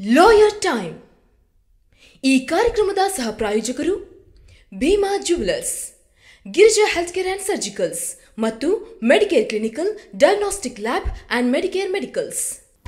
Lawyer time ಈ ಕಾರ್ಯಕ್ರಮದ ಸಹ ಪ್ರಾಯೋಜಕರು Bhima jewellers Girija health care and surgicals ಮತ್ತು Medicare clinical diagnostic lab and Medicare medicals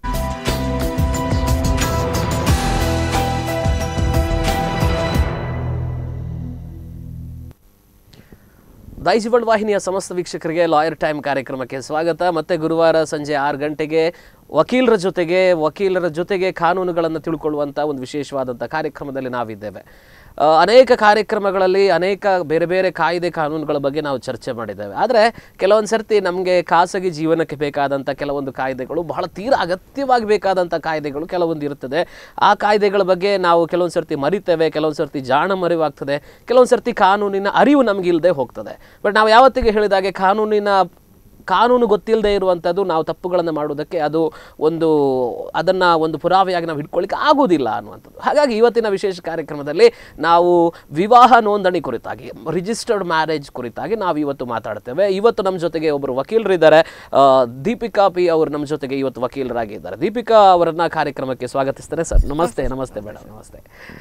ದೈಜಿಬಲ್ ವಾಹಿನಿಯ ಸಮಸ್ತ ವೀಕ್ಷಕರಿಗೆ ಲಾಯರ್ ಟೈಮ್ ಕಾರ್ಯಕ್ರಮಕ್ಕೆ ಸ್ವಾಗತ ಮತ್ತೆ ಗುರುವಾರ ಸಂಜೆ ಆರು ಗಂಟೆಗೆ ವಕೀಲರ ಜೊತೆಗೆ ವಕೀಲರ ಜೊತೆಗೆ ಕಾನೂನುಗಳನ್ನು ತಿಳ್ಕೊಳ್ಳುವಂಥ ಒಂದು ವಿಶೇಷವಾದಂಥ ಕಾರ್ಯಕ್ರಮದಲ್ಲಿ ನಾವಿದ್ದೇವೆ ಆ, ಅನೇಕ ಕಾರ್ಯಕ್ರಮಗಳಲ್ಲಿ ಅನೇಕ ಬೇರೆ ಬೇರೆ ಕಾಯ್ದೆ ಕಾನೂನುಗಳ ಬಗ್ಗೆ ನಾವು ಚರ್ಚೆ ಮಾಡಿದ್ದೇವೆ ಆದರೆ ಕೆಲವೊಂದು ಸರ್ತಿ ನಮಗೆ ಖಾಸಗಿ ಜೀವನಕ್ಕೆ ಬೇಕಾದಂಥ ಕೆಲವೊಂದು ಕಾಯ್ದೆಗಳು ಬಹಳ ತೀರಾ ಅಗತ್ಯವಾಗಿ ಬೇಕಾದಂಥ ಕಾಯ್ದೆಗಳು ಕೆಲವೊಂದು ಇರ್ತದೆ ಆ ಕಾಯ್ದೆಗಳ ಬಗ್ಗೆ ನಾವು ಕೆಲವೊಂದು ಸರ್ತಿ ಮರಿತೇವೆ ಕೆಲವೊಂದು ಸರ್ತಿ ಜಾಣ ಮರಿವಾಗ್ತದೆ ಕೆಲವೊಂದು ಸರ್ತಿ ಕಾನೂನಿನ ಅರಿವು ನಮಗೆ ಇಲ್ಲದೆ ಹೋಗ್ತದೆ ಬಟ್ ನಾವು ಯಾವತ್ತಿಗೆ ಹೇಳಿದಾಗೆ ಕಾನೂನಿನ ಕಾನೂನು ಗೊತ್ತಿಲ್ಲದೆ ಇರುವಂಥದ್ದು ನಾವು ತಪ್ಪುಗಳನ್ನು ಮಾಡುವುದಕ್ಕೆ ಅದು ಒಂದು ಅದನ್ನು ಒಂದು ಪುರಾವೆಯಾಗಿ ನಾವು ಇಟ್ಕೊಳ್ಳಿಕ್ಕೆ ಆಗೋದಿಲ್ಲ ಅನ್ನುವಂಥದ್ದು ಹಾಗಾಗಿ ಇವತ್ತಿನ ವಿಶೇಷ ಕಾರ್ಯಕ್ರಮದಲ್ಲಿ ನಾವು ವಿವಾಹ ನೋಂದಣಿ ಕುರಿತಾಗಿ ರಿಜಿಸ್ಟರ್ಡ್ ಮ್ಯಾರೇಜ್ ಕುರಿತಾಗಿ ನಾವು ಇವತ್ತು ಮಾತಾಡ್ತೇವೆ ಇವತ್ತು ನಮ್ಮ ಜೊತೆಗೆ ಒಬ್ಬರು ವಕೀಲರಿದ್ದಾರೆ ಆ, ದೀಪಿಕಾ ಪಿ ಅವರು ನಮ್ಮ ಜೊತೆಗೆ ಇವತ್ತು ವಕೀಲರಾಗಿದ್ದಾರೆ ದೀಪಿಕಾ ಅವರನ್ನ ಕಾರ್ಯಕ್ರಮಕ್ಕೆ ಸ್ವಾಗತಿಸ್ತಾರೆ ಸರ್ ನಮಸ್ತೆ ನಮಸ್ತೆ ಮೇಡಮ್ ನಮಸ್ತೆ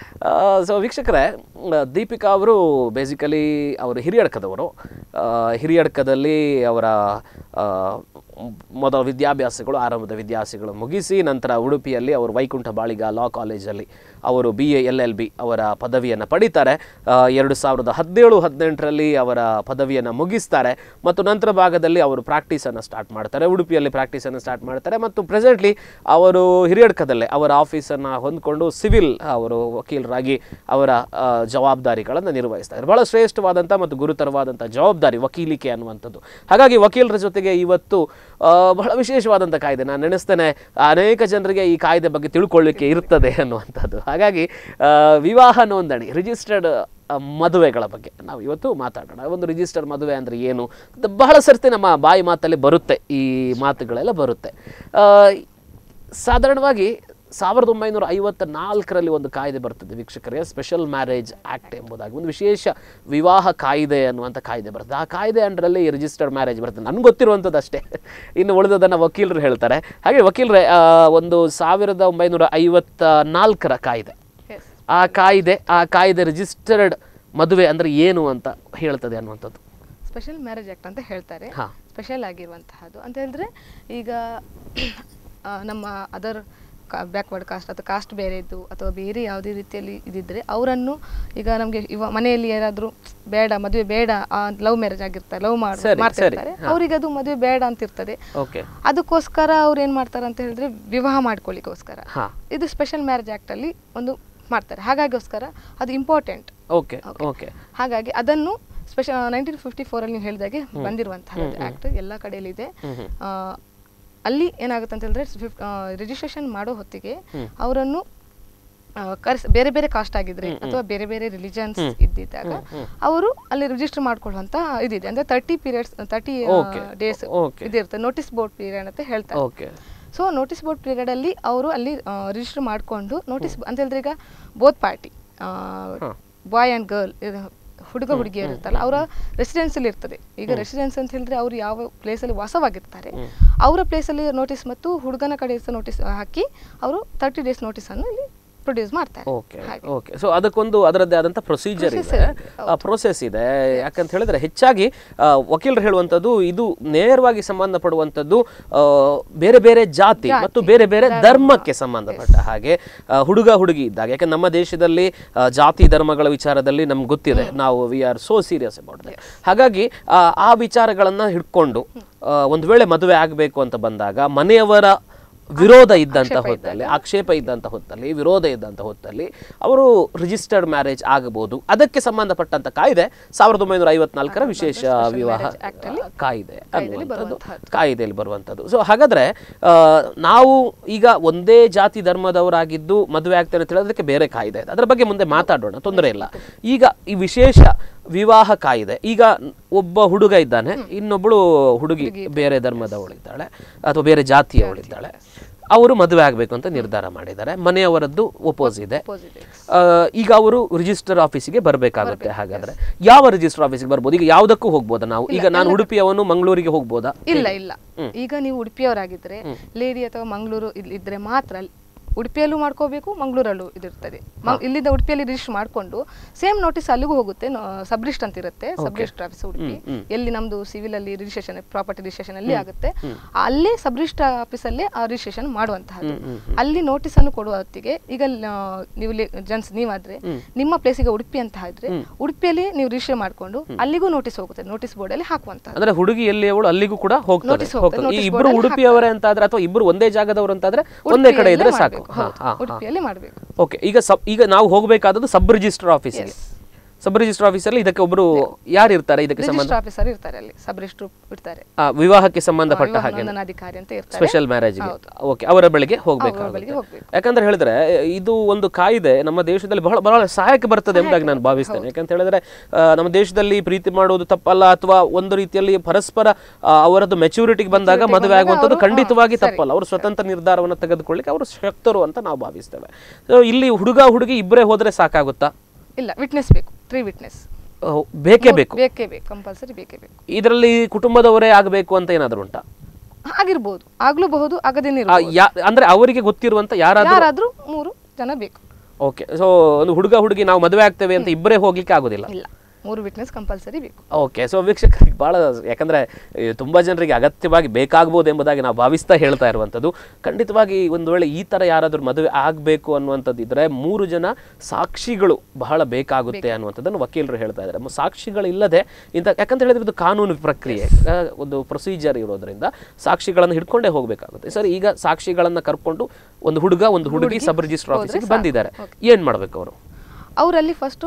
ಸೊ ವೀಕ್ಷಕರೇ ಆ, ದೀಪಿಕಾ ಅವರು ಬೇಸಿಕಲಿ ಅವರು ಹಿರಿಯಡ್ಕದವರು ಆ, ಹಿರಿಯಡ್ಕದಲ್ಲಿ ಅವರ ಆ, ಮೊದಲ ವಿದ್ಯಾಭ್ಯಾಸಗಳು ಆರಂಭದ ವಿದ್ಯಾಸಗಳು ಮುಗಿಸಿ ನಂತರ ಉಡುಪಿಯಲ್ಲಿ ಅವರು ವೈಕುಂಠ ಬಾಳಿಗ ಲಾ ಕಾಲೇಜಲ್ಲಿ ಅವರು B A L L B ಅವರ ಪದವಿಯನ್ನು ಪಡಿತಾರೆ ಆ, ಎರಡು ಸಾವಿರದ ಹದಿನೇಳು ಹದಿನೆಂಟರಲ್ಲಿ ಅವರ ಪದವಿಯನ್ನು ಮುಗಿಸ್ತಾರೆ ಮತ್ತು ನಂತರ ಭಾಗದಲ್ಲಿ ಅವರು ಪ್ರಾಕ್ಟೀಸನ್ನು ಸ್ಟಾರ್ಟ್ ಮಾಡ್ತಾರೆ ಉಡುಪಿಯಲ್ಲಿ ಪ್ರಾಕ್ಟೀಸನ್ನು ಸ್ಟಾರ್ಟ್ ಮಾಡ್ತಾರೆ ಮತ್ತು ಪ್ರೆಸೆಂಟ್ಲಿ ಅವರು ಹಿರಿಯಡ್ಕದಲ್ಲೇ ಅವರ ಆಫೀಸನ್ನು ಹೊಂದ್ಕೊಂಡು ಸಿವಿಲ್ ಅವರು ವಕೀಲರಾಗಿ ಅವರ ಆ, ಜವಾಬ್ದಾರಿಗಳನ್ನು ನಿರ್ವಹಿಸ್ತಾರೆ ಬಹಳ ಶ್ರೇಷ್ಠವಾದಂಥ ಮತ್ತು ಗುರುತರವಾದಂಥ ಜವಾಬ್ದಾರಿ ವಕೀಲಿಕೆ ಅನ್ನುವಂಥದ್ದು ಹಾಗಾಗಿ ವಕೀಲರ ಜೊತೆಗೆ ಇವತ್ತು ಆ, ಬಹಳ ವಿಶೇಷವಾದಂಥ ಕಾಯ್ದೆ ನಾನು ನೆನೆಸ್ತೇನೆ ಅನೇಕ ಜನರಿಗೆ ಈ ಕಾಯ್ದೆ ಬಗ್ಗೆ ತಿಳ್ಕೊಳ್ಳಿಕ್ಕೆ ಇರ್ತದೆ ಅನ್ನುವಂಥದ್ದು ಹಾಗಾಗಿ ಆ, ವಿವಾಹ ನೋಂದಣಿ ರಿಜಿಸ್ಟರ್ಡ್ ಮದುವೆಗಳ ಬಗ್ಗೆ ನಾವು ಇವತ್ತು ಮಾತಾಡೋಣ ಒಂದು ರಿಜಿಸ್ಟರ್ ಮದುವೆ ಅಂದರೆ ಏನು ಅಂತ ಬಹಳ ಸರ್ತಿ ನಮ್ಮ ಬಾಯಿ ಮಾತಲ್ಲಿ ಬರುತ್ತೆ ಈ ಮಾತುಗಳೆಲ್ಲ ಬರುತ್ತೆ ಆ, ಸಾಧಾರಣವಾಗಿ ಸಾವಿರದ ಒಂಬೈನೂರ ಐವತ್ತ ನಾಲ್ಕರಲ್ಲಿ ಒಂದು ಕಾಯ್ದೆ ಬರ್ತದೆ ವೀಕ್ಷಕರೇ ಸ್ಪೆಷಲ್ ಮ್ಯಾರೇಜ್ ಆ್ಯಕ್ಟ್ ಎಂಬುದಾಗಿ ಒಂದು ವಿಶೇಷ ವಿವಾಹ ಕಾಯ್ದೆ ಅನ್ನುವಂಥ ಕಾಯ್ದೆ ಬರ್ತದೆ ಆ ಕಾಯ್ದೆ ಅಂಡರಲ್ಲಿ ರಿಜಿಸ್ಟರ್ಡ್ ಮ್ಯಾರೇಜ್ ಬರ್ತದೆ ನನಗೆ ಗೊತ್ತಿರುವಂಥದ್ದು ಅಷ್ಟೇ ಇನ್ನು ಉಳಿದದನ್ನು ವಕೀಲರು ಹೇಳ್ತಾರೆ ಹಾಗೆ ವಕೀಲರೇ ಆ, ಒಂದು ಸಾವಿರದ ಒಂಬೈನೂರ ಐವತ್ತ ನಾಲ್ಕರ ಕಾಯ್ದೆ ಆ ಕಾಯ್ದೆ ಆ ಕಾಯ್ದೆ ರಿಜಿಸ್ಟರ್ಡ್ ಮದುವೆ ಅಂದರೆ ಏನು ಅಂತ ಹೇಳ್ತದೆ ಅನ್ನುವಂಥದ್ದು ಸ್ಪೆಷಲ್ ಮ್ಯಾರೇಜ್ ಆ್ಯಕ್ಟ್ ಅಂತ ಹೇಳ್ತಾರೆ ಹಾ. ಸ್ಪೆಷಲ್ ಆಗಿರುವಂತಹದ್ದು ಅಂತ ಹೇಳಿದ್ರೆ ಈಗ ಆ, ನಮ್ಮ ಅದರ್ ಬ್ಯಾಕ್ವರ್ಡ್ ಕಾಸ್ಟ್ ಅಥವಾ ಕಾಸ್ಟ್ ಬೇರೆ ಇದ್ದು ಅಥವಾ ಬೇರೆ ಯಾವುದೇ ರೀತಿಯಲ್ಲಿ ಇದಿದ್ರೆ ಅವರನ್ನು ಈಗ ನಮಗೆ ಇವ ಮನೆಯಲ್ಲಿ ಯಾರಾದರೂ ಬೇಡ ಮದುವೆ ಬೇಡ ಲವ್ ಮ್ಯಾರೇಜ್ ಆಗಿರ್ತಾರೆ ಲವ್ ಸರಿ, ಮಾಡಿ ಸರಿ. ಮಾಡ್ತಿರ್ತಾರೆ ಅವರಿಗೆ ಅದು ಮದುವೆ ಬೇಡ ಅಂತ ಇರ್ತದೆ ಓಕೆ ಅದಕ್ಕೋಸ್ಕರ ಅವ್ರು ಏನು ಮಾಡ್ತಾರೆ ಅಂತ ಹೇಳಿದ್ರೆ ವಿವಾಹ ಮಾಡ್ಕೊಳ್ಳಿಕ್ಕೋಸ್ಕರ ಹಾಂ ಇದು ಸ್ಪೆಷಲ್ ಮ್ಯಾರೇಜ್ ಆ್ಯಕ್ಟಲ್ಲಿ ಒಂದು ಮಾಡ್ತಾರೆ ಹಾಗಾಗಿಗೋಸ್ಕರ ಅದು ಇಂಪಾರ್ಟೆಂಟ್ ಓಕೆ ಓಕೆ ಹಾಗಾಗಿ ಅದನ್ನು ಸ್ಪೆಷಲ್ ನೈನ್ಟೀನ್ ಫಿಫ್ಟಿ ಫೋರಲ್ಲಿ ನೀವು ಹೇಳಿದಾಗೆ ಬಂದಿರುವಂತಹ ಆ್ಯಕ್ಟ್ ಎಲ್ಲ ಕಡೆಯಲ್ಲಿದೆ ಆ, ಅಲ್ಲಿ ಏನಾಗುತ್ತೆ ಅಂತ ಹೇಳಿದ್ರೆ ರಿಜಿಸ್ಟ್ರೇಷನ್ ಮಾಡೋ ಹೊತ್ತಿಗೆ ಅವರನ್ನು ಕರ್ಸ್ ಬೇರೆ ಬೇರೆ ಕಾಸ್ಟ್ ಆಗಿದ್ರೆ ಅಥವಾ ಬೇರೆ ಬೇರೆ ರಿಲಿಜನ್ಸ್ ಇದ್ದಿದ್ದಾಗ ಅವರು ಅಲ್ಲಿ ರಿಜಿಸ್ಟರ್ ಮಾಡ್ಕೊಳ್ಳುವಂತ ಇದಿದೆ ಅಂದ್ರೆ thirty periods thirty Okay. Days Okay. ಇದಿರುತ್ತೆ ನೋಟಿಸ್ ಬೋರ್ಡ್ ಪೀರಿಯಡ್ ಅಂತ ಹೇಳ್ತಾರೆ okay so notice board period ಅಲ್ಲಿ ಅವರು ಅಲ್ಲಿ ರಿಜಿಸ್ಟರ್ ಮಾಡಿಕೊಂಡು ನೋಟಿಸ್ ಅಂತ ಹೇಳಿದ್ರೆ ಈಗ both party boy and girl ಹುಡುಗ ಹುಡುಗಿಯರು ಇರ್ತಾರಲ್ಲ ಅವರ ರೆಸಿಡೆನ್ಸಲ್ಲಿ ಇರ್ತದೆ ಈಗ ರೆಸಿಡೆನ್ಸ್ ಅಂತ ಹೇಳಿದ್ರೆ ಅವರು ಯಾವ ಪ್ಲೇಸಲ್ಲಿ ವಾಸವಾಗಿರ್ತಾರೆ ಅವರ ಪ್ಲೇಸಲ್ಲಿ ನೋಟಿಸ್ ಮತ್ತು ಹುಡುಗನ ಕಡೆ ನೋಟಿಸ್ ಹಾಕಿ ಅವರು ತರ್ಟಿ ಡೇಸ್ ನೋಟಿಸನ್ನು ಇಲ್ಲಿ ಪ್ರೊಡ್ಯೂಸ್ ಮಾಡ್ತಾರೆ ಓಕೆ ಓಕೆ ಸೊ ಅದಕ್ಕೊಂದು ಅದರದ್ದೇ ಆದಂಥ ಪ್ರೊಸೀಜರ್ ಇದೆ ಪ್ರೊಸೆಸ್ ಇದೆ ಯಾಕಂತ ಹೇಳಿದ್ರೆ ಹೆಚ್ಚಾಗಿ ಆ, ವಕೀಲರು ಹೇಳುವಂಥದ್ದು ಇದು ನೇರವಾಗಿ ಸಂಬಂಧಪಡುವಂಥದ್ದು ಆ, ಬೇರೆ ಬೇರೆ ಜಾತಿ ಮತ್ತು ಬೇರೆ ಬೇರೆ ಧರ್ಮಕ್ಕೆ ಸಂಬಂಧಪಟ್ಟ ಹಾಗೆ ಆ, ಹುಡುಗ ಹುಡುಗಿ ಇದ್ದಾಗ ಯಾಕಂದ್ರೆ ನಮ್ಮ ದೇಶದಲ್ಲಿ ಆ, ಜಾತಿ ಧರ್ಮಗಳ ವಿಚಾರದಲ್ಲಿ ನಮ್ಗೆ ಗೊತ್ತಿದೆ ನಾವು we are so serious about that ಹಾಗಾಗಿ ಆ, ಆ ವಿಚಾರಗಳನ್ನು ಹಿಡ್ಕೊಂಡು ಆ, ಒಂದು ವೇಳೆ ಮದುವೆ ಆಗಬೇಕು ಅಂತ ಬಂದಾಗ ಮನೆಯವರ ವಿರೋಧ ಇದ್ದಂಥ ಹೊತ್ತಲ್ಲಿ ಆಕ್ಷೇಪ ಇದ್ದಂಥ ಹೊತ್ತಲ್ಲಿ ವಿರೋಧ ಇದ್ದಂಥ ಹೊತ್ತಲ್ಲಿ ಅವರು ರಿಜಿಸ್ಟರ್ಡ್ ಮ್ಯಾರೇಜ್ ಆಗಬಹುದು ಅದಕ್ಕೆ ಸಂಬಂಧಪಟ್ಟಂತ ಕಾಯ್ದೆ ಸಾವಿರದ ಒಂಬೈನೂರ ಐವತ್ನಾಲ್ಕರ ವಿಶೇಷ ವಿವಾಹ ಕಾಯ್ದೆ ಅನ್ನುವಂಥದ್ದು ಕಾಯ್ದೆಯಲ್ಲಿ ಬರುವಂಥದ್ದು ಸೊ ಹಾಗಾದ್ರೆ ಆ, ನಾವು ಈಗ ಒಂದೇ ಜಾತಿ ಧರ್ಮದವರಾಗಿದ್ದು ಮದುವೆ ಆಗ್ತಾರೆ ಅಂತ ಹೇಳೋದಕ್ಕೆ ಬೇರೆ ಕಾಯ್ದೆ ಇದೆ ಅದರ ಬಗ್ಗೆ ಮುಂದೆ ಮಾತಾಡೋಣ ತೊಂದರೆ ಇಲ್ಲ ಈಗ ಈ ವಿಶೇಷ ವಿವಾಹ ಕಾಯ್ದೆ ಈಗ ಒಬ್ಬ ಹುಡುಗ ಇದ್ದಾನೆ ಇನ್ನೊಬ್ಬಳು ಹುಡುಗಿ ಬೇರೆ ಧರ್ಮದವಳಿದ್ದಾಳೆ ಅಥವಾ ಬೇರೆ ಜಾತಿಯವಳಿದ್ದಾಳೆ ಅವರು ಮದುವೆ ಆಗಬೇಕು ಅಂತ ನಿರ್ಧಾರ ಮಾಡಿದ್ದಾರೆ ಮನೆಯವರದ್ದು ಒಪೋಸ್ ಇದೆ ಆ, ಈಗ ಅವರು ರಿಜಿಸ್ಟರ್ ಆಫೀಸಿಗೆ ಬರಬೇಕಾಗುತ್ತೆ ಹಾಗಾದ್ರೆ ಯಾವ ರಿಜಿಸ್ಟರ್ ಆಫೀಸಿಗೆ ಬರ್ಬೋದು ಈಗ ಯಾವುದಕ್ಕೂ ಹೋಗ್ಬೋದಾ ನಾವು ಈಗ ನಾನು ಉಡುಪಿಯವನು ಮಂಗಳೂರಿಗೆ ಹೋಗ್ಬೋದಾ ಇಲ್ಲ ಇಲ್ಲ ಈಗ ನೀವು ಉಡುಪಿಯವರಾಗಿದ್ರೆ ಲೇಡಿ ಅಥವಾ ಮಂಗಳೂರು ಇದ್ರೆ ಮಾತ್ರ ಉಡುಪಿಯಲ್ಲೂ ಮಾಡ್ಕೋಬೇಕು ಮಂಗಳೂರಲ್ಲೂ ಇದಿರ್ತದೆ ಮ- ಇಲ್ಲಿಂದ ಉಡುಪಿಯಲ್ಲಿ ರಿಜಿಸ್ಟರ್ ಮಾಡ್ಕೊಂಡು ಸೇಮ್ ನೋಟಿಸ್ ಅಲ್ಲಿಗೂ ಹೋಗುತ್ತೆ ಸಬ್ ರಿಜಿಸ್ಟರ್ ಅಂತ ಇರುತ್ತೆ ಸಬ್ ರಿಜಿಸ್ಟರ್ ಆಫೀಸ್ ಉಡುಪಿ ಎಲ್ಲಿ ನಮ್ದು ಸಿವಿಲ್ ಅಲ್ಲಿ ರಿಜಿಸ್ಟ್ರೇಷನ್ ಪ್ರಾಪರ್ಟಿ ರಿಜಿಸ್ಟ್ರೇಷನ್ ಅಲ್ಲಿ ಆಗುತ್ತೆ ಅಲ್ಲೇ ಸಬ್ ರಿಜಿಸ್ಟರ್ ಆಫೀಸಲ್ಲೇ ಆ ರಿಜಿಸ್ಟ್ರೇಷನ್ ಮಾಡುವಂತಹದ್ದು ಅಲ್ಲಿ ನೋಟಿಸ್ ಅನ್ನು ಕೊಡುವ ಹೊತ್ತಿಗೆ ಈಗ ಆ, ನೀವು ಜನ್ಸ್ ನೀವಾದ್ರೆ ನಿಮ್ಮ ಪ್ಲೇಸಿಗೆ ಉಡುಪಿ ಅಂತ ಇದ್ರೆ ಉಡುಪಿಯಲ್ಲಿ ನೀವು ರಿಜಿಸ್ಟರ್ ಮಾಡ್ಕೊಂಡು ಅಲ್ಲಿಗೂ ನೋಟಿಸ್ ಹೋಗುತ್ತೆ ನೋಟಿಸ್ ಬೋರ್ಡ್ ಅಲ್ಲಿ ಹಾಕುವಂತ ಅಂದ್ರೆ ಹುಡುಗಿ ಎಲ್ಲಿ ಅವಳು ಅಲ್ಲಿಗೂ ಕೂಡ ಹೋಗ್ತಾರೆ Notice ಹೋಗ್ತದೆ, ಹೋಗ್ತಾರೆ. ಈ notice ಇಬ್ರು board ಅಲ್ಲಿ ಉಡುಪಿಯವರೇ ಅಂತಾದ್ರೆ ಅಥವಾ ಇಬ್ರು ಒಂದೇ ಜಾಗದವರು ಅಂತಾದ್ರೆ ಒಂದೇ ಕಡೆ ಇದ್ರೆ ಸಾಕು ಹಾ, ಹಾ, ಹಾ. ಉಡುಪಿಯಲ್ಲಿ ಮಾಡಬೇಕು ಓಕೆ ಈಗ ಸಬ್ ಈಗ ನಾವು ಹೋಗಬೇಕಾದದ್ದು ಸಬ್ ರಿಜಿಸ್ಟರ್ ಆಫೀಸಿಗೆ ಸಬ್ ರಿಜಿಸ್ಟರ್ ಆಫೀಸಲ್ಲಿ ಇದಕ್ಕೆ ಒಬ್ರು ಯಾರು ಇರ್ತಾರೆ ಇದಕ್ಕೆ ಸಂಬಂಧ ರಿಜಿಸ್ಟರ್ ಆಫೀಸರ್ ಇರ್ತಾರೆ ಅಲ್ಲಿ ಸಬ್ ರಿಜಿಸ್ಟರ್ ಇರ್ತಾರೆ ಆ, ವಿವಾಹಕ್ಕೆ ಸಂಬಂಧಪಟ್ಟ ವಿವಾಹ ಹಾಗೆ ನೋಂದಣಾಧಿಕಾರಿ ಅಂತ ಇರ್ತಾರೆ ಸ್ಪೆಷಲ್ ಮ್ಯಾರೇಜ್ಗೆ ಹೌದು. ಓಕೆ ಅವರ ಬಳಿಗೆ ಬಳಿಗೆ ಹೋಗ್ಬೇಕಾಗುತ್ತೆ ಹೋಗ್ಬೇಕು. ಯಾಕಂದ್ರೆ ಹೇಳಿದ್ರೆ ಇದು ಒಂದು ಕಾಯ್ದೆ ನಮ್ಮ ದೇಶದಲ್ಲಿ ಬಹಳ ಬಹಳ ಸಹಾಯಕ ಬರ್ತದೆ ಎಂಬುದಾಗಿ ನಾನು ಭಾವಿಸ್ತೇನೆ ಯಾಕಂತ ಹೇಳಿದ್ರೆ ಆ, ನಮ್ಮ ದೇಶದಲ್ಲಿ ಪ್ರೀತಿ ಮಾಡೋದು ತಪ್ಪಲ್ಲ ಅಥವಾ ಒಂದು ರೀತಿಯಲ್ಲಿ ಪರಸ್ಪರ ಆ, ಅವರದ್ದು ಮೆಚುರಿಟಿಗೆ ಬಂದಾಗ Maturity ಮದುವೆ ಬಂದಾಗ ಆಗುವಂಥದ್ದು ಅವರು, ಖಂಡಿತವಾಗಿ ಹಾ, ಸರಿ. ತಪ್ಪಲ್ಲ ಅವರು ಸ್ವತಂತ್ರ ನಿರ್ಧಾರವನ್ನು ತೆಗೆದುಕೊಳ್ಳಿಕ್ಕೆ ಅವರು ಶಕ್ತರು ಅಂತ ನಾವು ಭಾವಿಸ್ತೇವೆ ಸೊ ಇಲ್ಲಿ ಹುಡುಗ ಹುಡುಗಿ ಇಬ್ಬರೇ ಹೋದ್ರೆ ಸಾಕಾಗುತ್ತಾ ಇಲ್ಲ ವಿಟ್ನೆಸ್ ಬೇಕು ತ್ರೀ ವಿಟ್ನೆಸ್ ಆ, ಬೇಕೇ ಬೇಕು ಬೇಕೇ ಬೇಕು ಕಂಪಲ್ಸರಿ ಬೇಕೇ ಬೇಕು ಇದರಲ್ಲಿ ಕುಟುಂಬದವರೇ ಆಗಬೇಕು ಅಂತ ಏನಾದ್ರು ಉಂಟಾ ಆಗಿರ್ಬೋದು ಆಗ್ಲೂಬಹುದು ಆಗದೇನೆ ಆ, ಯಾ- ಅಂದ್ರೆ ಅವರಿಗೆ ಗೊತ್ತಿರುವಂತ ಯಾರಾದ್ರೂ ಯಾರಾದ್ರೂ ಮೂರು ಜನ ಬೇಕು ಓಕೆ ಸೊ ಒಂದು ಹುಡುಗ ಹುಡುಗಿ ನಾವು ಮದುವೆ ಆಗ್ತೇವೆ ಅಂತ ಇಬ್ಬರೇ ಹೋಗ್ಲಿಕ್ಕೆ ಆಗೋದಿಲ್ಲ ಇಲ್ಲ ಮೂರು ವಿಟ್ನೆಸ್ ಕಂಪಲ್ಸರಿ ಬೇಕು ಓಕೆ ಸೊ ವೀಕ್ಷಕರಿಗೆ ಬಹಳ ಯಾಕಂದ್ರೆ ಈ ತುಂಬಾ ಜನರಿಗೆ ಅಗತ್ಯವಾಗಿ ಬೇಕಾಗ್ಬೋದು ಎಂಬುದಾಗಿ ನಾವು ಭಾವಿಸ್ತಾ ಹೇಳ್ತಾ ಇರುವಂಥದ್ದು ಖಂಡಿತವಾಗಿ ಒಂದು ವೇಳೆ ಈ ತರ ಯಾರಾದ್ರೂ ಮದುವೆ ಆಗಬೇಕು ಅನ್ನುವಂಥದ್ದು ಇದ್ರೆ ಮೂರು ಜನ ಸಾಕ್ಷಿಗಳು ಬಹಳ ಬೇಕಾಗುತ್ತೆ ಅನ್ನುವಂಥದ್ದನ್ನು ವಕೀಲರು ಹೇಳ್ತಾ ಇದ್ದಾರೆ ಮ- ಸಾಕ್ಷಿಗಳಿಲ್ಲದೆ ಇಂಥ ಯಾಕಂತ ಹೇಳಿದ್ರೆ ಇದು ಕಾನೂನು ಪ್ರಕ್ರಿಯೆ ಆ, ಒಂದು ಪ್ರೊಸೀಜರ್ ಇರೋದ್ರಿಂದ ಸಾಕ್ಷಿಗಳನ್ನು ಹಿಡ್ಕೊಂಡೇ ಹೋಗಬೇಕಾಗುತ್ತೆ ಸರ್ ಈಗ ಸಾಕ್ಷಿಗಳನ್ನ ಕರ್ಕೊಂಡು ಒಂದು ಹುಡುಗ ಒಂದು ಹುಡುಗಿ ಸಬ್ ರಿಜಿಸ್ಟರ್ ಆಫೀಸಿಗೆ ಬಂದಿದ್ದಾರೆ ಏನ್ ಮಾಡ್ಬೇಕು ಅವರು ಅವರಲ್ಲಿ ಫಸ್ಟು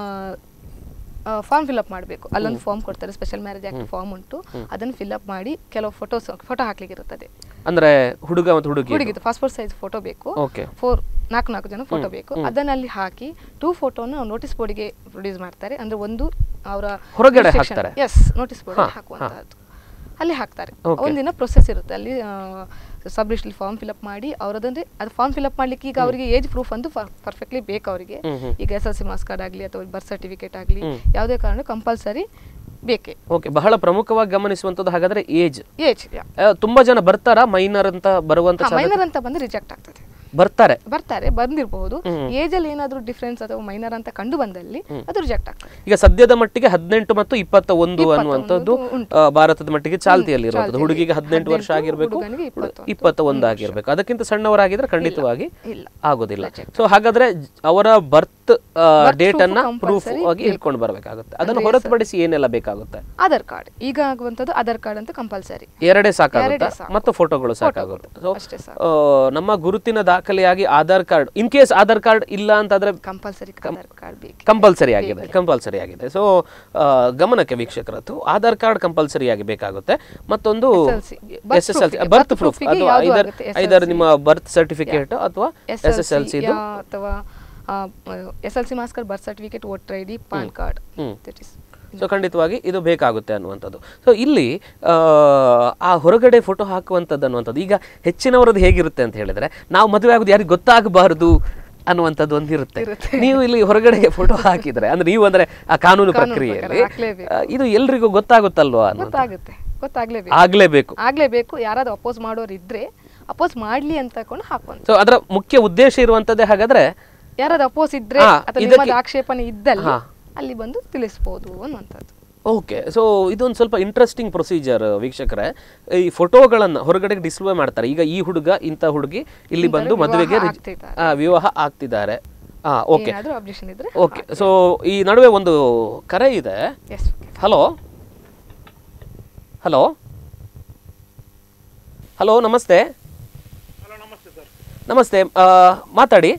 ಫಾರ್ಮ್ ಫಿಲ್ಅಪ್ ಮಾಡಬೇಕು ಅಲ್ಲೊಂದು ಫಾರ್ಮ್ ಕೊಡ್ತಾರೆ ಸ್ಪೆಷಲ್ ಮ್ಯಾರೇಜ್ ಆಕ್ಟ್ ಫಾರ್ಮ್ ಉಂಟು ಅದನ್ನು ಫಿಲ್ಅಪ್ ಮಾಡಿ ಕೆಲವು ಫೋಟೋಸ್ ಫೋಟೋ ಹಾಕ್ಲಿಕ್ಕೆ ಇರುತ್ತದೆ ಅಂದ್ರೆ ಹುಡುಗ ಮತ್ತು ಹುಡುಗಿ ಹುಡುಗಿದು ಪಾಸ್ಪೋರ್ಟ್ ಸೈಜ್ ಫೋಟೋ ಬೇಕು ಓಕೆ ಫೋರ್ ನಾಲ್ಕು ನಾಲ್ಕು ಜನ ಫೋಟೋ ಬೇಕು ಅದನ್ನ ಅಲ್ಲಿ ಹಾಕಿ ಟೂ ಫೋಟೋನ ನೋಟಿಸ್ ಬೋರ್ಡ್ಗೆ ಪ್ರೊಡ್ಯೂಸ್ ಮಾಡ್ತಾರೆ ಅಂದ್ರೆ ಒಂದು ಅವರ ಹೊರಗಡೆ ಹಾಕ್ತಾರೆ? ಎಸ್ ನೋಟಿಸ್ ಬೋರ್ಡ್ ಹಾಕುವಂತಹದ್ದು ಅಲ್ಲಿ ಹಾಕ್ತಾರೆ ಒಂದಿನ ಪ್ರೊಸೆಸ್ ಇರುತ್ತೆ ಅಲ್ಲಿ ಸಬ್ ಲಿಸ್ಟ್ ಫಾರ್ಮ್ ಫಿಲ್ಅಪ್ ಮಾಡಿ ಅವರದಂದ್ರೆ ಅದು ಫಾರ್ಮ್ ಫಿಲ್ಅಪ್ ಮಾಡ್ಲಿಕ್ಕೆ ಈಗ ಅವರಿಗೆ ಏಜ್ ಪ್ರೂಫ್ ಒಂದು ಪರ್ಫೆಕ್ಟ್ಲಿ ಬೇಕು ಅವರಿಗೆ ಈಗ S L C marks card ಆಗಲಿ ಅಥವಾ ಬರ್ತ್ ಸರ್ಟಿಫಿಕೇಟ್ ಆಗಲಿ ಯಾವುದೇ ಕಾರಣ ಕಂಪಲ್ಸರಿ ಬೇಕೇ ಓಕೆ ಬಹಳ ಪ್ರಮುಖವಾಗಿ ಗಮನಿಸುವಂಥದ್ದು ಹಾಗಾದ್ರೆ ಏಜ್ ಏಜ್ ತುಂಬಾ ಜನ ಬರ್ತಾರಾ ಮೈನರ್ ಅಂತ ಬರುವಂತ ಸಾಧ್ಯತೆ- ಮೈನರ್ ಅಂತ ಬಂದ್ರೆ ರಿಜೆಕ್ಟ್ ಆಗ್ತದೆ ಬರ್ತಾರೆ ಬರ್ತಾರೆ ಬಂದಿರಬಹುದು ಏಜ್ ಅಲ್ಲಿ ಏನಾದ್ರೂ ಡಿಫ್ರೆನ್ಸ್ ಅಥವಾ ಮೈನರ್ ಅಂತ ಕಂಡು ಬಂದಲ್ಲಿ ಅದು ರಿಜೆಕ್ಟ್ ಆಗ್ತದೆ ಈಗ ಸದ್ಯದ ಮಟ್ಟಿಗೆ ಹದಿನೆಂಟು ಮತ್ತು ಇಪ್ಪತ್ತ ಒಂದು ಇಪ್ಪತ್ತ ಅನ್ನುವಂಥದ್ದು ಒಂದು ಉಂಟು. ಆ, ಭಾರತದ ಮಟ್ಟಿಗೆ ಚಾಲ್ತಿಯಲ್ಲಿ ಇರುವಂಥದ್ದು ಚಾಲ್ತಿಯಲ್ಲಿ. ಹುಡುಗಿಗೆ ಹದಿನೆಂಟು ವರ್ಷ ಹದಿನೆಂಟು, ಆಗಿರ್ಬೇಕು ಹುಡುಗನಿಗೆ ಇಪ್ಪತ್ತೊಂದು. ಇಪ್ಪತ್ತ ಒಂದು ಆಗಿರ್ಬೇಕು ಅದಕ್ಕಿಂತ ಸಣ್ಣವರಾಗಿದ್ರೆ ಖಂಡಿತವಾಗಿ ಇಲ್ಲ. ಆಗೋದಿಲ್ಲ ಸೊ ಹಾಗಾದ್ರೆ ಜ- ಅವರ ಬರ್ತ್ ಡೇಟ್ proof ಅನ್ನ ಪ್ರೂಫ್ compulsory ಆಗಿ ಇಟ್ಕೊಂಡು ಬರಬೇಕಾಗುತ್ತೆ ಅದನ್ನು ಹೊರತುಪಡಿಸಿ ಏನೆಲ್ಲ ಬೇಕಾಗುತ್ತೆ ಆಧಾರ್ ಕಾರ್ಡ್ ಈಗ ಆಗುವಂತದ್ದು ಆಧಾರ್ ಕಾರ್ಡ್ ಅಂತ ಕಂಪಲ್ಸರಿ ಎರಡೇ ಸಾಕಾಗುತ್ತೆ ಎರಡೇ ಸಾಕು. ಮತ್ತು ಫೋಟೋಗಳು ಸಾಕಾಗುತ್ತೆ ಸೊ ಅಷ್ಟೇ ಸಾಕು. ನಮ್ಮ ಗುರುತಿನ ದಾಖಲೆಯಾಗಿ Aadhaar card in case Aadhaar card ಇಲ್ಲ ಅಂತಾದ್ರೆ ಕಂಪಲ್ಸರಿ ಆಧಾರ್ ಕಾರ್ಡ್ ಬೇಕು ಕಂಪಲ್ಸರಿ ಆಗಿದೆ ಕಂಪಲ್ಸರಿ ಆಗಿದೆ ಸೊ ಗಮನಕ್ಕೆ ವೀಕ್ಷಕರತ್ತು ಆಧಾರ್ ಕಾರ್ಡ್ ಕಂಪಲ್ಸರಿ ಆಗಿ ಬೇಕಾಗುತ್ತೆ ಮತ್ತೊಂದು SSLC. Birth S S L C proof ಗೆ. ಬರ್ತ್ Birth ಪ್ರೂಫ್ proof ಗೆ ಅದು ಯಾವ್ದು ಐದರ್ ಆಗುತ್ತೆ? Either SSLC. ನಿಮ್ಮ ಬರ್ತ್ ಸರ್ಟಿಫಿಕೇಟ್ ಅಥವಾ ಎಸ್ ಎಸ್ ಎಲ್ ಸಿ ಅಥವಾ S L C marks card birth certificate voter I D PAN card that is so ಖಂಡಿತವಾಗಿ ಇದು ಬೇಕಾಗುತ್ತೆ ಅನ್ನುವಂಥದ್ದು ಸೊ ಇಲ್ಲಿ ಆ, ಆ ಹೊರಗಡೆ ಫೋಟೋ ಹಾಕುವಂಥದ್ದು ಅನ್ನುವಂಥದ್ದು ಈಗ ಹೆಚ್ಚಿನವರದ್ದು ಹೇಗಿರುತ್ತೆ ಅಂತ ಹೇಳಿದ್ರೆ ನಾವು ಮದುವೆ ಆಗೋದು ಯಾರಿಗೆ ಗೊತ್ತಾಗಬಾರದು ಅನ್ನುವಂಥದ್ದು ಒಂದಿರುತ್ತೆ ನೀವು ಇಲ್ಲಿ ಹೊರಗಡೆ ಫೋಟೋ ಹಾಕಿದ್ರೆ ಅಂದ್ರೆ ನೀವು ಅಂದ್ರೆ ಆ ಕಾನೂನು ಪ್ರಕ್ರಿಯೆಯಲ್ಲಿ ಹಾಕ್ಲೇಬೇಕು. ಆ, ಇದು ಎಲ್ರಿಗೂ ಗೊತ್ತಾಗುತ್ತಲ್ವಾ ಅನ್ನೋದು ಗೊತ್ತಾಗುತ್ತೆ ಗೊತ್ತಾಗ್ಲೇಬೇಕು ಆಗ್ಲೇಬೇಕು ಆಗ್ಲೇಬೇಕು ಯಾರಾದ್ರೂ ಅಪೋಸ್ ಮಾಡೋರು ಇದ್ರೆ ಅಪೋಸ್ ಮಾಡ್ಲಿ ಅಂತ ತಕೊಂಡು ಹಾಕುವಂತ ಸೊ ಅದರ ಮುಖ್ಯ ಉದ್ದೇಶ ಇರುವಂತದ್ದೇ ಹಾಗಾದ್ರೆ ಯಾರಾದ್ರೂ ಅಪೋಸ್ ಇದ್ರೆ ಹಾ, ಅಥವಾ ಇದಕ್ಕೆ- ನಿಮ್ಮದು ಆಕ್ಷೇಪಣೆ ಇದ್ದಲ್ಲಿ ಹಾ. ಅಲ್ಲಿ ಬಂದು ತಿಳಿಸ್ಬೋದು ಅನ್ನುವಂಥದ್ದು ಓಕೆ ಸೊ ಇದೊಂದು ಸ್ವಲ್ಪ ಇಂಟ್ರೆಸ್ಟಿಂಗ್ ಪ್ರೊಸೀಜರ್ ವೀಕ್ಷಕರೇ ಈ ಫೋಟೋಗಳನ್ನು ಹೊರಗಡೆ ಡಿಸ್ಪ್ಲೇ ಮಾಡ್ತಾರೆ ಈಗ ಈ ಹುಡುಗ ಇಂಥ ಹುಡುಗಿ ಇಲ್ಲಿ ಬಂದು ವಿವಾಹ ಮದುವೆಗೆ ರಿಜ್- ಆಗ್ತಿದ್ದಾರೆ. ಆ, ವಿವಾಹ ಆಗ್ತಿದ್ದಾರೆ ಹಾ ಓಕೆ ಏನಾದ್ರೂ ಅಬ್ಜೆಕ್ಷನ್ ಇದ್ರೆ ಓಕೆ ಸೊ ಈ ನಡುವೆ ಒಂದು ಕರೆ ಇದೆ ಎಸ್ ಹಲೋ ಹಲೋ ಹಲೋ ನಮಸ್ತೆ ಹಲೋ ನಮಸ್ತೆ ಸರ್ ನಮಸ್ತೆ ಆ, ಮಾತಾಡಿ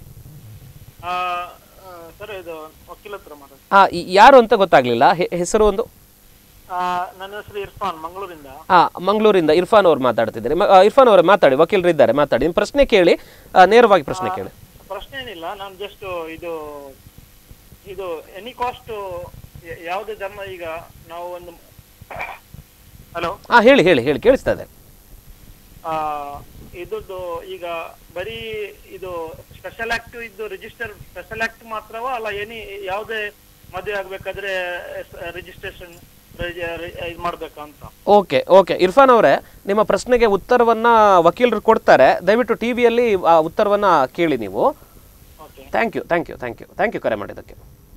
ಸರ್ ಇದು ವಕೀಲ ಹತ್ರ ಮಾತಾಡ್ತೀನಿ ಹಾ ಈ- ಯಾರು ಅಂತ ಗೊತ್ತಾಗ್ಲಿಲ್ಲ ಹೆ- ಹೆಸರು ಒಂದು ಆ, ನನ್ನ ಹೆಸರು ಇರ್ಫಾನ್ ಮಂಗಳೂರಿಂದ ಹಾ ಮಂಗಳೂರಿಂದ ಇರ್ಫಾನ್ ಅವ್ರು ಮಾತಾಡ್ತಿದ್ದಾರೆ ಮ- ಆ, ಇರ್ಫಾನ್ ಅವರೇ ಮಾತಾಡಿ ವಕೀಲರು ಇದ್ದಾರೆ ಮಾತಾಡಿ ನಿಮ್ಮ ಪ್ರಶ್ನೆ ಕೇಳಿ ಆ, ನೇರವಾಗಿ ಪ್ರಶ್ನೆ ಕೇಳಿ ಪ್ರಶ್ನೆ ಏನಿಲ್ಲ ನಾನು ಜಸ್ಟ್ ಇದು ಇದು ಎನಿ ಕಾಸ್ಟ್ ಯಾವುದೇ ಧರ್ಮ ಈಗ ನಾವು ಒಂದು ಹಲೋ ಹಾ ಹೇಳಿ ಹೇಳಿ ಹೇಳಿ ಕೇಳಿಸ್ತಾ ಇದೆ ಇದ್ರದ್ದು ಈಗ ಬರೀ ಇದು ಸ್ಪೆಷಲ್ ಆಕ್ಟ್ ಇದು ರಿಜಿಸ್ಟರ್ ಸ್ಪೆಷಲ್ ಆಕ್ಟ್ ಮಾತ್ರವಾ ಅಲ್ಲ ಎನಿ ಯಾವುದೇ ಮದುವೆ ಆಗ್ಬೇಕಾದ್ರೆ ರಿಜಿಸ್ಟ್ರೇಷನ್ ಇದು ಮಾಡ್ಬೇಕಂತ ಓಕೆ ಓಕೆ ಇರ್ಫಾನ್ ಅವರೇ ನಿಮ್ಮ ಪ್ರಶ್ನೆಗೆ ಉತ್ತರವನ್ನ ವಕೀಲರು ಕೊಡ್ತಾರೆ ದಯವಿಟ್ಟು ಟಿ ವಿಯಲ್ಲಿ ಆ ಉತ್ತರವನ್ನ ಕೇಳಿ ನೀವು okay thank you thank you thank you thank you ಕರೆ ಮಾಡಿದ್ದಕ್ಕೆ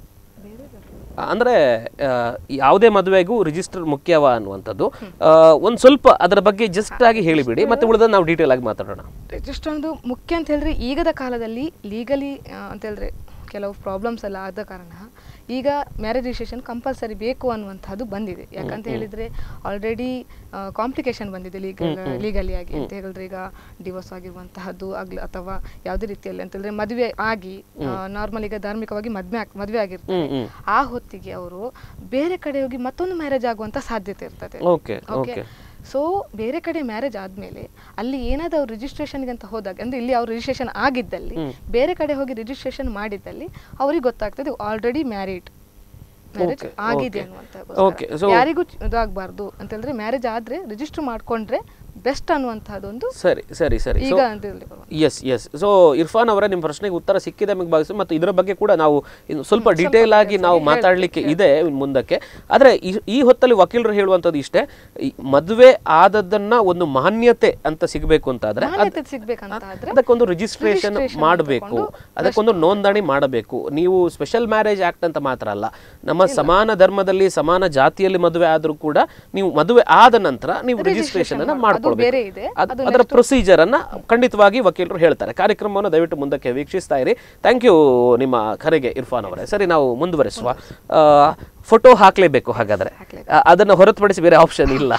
ಆ, ಅಂದ್ರೆ ಆ, ಯಾವುದೇ ಮದುವೆಗೂ ರಿಜಿಸ್ಟರ್ ಮುಖ್ಯವ ಅನ್ನುವಂಥದ್ದು ಒಂದು ಸ್ವಲ್ಪ ಅದರ ಬಗ್ಗೆ ಜಸ್ಟ್ ಆಗಿ ಹೇಳಿಬಿಡಿ ಮತ್ತೆ ಉಳಿದ ನಾವು ಡೀಟೇಲ್ ಆಗಿ ಮಾತಾಡೋಣ ರಿಜಿಸ್ಟರ್ ಒಂದು ಮುಖ್ಯ ಅಂತ ಹೇಳಿದ್ರೆ ಈಗದ ಕಾಲದಲ್ಲಿ ಲೀಗಲಿ ಅಂತ ಹೇಳಿದ್ರೆ ಕೆಲವು ಪ್ರಾಬ್ಲಮ್ಸ್ ಎಲ್ಲ ಆದ ಕಾರಣ ಈಗ ಮ್ಯಾರೇಜ್ ರಿಜಿಸ್ಟ್ರೇಷನ್ ಕಂಪಲ್ಸರಿ ಬೇಕು ಅನ್ನುವಂಥದ್ದು ಬಂದಿದೆ ಯಾಕಂತ ಹೇಳಿದ್ರೆ ಆಲ್ರೆಡಿ ಕಾಂಪ್ಲಿಕೇಶನ್ ಬಂದಿದೆ ಲೀಗಲ್ ಲೀಗಲಿ ಆಗಿ ಅಂತ ಹೇಳಿದ್ರೆ ಈಗ ಡಿವೋರ್ಸ್ ಆಗಿರುವಂತಹದ್ದು ಆಗ್ಲಿ ಅಥವಾ ಯಾವುದೇ ರೀತಿಯಲ್ಲಿ ಅಂತ ಹೇಳಿದ್ರೆ ಮದುವೆ ಆಗಿ ನಾರ್ಮಲ್ ಈಗ ಧಾರ್ಮಿಕವಾಗಿ ಮದ್ವೆ ಆಗ್- ಮದುವೆ ಆಗಿರ್ತಾರೆ ಹ್ಮ್, ಹ್ಮ್. ಆ ಹೊತ್ತಿಗೆ ಅವರು ಬೇರೆ ಕಡೆ ಹೋಗಿ ಮತ್ತೊಂದು ಮ್ಯಾರೇಜ್ ಆಗುವಂತ ಸಾಧ್ಯತೆ ಇರ್ತದೆ ಓಕೆ ಓಕೆ ಓಕೆ ಸೊ ಬೇರೆ ಕಡೆ ಮ್ಯಾರೇಜ್ ಆದ್ಮೇಲೆ ಅಲ್ಲಿ ಏನಾದ್ರು ಅವ್ರು ರಿಜಿಸ್ಟ್ರೇಷನ್ಗೆ ಅಂತ ಹೋದಾಗ ಅಂದ್ರೆ ಇಲ್ಲಿ ಅವ್ರು ರಿಜಿಸ್ಟ್ರೇಷನ್ ಆಗಿದ್ದಲ್ಲಿ ಬೇರೆ ಕಡೆ ಹೋಗಿ ರಿಜಿಸ್ಟ್ರೇಷನ್ ಮಾಡಿದ್ದಲ್ಲಿ ಅವ್ರಿಗೆ ಗೊತ್ತಾಗ್ತದೆ ಆಲ್ರೆಡಿ ಮ್ಯಾರಿಡ್ ಮ್ಯಾರೇಜ್ Okay, ಆಗಿದೆ okay. ಅನ್ನುವಂತ Okay, so- ಯಾರಿಗೂ ಚ- ಇದಾಗಬಾರ್ದು ಅಂತ ಹೇಳಿದ್ರೆ ಮ್ಯಾರೇಜ್ ಆದ್ರೆ ರಿಜಿಸ್ಟರ್ ಮಾಡ್ಕೊಂಡ್ರೆ ಬೆಸ್ಟ್ ಅನ್ನುವಂತಹದ್ದೊಂದು ಸರಿ ಸರಿ ಸರಿ ಈಗ ಸೊ ಅಂತ ಹೇಳಿ ಬರುವಂತ. ಎಸ್ ಎಸ್ ಸೊ ಇರ್ಫಾನ್ ಅವರ ನಿಮ್ಮ ಪ್ರಶ್ನೆಗೆ ಉತ್ತರ ಸಿಕ್ಕಿದೆ ನಮಗೆ ಭಾವಿಸಿ ಮತ್ತು ಇದರ ಬಗ್ಗೆ ಕೂಡ ನಾವು ಇನ್ನು ಸ್ವಲ್ಪ ಡೀಟೇಲ್ ಆಗಿ ನಾವು ಮಾತಾಡಲಿಕ್ಕೆ ಇದೆ ಇನ್ನು ಮುಂದಕ್ಕೆ ಆದರೆ ಈ- ಈ ಹೊತ್ತಲ್ಲಿ ವಕೀಲರು ಹೇಳುವಂಥದ್ದು ಇಷ್ಟೇ ಈ ಮದುವೆ ಆದದ್ದನ್ನ ಒಂದು ಮಾನ್ಯತೆ ಅಂತ ಸಿಗಬೇಕು ಅಂತ ಆದ್ರೆ ಅದ್- ಮಾನ್ಯತೆ ಸಿಗ್ಬೇಕಂತ ಆದ್ರೆ ಅದಕ್ಕೊಂದು ರಿಜಿಸ್ಟ್ರೇಷನ್ registration ಮಾಡಬೇಕು ಮಾಡ್ಕೊಂಡು ಅದಕ್ಕೊಂದು ನೋಂದಣಿ ಮಾಡಬೇಕು ನೀವು ಸ್ಪೆಷಲ್ ಮ್ಯಾರೇಜ್ ಆಕ್ಟ್ ಅಂತ ಮಾತ್ರ ಅಲ್ಲ ನಮ್ಮ ಸಮಾನ ಧರ್ಮದಲ್ಲಿ ಸಮಾನ ಜಾತಿಯಲ್ಲಿ ಮದುವೆ ಆದ್ರೂ ಕೂಡ ನೀವು ಮದುವೆ ಆದ ನಂತರ ನೀವು ರಿಜಿಸ್ಟ್ರೇಷನ್ ಅನ್ನ ಮಾಡು. ಅದು ಬೇರೆ ಮಾಡ್ಕೊಳ್ಬೇಕು ಇದೆ. ಅದ್- ಅದು ಅದರ ಪ್ರೊಸೀಜರ್ ಅನ್ನ ಖಂಡಿತವಾಗಿ ವಕೀಲರು ಹೇಳ್ತಾರೆ ಕಾರ್ಯಕ್ರಮವನ್ನು ದಯವಿಟ್ಟು ಮುಂದಕ್ಕೆ ವೀಕ್ಷಿಸ್ತಾ ಇರಿ ಥ್ಯಾಂಕ್ ಯು ನಿಮ್ಮ ಕರೆಗೆ ಇರ್ಫಾನ್ ಅವರೇ ಸರಿ ನಾವು ಮುಂದುವರಿಸುವ ಫೋಟೋ ಹಾಕ್ಲೇಬೇಕು ಹಾಗಾದ್ರೆ ಆ, ಅದನ್ನ ಹೊರತುಪಡಿಸಿ ಬೇರೆ ಆಪ್ಷನ್ ಇಲ್ಲ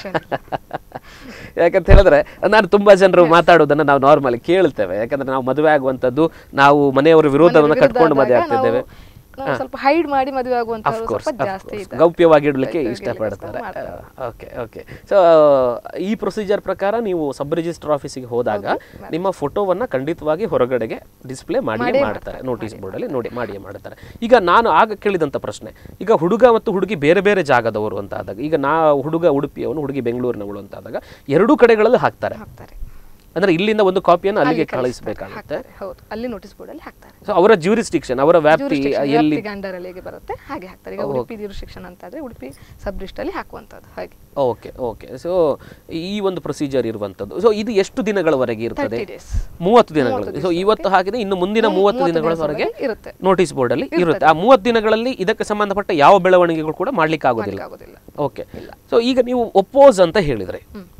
ಯಾಕಂತ ಹೇಳಿದ್ರೆ ನಾನು ತುಂಬಾ ಜನರು ಮಾತಾಡೋದನ್ನ ನಾವು ನಾರ್ಮಲಿ ಕೇಳ್ತೇವೆ ಯಾಕಂದ್ರೆ ನಾವು ಮದುವೆ ಆಗುವಂತದ್ದು ನಾವು ಮನೆಯವರ ವಿರೋಧವನ್ನು ವಿರುದ್ಧ ಕಟ್ಕೊಂಡು ಮದುವೆ ಆದಾಗ ಆಗ್ತಿದ್ದೇವೆ ನಾವು- ನಾವು ಸ್ವಲ್ಪ ಹೈಡ್ ಮಾಡಿ ಮದುವೆ ಆಗುವಂತವ್ರು ಅಫ್ಕೋರ್ಸ್ ಸ್ವಲ್ಪ ಜಾಸ್ತಿ ಇದ್ದಾರೆ. ಗೌಪ್ಯವಾಗಿ ಇಡಲಿಕ್ಕೆ ಗೌಪ್ಯವಾಗಿ ಇಷ್ಟಪಡ್ತಾರೆ ಮಾಡ್ತಾರೆ. ಓಕೆ ಓಕೆ ಸೊ ಈ ಪ್ರೊಸೀಜರ್ ಪ್ರಕಾರ ನೀವು ಸಬ್ ರಿಜಿಸ್ಟರ್ ಆಫೀಸಿಗೆ ಹೋದಾಗ ನಿಮ್ಮ ಫೋಟೋವನ್ನ ಖಂಡಿತವಾಗಿ ಹೊರಗಡೆಗೆ ಡಿಸ್ಪ್ಲೇ ಮಾಡಿ ಮಾಡ್ತಾರೆ ನೋಟಿಸ್ ಬೋರ್ಡ್ ಅಲ್ಲಿ ನೋಡಿ ಮಾಡಿಯೇ ಮಾಡ್ತಾರೆ ಈಗ ನಾನು ಆಗ ಕೇಳಿದಂತ ಪ್ರಶ್ನೆ ಈಗ ಹುಡುಗ ಮತ್ತು ಹುಡುಗಿ ಬೇರೆ ಬೇರೆ ಜಾಗದವರು ಅಂತ ಆದಾಗ ಈಗ ನಾ ಹುಡುಗ ಉಡುಪಿಯವನು ಹುಡುಗಿ ಬೆಂಗಳೂರಿನವಳು ಅಂತ ಆದಾಗ ಎರಡೂ ಕಡೆಗಳಲ್ಲಿ ಹಾಕ್ತಾರೆ ಹಾಕ್ತಾರೆ ಅಂದ್ರೆ ಇಲ್ಲಿಂದ ಒಂದು ಕಾಪಿಯನ್ನು ಅಲ್ಲಿಗೆ ಅಲ್ಲಿ ಕಳಿಸ್ತಾರೆ, ಕಳಿಸಬೇಕಾಗುತ್ತೆ ಹಾಕ್ತಾರೆ. ಹೌದು ಅಲ್ಲಿ ನೋಟಿಸ್ ಬೋರ್ಡ್ ಅಲ್ಲಿ ಹಾಕ್ತಾರೆ ಸೊ ಅವರ ಜ್ಯೂರಿಸ್ಟಿಕ್ಷನ್ ಅವರ ವ್ಯಾಪ್ತಿ ಎಲ್ಲಿ ಅಂಡರ್ ಅಲ್ಲಿ ಹೇಗೆ ಬರುತ್ತೆ ಹಾಗೆ ಹಾಕ್ತಾರೆ ಈಗ ಉಡುಪಿ ಶಿಕ್ಷಣ ಅಂತ ಆದ್ರೆ ಉಡುಪಿ ಸಬ್ ಲಿಸ್ಟ್ ಅಲ್ಲಿ ಹಾಕುವಂತದ್ದು ಹಾಗೆ ಓಕೆ ಓಕೆ ಸೊ ಈ ಒಂದು ಪ್ರೊಸೀಜರ್ ಇರುವಂತದ್ದು ಸೊ ಇದು ಎಷ್ಟು ದಿನಗಳವರೆಗೆ ಇರ್ತದೆ 30 days. ಮೂವತ್ತು ದಿನಗಳು ಸೊ ಇವತ್ತು ಹಾಕಿದ್ರೆ ಇನ್ನು ಮುಂದಿನ ಮೂವತ್ತು ದಿನಗಳವರೆಗೆ ಇರುತ್ತೆ ನೋಟಿಸ್ ಬೋರ್ಡ್ ಅಲ್ಲಿ ಇರುತ್ತೆ ಆ ಮೂವತ್ತು ದಿನಗಳಲ್ಲಿ ಇದಕ್ಕೆ ಸಂಬಂಧಪಟ್ಟ ಯಾವ ಬೆಳವಣಿಗೆಗಳು ಕೂಡ ಮಾಡ್ಲಿಕ್ಕೆ ಆಗೋದಿಲ್ಲ ಆಗೋದಿಲ್ಲ ಓಕೆ ಸೊ ಈಗ ನೀವು ಒಪ್ಪೋಸ್ ಅಂತ ಹೇಳಿದ್ರಿ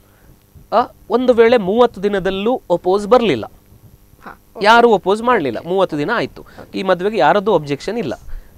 ಆ, ಒಂದು ವೇಳೆ ಮೂವತ್ತು ದಿನದಲ್ಲೂ ಒಪೋಸ್ ಬರಲಿಲ್ಲ ಹಾ ಯಾರು ಒಪೋಸ್ ಮಾಡಲಿಲ್ಲ ಮೂವತ್ತು ದಿನ ಆಯ್ತು ಈ ಮದುವೆಗೆ ಯಾರದ್ದು ಒಬ್ಜೆಕ್ಷನ್ ಇಲ್ಲ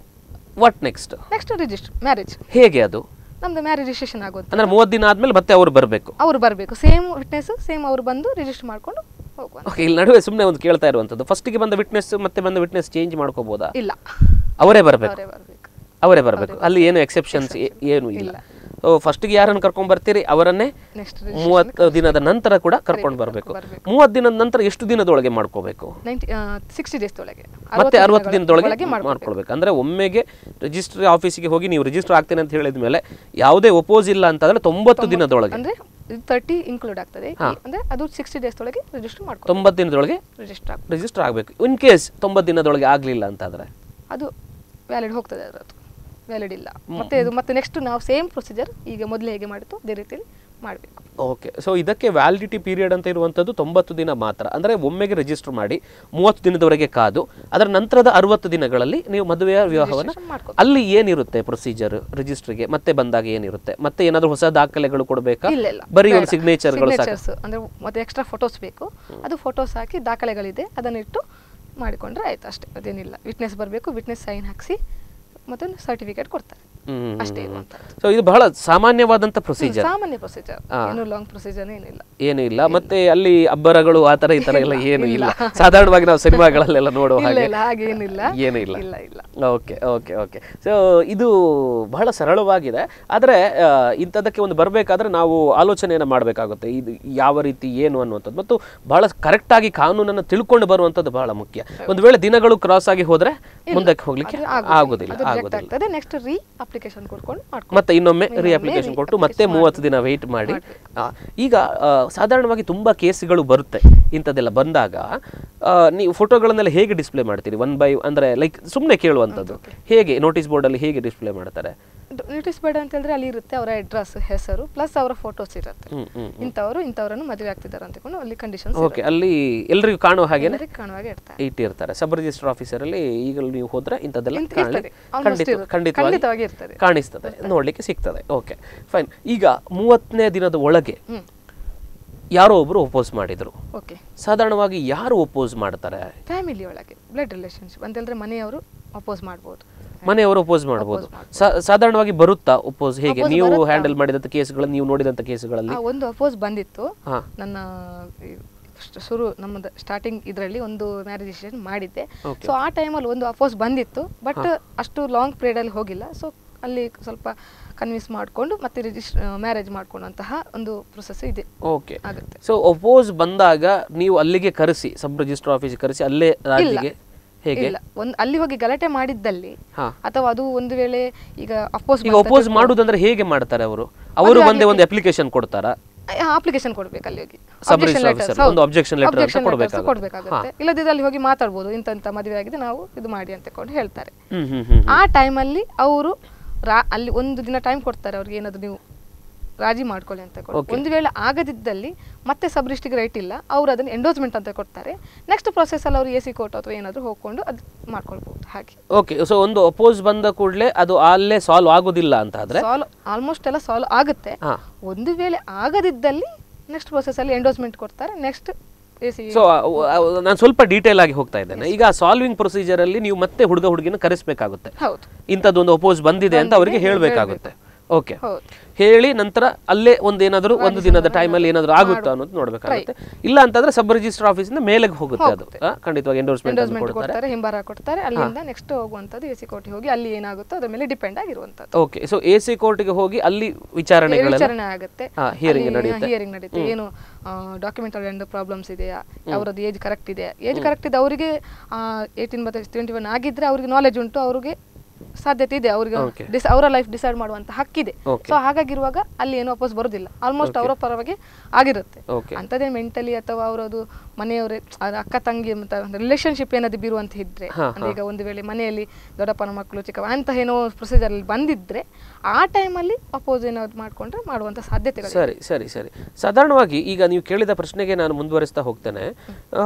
what next next register marriage ಹೇಗೆ ಅದು ನಮ್ದು ಮ್ಯಾರೇಜ್ ರಿಜಿಸ್ಟ್ರೇಷನ್ ಆಗುತ್ತೆ ಅಂದ್ರೆ ಮೂವತ್ತು ದಿನ ಆದ್ಮೇಲೆ ಮತ್ತೆ ಅವರು ಬರಬೇಕು ಅವ್ರು ಬರಬೇಕು ಸೇಮ್ ವಿಟ್ನೆಸ್ ಸೇಮ್ ಅವ್ರು ಬಂದು ರಿಜಿಸ್ಟರ್ ಮಾಡ್ಕೊಂಡು ಹೋಗುವ ಓಕೆ ಇಲ್ಲಿ ನಡುವೆ ಸುಮ್ಮನೆ ಒಂದು ಕೇಳ್ತಾ ಇರುವಂಥದ್ದು ಫಸ್ಟಿಗೆ ಬಂದ ವಿಟ್ನೆಸ್ ಮತ್ತೆ ಬಂದ ವಿಟ್ನೆಸ್ ಚೇಂಜ್ ಮಾಡ್ಕೋಬೋದಾ ಇಲ್ಲ ಅವರೇ ಬರಬೇಕು ಅವರೇ ಬರಬೇಕು ಅವರೇ ಬರಬೇಕು ಅಲ್ಲಿ ಏನು ಎಕ್ಸೆಪ್ಷನ್ಸ್ ಏನು ಇಲ್ಲ ಸೊ ಫಸ್ಟಿಗೆ ಯಾರನ್ನು ಕರ್ಕೊಂಡ್ ಬರ್ತೀರಿ ಅವರನ್ನೇ ನೆಕ್ಸ್ಟ್ ಮೂವತ್ತು ದಿನದ ನಂತರ ಕೂಡ ಕರ್ಕೊಂಡು ಬರಬೇಕು ಮೂವತ್ತು ದಿನದ ನಂತರ ಎಷ್ಟು ದಿನದೊಳಗೆ ಮಾಡ್ಕೋಬೇಕು ನೈಂಟಿ ಸಿಕ್ಸ್ಟಿ ಡೇಸ್ ಒಳಗೆ ಮತ್ತೆ ಅರವತ್ತು ದಿನದೊಳಗೆ ಒಳಗೆ ಮಾಡ್ಕೊಬೇಕು. ಮಾಡ್ಕೊಳ್ಬೇಕು ಅಂದ್ರೆ ಒಮ್ಮೆಗೆ ರಿಜಿಸ್ಟ್ರಿ ಆಫೀಸಿಗೆ ಹೋಗಿ ನೀವು ರಿಜಿಸ್ಟರ್ ಆಗ್ತೇನೆ ಅಂತ ಹೇಳಿದ ಮೇಲೆ ಯಾವುದೇ ಒಪೋಸ್ ಇಲ್ಲ ಅಂತಂದ್ರೆ ತೊಂಬತ್ತು ದಿನದೊಳಗೆ ಅಂದ್ರೆ ತರ್ಟಿ ಇನ್ಕ್ಲೂಡ್ ಆಗ್ತದೆ ಈ- ಅಂದ್ರೆ ಅದು ಸಿಕ್ಸ್ಟಿ ಡೇಸ್ ಒಳಗೆ ರಿಜಿಸ್ಟರ್ ಮಾಡ್ಕೊ ತೊಂಬತ್ತು ದಿನದೊಳಗೆ ರಿಜಿಸ್ಟರ್ ಆಗ ರಿಜಿಸ್ಟರ್ ಆಗಬೇಕು ಇನ್ ಕೇಸ್ ತೊಂಬತ್ತು ದಿನದೊಳಗೆ ಆಗಲಿಲ್ಲ ಅಂತಾದ್ರೆ ಅದು ವ್ಯಾಲಿಡ್ ಹೋಗ್ತದೆ ಅದರದ್ದು ವ್ಯಾಲಿಡ್ ಇಲ್ಲ ಮತ್ತೆ ಇದು ಮತ್ತೆ ನೆಕ್ಸ್ಟ್ ನಾವು ಸೇಮ್ ಪ್ರೊಸೀಜರ್ ಈಗ ಮೊದಲು ಹೇಗೆ ಮಾಡಿತ್ತು ಅದೇ ರೀತಿಯಲ್ಲಿ ಮಾಡಬೇಕು ಓಕೆ ಸೊ ಇದಕ್ಕೆ ವ್ಯಾಲಿಡಿಟಿ ಪೀರಿಯಡ್ ಅಂತ ಇರುವಂಥದ್ದು ತೊಂಬತ್ತು ದಿನ ಮಾತ್ರ ಅಂದರೆ ಒಮ್ಮೆಗೆ ರಿಜಿಸ್ಟರ್ ಮಾಡಿ ಮೂವತ್ತು ದಿನದವರೆಗೆ ಕಾದು ಅದರ ನಂತರದ ಅರವತ್ತು ದಿನಗಳಲ್ಲಿ ನೀವು ಮದುವೆಯ ವಿವಾಹವನ್ನು ಮಾಡ್ಕೊಬೇಕು. ಅಲ್ಲಿ ಏನಿರುತ್ತೆ ಪ್ರೊಸೀಜರ್ ರಿಜಿಸ್ಟ್ರಿಗೆ ಮತ್ತೆ ಬಂದಾಗ ಏನಿರುತ್ತೆ ಮತ್ತೆ ಏನಾದರೂ ಹೊಸ ದಾಖಲೆಗಳು ಕೊಡಬೇಕಾ ಇಲ್ಲ ಇಲ್ಲ ಬರೀ ಬೇಡ. ಒಂದು ಸಿಗ್ನೇಚರ್ಗಳು ಸಾಕು Signatures, ಅಂದ್ರೆ ಮತ್ತೆ ಎಕ್ಸ್ಟ್ರಾ ಫೋಟೋಸ್ ಬೇಕು ಅದು ಫೋಟೋಸ್ ಹಾಕಿ ದಾಖಲೆಗಳಿದೆ ಅದನ್ನಿಟ್ಟು ಮಾಡಿಕೊಂಡ್ರೆ ಆಯ್ತು ಅಷ್ಟೇ ಅದೇನಿಲ್ಲ ವಿಟ್ನೆಸ್ ಬರಬೇಕು ವಿಟ್ನೆಸ್ ಸೈನ್ ಹಾಕಿಸಿ ಮತ್ತೆ ಸರ್ಟಿಫಿಕೇಟ್ ಕೊಡ್ತಾರೆ ಹ್ಮ್. ಅಷ್ಟೇ ಇರುವಂಥದ್ದು ಸೊ ಇದು ಬಹಳ ಸಾಮಾನ್ಯವಾದಂಥ ಪ್ರೊಸೀಜರ್ ಸಾಮಾನ್ಯ ಪ್ರೊಸೀಜರ್ ಏನು ಲಾಂಗ್ ಪ್ರೊಸೀಜರ್ ಏನಿಲ್ಲ ಏನು ಇಲ್ಲ ಮತ್ತೆ ಅಲ್ಲಿ ಅಬ್ಬರಗಳು ಆ ಥರ ಈ ಥರ ಎಲ್ಲ ಏನು ಇಲ್ಲ ಸಾಧಾರಣವಾಗಿ ನಾವು ಸಿನಿಮಾಗಳಲ್ಲೆಲ್ಲ ನೋಡುವ ಇಲ್ಲ ಹಾಗೆ ಇಲ್ಲ ಹಾಗೇನಿಲ್ಲ ಏನು ಇಲ್ಲ ಇಲ್ಲ ಇಲ್ಲ ಓಕೆ ಓಕೆ ಓಕೆ ಸೊ ಇದು ಬಹಳ ಸರಳವಾಗಿದೆ ಆದರೆ ಇಂಥದ್ದಕ್ಕೆ ಒಂದು ಬರಬೇಕಾದ್ರೆ ನಾವು ಆಲೋಚನೆಯನ್ನು ಮಾಡಬೇಕಾಗುತ್ತೆ ಇದು ಯಾವ ರೀತಿ ಏನು ಅನ್ನುವಂಥದ್ದು ಮತ್ತು ಬಹಳ ಕರೆಕ್ಟಾಗಿ ಕಾನೂನನ್ನು ತಿಳ್ಕೊಂಡು ಬರುವಂಥದ್ದು ಬಹಳ ಮುಖ್ಯ ಒಂದು ವೇಳೆ ದಿನಗಳು ಕ್ರಾಸ್ ಆಗಿ ಹೋದರೆ ಮುಂದಕ್ಕೆ ಹೋಗ್ಲಿಕ್ಕೆ ಆಗೋದಿಲ್ಲ ಅದು ರಿಜೆಕ್ಟ್ ಆಗೋದಿಲ್ಲ ಆಗ್ತದೆ ನೆಕ್ಸ್ಟ್ ರೀ ಅಪ್ಲಿಕೇಶನ್ ಕೊಡ್ಕೊಂಡು ಮಾಡ್ಕೊಂಡು ಮತ್ತೆ ಇನ್ನೊಮ್ಮೆ ರೀ ಅಪ್ಲಿಕೇಶನ್ ಕೊಟ್ಟು ಮತ್ತೆ ಮೂವತ್ತು ದಿನ ವೆಯ್ಟ್ ಮಾಡಿ ಆ, ಈಗ ಆ, ಸಾಧಾರಣವಾಗಿ ತುಂಬಾ ಕೇಸ್ಗಳು ಬರುತ್ತೆ ಇಂಥದ್ದೆಲ್ಲ ಬಂದಾಗ ಆ, ನೀವು ಫೋಟೋಗಳನ್ನೆಲ್ಲ ಹೇಗೆ ಡಿಸ್ಪ್ಲೇ ಮಾಡ್ತೀರಿ ಒನ್ ಬೈ ಅಂದ್ರೆ ಲೈಕ್ ಸುಮ್ಮನೆ ಕೇಳುವಂಥದ್ದು ಹೇಗೆ ನೋಟಿಸ್ ಬೋರ್ಡಲ್ಲಿ ಹೇಗೆ ಡಿಸ್ಪ್ಲೇ ಮಾಡ್ತಾರೆ ನೋಟಿಸ್ ಬೇಡ ಅಂತ ಹೇಳಿದ್ರೆ ಅಲ್ಲಿ ಇರುತ್ತೆ ಅವರ ಅಡ್ರೆಸ್ ಹೆಸರು ಪ್ಲಸ್ ಅವರ ಫೋಟೋಸ್ ಇರುತ್ತೆ ಹ್ಮ್ ಹ್ಮ್ ಇಂಥವರು ಇಂಥವರನ್ನು ಮದುವೆ ಆಗ್ತಿದ್ದಾರೆ ಅಂತಕೊಂಡು ಅಲ್ಲಿ ಕಂಡೀಷನ್ಸ್ ಓಕೆ ಅಲ್ಲಿ ಎಲ್ರಿಗೂ ಕಾಣುವ ಹಾಗೆ ಎಲ್ಲರಿಗೆ ಕಾಣುವಾಗೆ ಇರ್ತಾರೆ ಇಟ್ಟಿರ್ತಾರೆ ಸಬ್ ರಿಜಿಸ್ಟರ್ ಆಫೀಸರಲ್ಲಿ ಈಗಲೂ ನೀವು ಹೋದ್ರೆ ಇಂಥದ್ದೆಲ್ಲ ಇಂತ- ಕಾಣಲಿ ಇರ್ತದೆ. Almost ಖಂಡಿತ ಇರುತ್ತೆ. ಖಂಡಿತವಾಗಿ ಖಂಡಿತವಾಗಿ ಇರ್ತದೆ. ಕಾಣಿಸ್ತದೆ ನೋಡ್ಲಿಕ್ಕೆ ಸಿಗ್ತದೆ ಓಕೆ ಫೈನ್ ಈಗ ಮೂವತ್ತನೇ ದಿನದ ಒಳಗೆ ಹ್ಮ್ ಯಾರೋ ಒಬ್ರು ಒಪೋಸ್ ಮಾಡಿದ್ರು ಓಕೆ ಸಾಧಾರಣವಾಗಿ ಯಾರು ಒಪೋಸ್ ಮಾಡ್ತಾರೆ ಫ್ಯಾಮಿಲಿ ಒಳಗೆ ಬ್ಲಡ್ ರಿಲೇಶನ್ಶಿಪ್ ಅಂತ ಹೇಳಿದ್ರೆ ಮನೆಯವರು ಅಪೋಸ್ ಮಾಡ್ಬೋದು ಮನೆಯವರು ಒಪೋಸ್ ಮಾಡ್ಬೋದು ಸಾ- ಸಾಧಾರಣವಾಗಿ ಬರುತ್ತಾ ಒಪೋಸ್ ಹೇಗೆ Oppose ನೀವು ಬರುತ್ತಾ? ಹ್ಯಾಂಡಲ್ ಮಾಡಿದಂಥ ಕೇಸ್ಗಳು ನೀವು ನೋಡಿದಂಥ ಕೇಸುಗಳಲ್ಲಿ ಆ, ಒಂದು ಅಪೋಸ್ ಬಂದಿತ್ತು ಹಾ. ನನ್ನ ಈ ಸ್ಟ್- ಶುರು ನಮ್ಮದು ಸ್ಟಾರ್ಟಿಂಗ್ ಇದರಲ್ಲಿ ಒಂದು ಮ್ಯಾರೇಜ್ ರಿಜಿಸ್ಟ್ರೇಷನ್ ಮಾಡಿದ್ದೆ Okay. ಸೊ ಆ ಟೈಮಲ್ಲಿ ಒಂದು ಅಪೋಸ್ ಬಂದಿತ್ತು ಬಟ್ ಅಷ್ಟು ಲಾಂಗ್ ಪೀರಿಯಡಲ್ಲಿ ಹೋಗಿಲ್ಲ ಸೊ ಅಲ್ಲಿ ಸ್ವಲ್ಪ ಕನ್ವಿನ್ಸ್ ಮಾಡಿಕೊಂಡು ಮತ್ತೆ ರಿಜಿಸ್ಟ್ರ್ ಮ್ಯಾರೇಜ್ ಮಾಡ್ಕೊಳ್ಳುವಂತಹ ಒಂದು ಪ್ರೊಸೆಸ್ ಇದೆ ಓಕೆ ಆಗುತ್ತೆ ಸೊ ಒಪೋಸ್ ಬಂದಾಗ ನೀವು ಅಲ್ಲಿಗೆ ಕರೆಸಿ ಸಬ್ ರಿಜಿಸ್ಟರ್ ಆಫೀಸ್ ಕರೆಸಿ ಅಲ್ಲೇ ರಾಜಿಗೆ ಹೇಗೆ ಇಲ್ಲ ಒಂದು ಅಲ್ಲಿ ಹೋಗಿ ಗಲಾಟೆ ಮಾಡಿದ್ದಲ್ಲಿ ಹಾ. ಅಥವಾ ಅದು ಒಂದು ವೇಳೆ ಈಗ ಅಪೋಸ್ ಈಗ ಒಪೋಸ್ ಮಾಡುದಂದ್ರೆ ಹೇಗೆ ಮಾಡ್ತಾರೆ ಅವರು ಅವರು ಒಂದೇ ಒಂದು ಅಪ್ಲಿಕೇಶನ್ ಕೊಡ್ತಾರಾ ಅಪ್ಲಿಕೇಶನ್ ಕೊಡ್ಬೇಕು ಅಲ್ಲಿ ಹೋಗಿ Sub Objection register letters, officer, ಹೌದು. ಒಂದು objection letter ಅಂತ Objection letters ಕೊಡ್ಬೇಕಾಗುತ್ತೆ. ಕೊಡ್ಬೇಕಾಗುತ್ತೆ ಇಲ್ಲದಿದ್ರೆ ಅಲ್ಲಿ ಹೋಗಿ ಮಾತಾಡ್ಬೋದು ಇಂಥ ಇಂಥ ಮದುವೆ ಆಗಿದೆ ನಾವು ಇದು ಮಾಡಿ ಅಂತ ಕೊಂಡು ಹೇಳ್ತಾರೆ ಹ್ಮ್ ಹ್ಮ್ ಹ್ಮ್ ಆ ಟೈಮಲ್ಲಿ ಅವರು ರಾ ಅಲ್ಲಿ ಒಂದು ದಿನ ಟೈಮ್ ಕೊಡ್ತಾರೆ ಅವ್ರಿಗೆ ಏನಾದ್ರು ನೀವು ರಾಜಿ ಮಾಡ್ಕೊಳ್ಳಿ ಅಂತ ಕೊಡು. Okay. ಒಂದು ವೇಳೆ ಆಗದಿದ್ದಲ್ಲಿ ಮತ್ತೆ ಸಬ್ರಿಸ್ಟಿಗೆ ರೈಟ್ ಇಲ್ಲ ಅವ್ರು ಅದನ್ನ ಎಂಡೋಸ್ಮೆಂಟ್ ಅಂತ ಕೊಡ್ತಾರೆ ನೆಕ್ಸ್ಟ್ ಪ್ರೊಸೆಸ್ ಅಲ್ಲಿ ಅವ್ರು ಎ ಸಿ ಕೋರ್ಟ್ ಅಥವಾ ಏನಾದ್ರು ಹೋಗ್ಕೊಂಡು ಅದು ಮಾಡ್ಕೊಳ್ಬಹುದು ಹಾಗೆ ಓಕೆ ಸೊ ಒಂದು ಅಪೋಸ್ ಬಂದ ಕೂಡಲೇ ಅದು ಅಲ್ಲೇ ಸಾಲ್ವ್ ಆಗೋದಿಲ್ಲ ಅಂತ ಆದ್ರೆ ಸಾಲ್ವ್ ಆಲ್ಮೋಸ್ಟ್ ಎಲ್ಲ ಸಾಲ್ವ್ ಆಗುತ್ತೆ ಹಾ. ಒಂದು ವೇಳೆ ಆಗದಿದ್ದಲ್ಲಿ ನೆಕ್ಸ್ಟ್ ಪ್ರೊಸೆಸ್ ಅಲ್ಲಿ ಎಂಡೋಸ್ಮೆಂಟ್ ಕೊಡ್ತಾರೆ ನೆಕ್ಸ್ಟ್ ಎ ಸಿ ಸೊ ನಾನು ಸ್ವಲ್ಪ ಡೀಟೇಲ್ ಆಗಿ ಹೋಗ್ತಾ ಇದ್ದೇನೆ ಈಗ ಸಾಲ್ವಿಂಗ್ ಪ್ರೊಸೀಜರ್ ಅಲ್ಲಿ ನೀವು ಮತ್ತೆ ಹುಡುಗ ಹುಡುಗಿನ ಕರೆಸ್ಬೇಕಾಗುತ್ತೆ ಹೌದು ಇಂಥದ್ದೊಂದು ಅಪೋಸ್ ಬಂದಿದೆ ಅಂತ ಅವರಿಗೆ ಬಂದಿದೆ, ಹೇಳಬೇಕಾಗುತ್ತೆ ಓಕೆ ಹೌದು. ಹೇಳಿ ನಂತರ ಅಲ್ಲೇ ಒಂದೇನಾದ್ರು ಒಂದು ದಿನದ ಟೈಮಲ್ಲಿ ಏನಾದ್ರು ಆಗುತ್ತಾ ಅನ್ನೋದು ನೋಡ್ಬೇಕಾಗುತ್ತೆ ಇಲ್ಲ ಅಂತಂದ್ರೆ ಸಬ್ ರಿಜಿಸ್ಟರ್ ಆಫೀಸಿಂದ ಮೇಲೆಗೆ ಹೋಗುತ್ತೆ ಅದು ಆ, ಖಂಡಿತವಾಗಿ ಎಂಡೋರ್ಸ್ಮೆಂಟ್ ಎಂಡೋಸ್ಮೆಂಟ್ ಕೊಡ್ತಾರೆ ಕೊಡ್ತಾರೆ ಹಿಂಬಾರ ಕೊಡ್ತಾರೆ ಅಲ್ಲಿಂದ ನೆಕ್ಸ್ಟ್ ಹೋಗುವಂಥದ್ದು ಎ ಸಿ ಕೋರ್ಟಿಗೆ ಹೋಗಿ ಅಲ್ಲಿ ಏನಾಗುತ್ತೋ ಅದ್ರ ಮೇಲೆ ಡಿಪೆಂಡ್ ಆಗಿರುವಂಥದ್ದು ಓಕೆ ಸೊ ಎ ಸಿ ಕೋರ್ಟ್ಗೆ ಹೋಗಿ ಅಲ್ಲಿ ವಿಚಾರಣೆಗಳೆಲ್ಲ ವಿಚಾರಣೆ ಆಗುತ್ತೆ ಹಾ, hearing ನಡೆಯುತ್ತೆ. ಹಿಯರಿಂಗ್ ನಡೆಯುತ್ತೆ ಏನು ಡಾಕ್ಯುಮೆಂಟಲ್ ಎಂಡ್ ಪ್ರಾಬ್ಲಮ್ಸ್ ಇದೆಯಾ ಅವರದ್ದು ಏಜ್ ಕರೆಕ್ಟ್ ಇದೆ ಏಜ್ ಕರೆಕ್ಟ್ ಇದೆ ಅವರಿಗೆ ಏಯ್ಟೀನ್ ಮತ್ತೆ ಟ್ವೆಂಟಿ ಒನ್ ಆಗಿದ್ರೆ ಅವ್ರಿಗೆ ನಾಲೆಜ್ ಉಂಟು ಅವ್ರಿಗೆ ಸಾಧ್ಯತೆ ಇದೆ ಅವ್ರಿಗೆ Okay. ಡಿಸ್ ಅವರ ಲೈಫ್ ಡಿಸೈಡ್ ಮಾಡುವಂತ ಹಕ್ಕಿದೆ Okay. ಸೊ ಹಾಗಾಗಿರುವಾಗ ಅಲ್ಲಿ ಏನು ವಾಪಸ್ ಬರೋದಿಲ್ಲ ಆಲ್ಮೋಸ್ಟ್ ಅವರ ಪರವಾಗಿ ಆಗಿರುತ್ತೆ Okay. ಅಂಥದ್ದೇ ಮೆಂಟಲಿ ಅಥವಾ ಅವರದು ಮನೆಯವರೇ ಅದ ಅಕ್ಕ ತಂಗಿ ಮತ್ತು ರಿಲೇಶನ್ಶಿಪ್ ಏನಾದ್ರು ಬೀರುವಂತ ಇದ್ರೆ ಹಾ, ಅಂದ್ರೆ ಈಗ ಒಂದು ವೇಳೆ ಮನೆಯಲ್ಲಿ ದೊಡ್ಡಪ್ಪನ ಮಕ್ಕಳು ಚಿಕ್ಕವ ಅಂತ ಏನೋ ಪ್ರೊಸೀಜರ್ ಅಲ್ಲಿ ಬಂದಿದ್ರೆ ಆ ಟೈಮಲ್ಲಿ ಅಪೋಸ್ ಏನಾದ್ರು ಮಾಡ್ಕೊಂಡ್ರೆ ಮಾಡುವಂತ ಸಾಧ್ಯತೆಗಳು ಸರಿ ಸರಿ ಸರಿ ಸಾಧಾರಣವಾಗಿ ಈಗ ನೀವು ಕೇಳಿದ ಪ್ರಶ್ನೆಗೆ ನಾನು ಮುಂದುವರಿಸ್ತಾ ಹೋಗ್ತೇನೆ ಆ,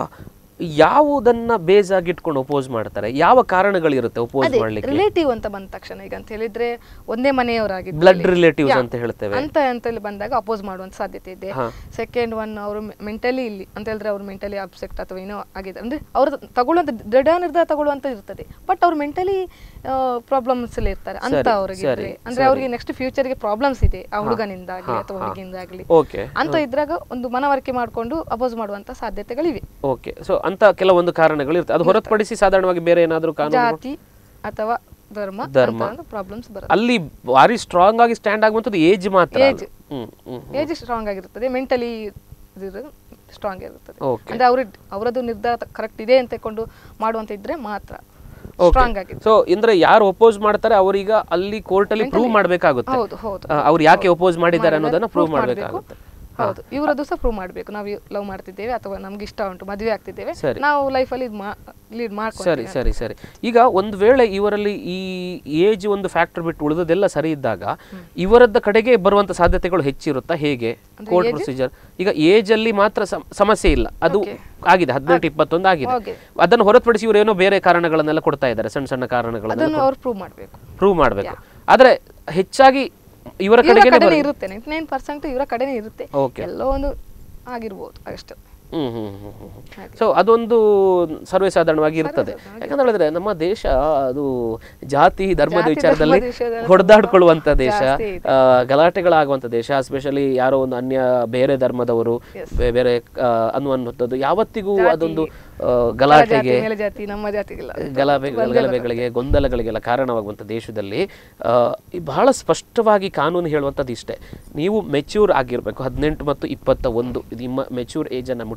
ಯಾವುದನ್ನ ಬೇಸ್ ಆಗಿ ಇಟ್ಕೊಂಡು ಒಪೋಸ್ ಮಾಡ್ತಾರೆ ಯಾವ ಕಾರಣಗಳಿರುತ್ತೆ ಒಪೋಸ್ ಅದೇ ಮಾಡ್ಲಿಕ್ಕೆ ರಿಲೇಟಿವ್ ಅಂತ ಬಂದ ತಕ್ಷಣ ಈಗ ಅಂತ ಹೇಳಿದ್ರೆ ಒಂದೇ ಮನೆಯವರಾಗಿದ್ದು ಬ್ಲಡ್ ರಿಲೇಟಿವ್ಸ್ ಅಂತ ಹೇಳ್ತೇವೆ ಅಂತ ಅಂತಲ್ಲಿ ಬಂದಾಗ ಅಪೋಸ್ ಮಾಡುವಂತ ಸಾಧ್ಯತೆ ಇದೆ ಹಾ. ಸೆಕೆಂಡ್ ಒನ್ ಅವರು ಮೆಂಟಲಿ ಇಲ್ಲಿ ಅಂತ ಹೇಳಿದ್ರೆ ಅವ್ರು ಮೆಂಟಲಿ ಅಬ್ಸೆಕ್ಟ್ ಅಥವಾ ಏನೋ ಆಗಿದೆ ಅಂದ್ರೆ ಅವ್ರ ತಗೊಳ್ಳುವಂತ ದೃಢ ನಿರ್ಧಾರ ತಗೊಳ್ಳುವಂತ ಇರ್ತದೆ ಬಟ್ ಅವ್ರು ಮೆಂಟಲಿ ಪ್ರಾಬ್ಲಮ್ಸ್ ಅಲ್ಲಿ ಇರ್ತಾರೆ ಅಂತ ಸರಿ, ಅವ್ರಿಗೆ ಸರಿ, ಇದ್ರೆ ಅಂದ್ರೆ ಅವ್ರಿಗೆ ನೆಕ್ಸ್ಟ್ ಫ್ಯೂಚರ್ಗೆ ಪ್ರಾಬ್ಲಮ್ಸ್ ಇದೆ ಆ ಹುಡುಗನಿಂದಾಗ್ಲಿ ಅಥವಾ ಹುಡುಗಿಯಿಂದಾಗ್ಲಿ ಓಕೆ ಅಂತ ಇದ್ರಾಗ ಒಂದು ಮನವರಿಕೆ ಮಾಡ್ಕೊಂಡು ಅಪೋಸ್ ಮಾಡುವಂತ ಸಾಧ್ಯತೆಗಳಿವೆ ಓಕೆ ಸೊ ಅಂತ ಕೆಲವೊಂದು ಕಾರಣಗಳು ಇರ್ತದೆ ಅದು ಹೊರತುಪಡಿಸಿ ಸಾಧಾರಣವಾಗಿ ಬೇರೆ ಏನಾದರೂ ಕಾನೂನು ಜಾತಿ ಅಥವಾ ಧರ್ಮ ಧರ್ಮ. ಪ್ರಾಬ್ಲಮ್ಸ್ ಬರುತ್ತೆ ಅಲ್ಲಿ ಭಾರಿ ಸ್ಟ್ರಾಂಗ್ ಆಗಿ ಸ್ಟ್ಯಾಂಡ್ ಆಗುವಂಥದ್ದು ಏಜ್ ಮಾತ್ರ Age. Hmm hmm age strong ಆಗಿರ್ತದೆ ಮೆಂಟಲಿ ಸ್ಟ್ರಾಂಗ್ ಇರುತ್ತದೆ Okay. ಅಂದ್ರೆ ಅವ್ರ ಅವರದ್ದು ನಿರ್ಧಾರ ಕರೆಕ್ಟ್ ಇದೆ ಅಂತ ಕೊಂಡು ಮಾಡುವಂತ ಇದ್ರೆ ಮಾತ್ರ ಸ್ಟ್ರಾಂಗ್ ಆಗಿದೆ ಸೊ ಅಂದ್ರೆ ಯಾರು ಒಪೋಸ್ ಮಾಡ್ತಾರೆ ಅವರೀಗ ಅಲ್ಲಿ ಕೋರ್ಟ್ ಅಲ್ಲಿ ಪ್ರೂವ್ ಮಾಡಬೇಕಾಗುತ್ತೆ ಹೌದು ಹೌದು ಅವ್ರು ಯಾಕೆ ಒಪೋಸ್ ಮಾಡಿದ್ದಾರೆ ಅನ್ನೋದನ್ನ ಪ್ರೂವ್ proof ಮಾಡಬೇಕಾಗುತ್ತೆ ಹೌದು ಇವರದ್ದು ಸಹ ಪ್ರೂವ್ ಮಾಡಬೇಕು ನಾವು ಲವ್ ಮಾಡ್ತಿದ್ದೇವೆ ಅಥವಾ ನಮ್ಗೆ ಇಷ್ಟ ಉಂಟು ಮದುವೆ ಆಗ್ತಿದ್ದೇವೆ ಸರಿ. ನಾವು ಲೈಫಲ್ಲಿ ಲೀಡ್ ಸರಿ ಮಾಡ್ಕೊಂಡು ಸರಿ ಸರಿ ಈಗ ಒಂದು ವೇಳೆ ಇವರಲ್ಲಿ ಈ ಏಜ್ ಒಂದು ಫ್ಯಾಕ್ಟರ್ ಬಿಟ್ಟು ಉಳಿದದೆಲ್ಲ ಸರಿ ಇದ್ದಾಗ ಇವರದ್ದ ಕಡೆಗೆ ಬರುವಂತ ಸಾಧ್ಯತೆಗಳು ಹೆಚ್ಚಿರುತ್ತಾ ಹೇಗೆ ಕೋರ್ಟ್ ಪ್ರೊಸೀಜರ್ ಈಗ ಏಜ್ ಅಲ್ಲಿ ಮಾತ್ರ ಸಮ- ಸಮಸ್ಯೆ ಇಲ್ಲ ಅದು ಆಗಿದೆ ಹದಿನೆಂಟು ಇಪ್ಪತ್ತೊಂದು ಆಗಿದೆ Okay. ಅದನ್ನು ಹೊರತುಪಡಿಸಿ ಇವರು ಏನೋ ಬೇರೆ ಕಾರಣಗಳನ್ನೆಲ್ಲ ಕೊಡ್ತಾ ಇದ್ದಾರೆ ಸಣ್ಣ ಸಣ್ಣ ಕಾರಣಗಳನ್ನ ಅದನ್ನು ಅವ್ರು ಪ್ರೂವ್ ಮಾಡಬೇಕು ಪ್ರೂವ್ ಮಾಡಬೇಕು ಆದ್ರೆ ಹೆಚ್ಚಾಗಿ ಇವರ ಇವರ ಕಡೆಗೆ ಕಡೆನೇ ಇರುತ್ತೆ ನೈಂಟಿ ನೈನ್ ಪರ್ಸೆಂಟ್ ಇವರ ಕಡೆನೇ ಇರುತ್ತೆ Okay. ಎಲ್ಲೋ ಒಂದು ಆಗಿರ್ಬೋದು ಅಷ್ಟು ಹ್ಮ್ ಹ್ಮ್ ಹ್ಮ್ ಹ್ಮ್ ಸೊ ಅದೊಂದು ಸರ್ವೇ ಸಾಧಾರಣವಾಗಿ ಇರ್ತದೆ ಯಾಕಂತ ಹೇಳಿದ್ರೆ ನಮ್ಮ ದೇಶ ಅದು ಜಾತಿ ಧರ್ಮದ ಜಾತಿ, ವಿಚಾರದಲ್ಲಿ ಧರ್ಮದ ವಿಷಯದಲ್ಲಿ ಹೊಡೆದಾಡ್ಕೊಳ್ಳುವಂತ ದೇಶ ಜಾಸ್ತಿ ಇದೆ. ಆ, ಗಲಾಟೆಗಳಾಗುವಂತ ದೇಶ ಎಸ್ಪೆಷಲಿ ಯಾರೋ ಒಂದು ಅನ್ಯ ಬೇರೆ ಧರ್ಮದವರು ಬೇ- ಬೇರೆ ಆ, ಅನ್ನುವಂಥದ್ದು ಯಾವತ್ತಿಗೂ ಅದೊಂದು ಆ, ಗಲಾಟೆಗೆ ಮೇಲೆ ಜಾತಿ ನಮ್ಮ ಜಾತಿಗಿಲ್ಲ ಗಲಭೆ ಗಲಭೆಗಳಿಗೆ ಗೊಂದಲಗಳಿಗೆಲ್ಲ ಕಾರಣವಾಗುವಂಥ ದೇಶದಲ್ಲಿ ಆ, ಈ ಬಹಳ ಸ್ಪಷ್ಟವಾಗಿ ಕಾನೂನು ಹೇಳುವಂಥದ್ದು ಇಷ್ಟೇ ನೀವು ಮೆಚ್ಯೂರ್ ಆಗಿರಬೇಕು ಹದಿನೆಂಟು ಮತ್ತು ಇಪ್ಪತ್ತ ಒಂದು ನಿಮ್ಮ ಮೆಚ್ಯೂರ್ ಏಜನ್ನು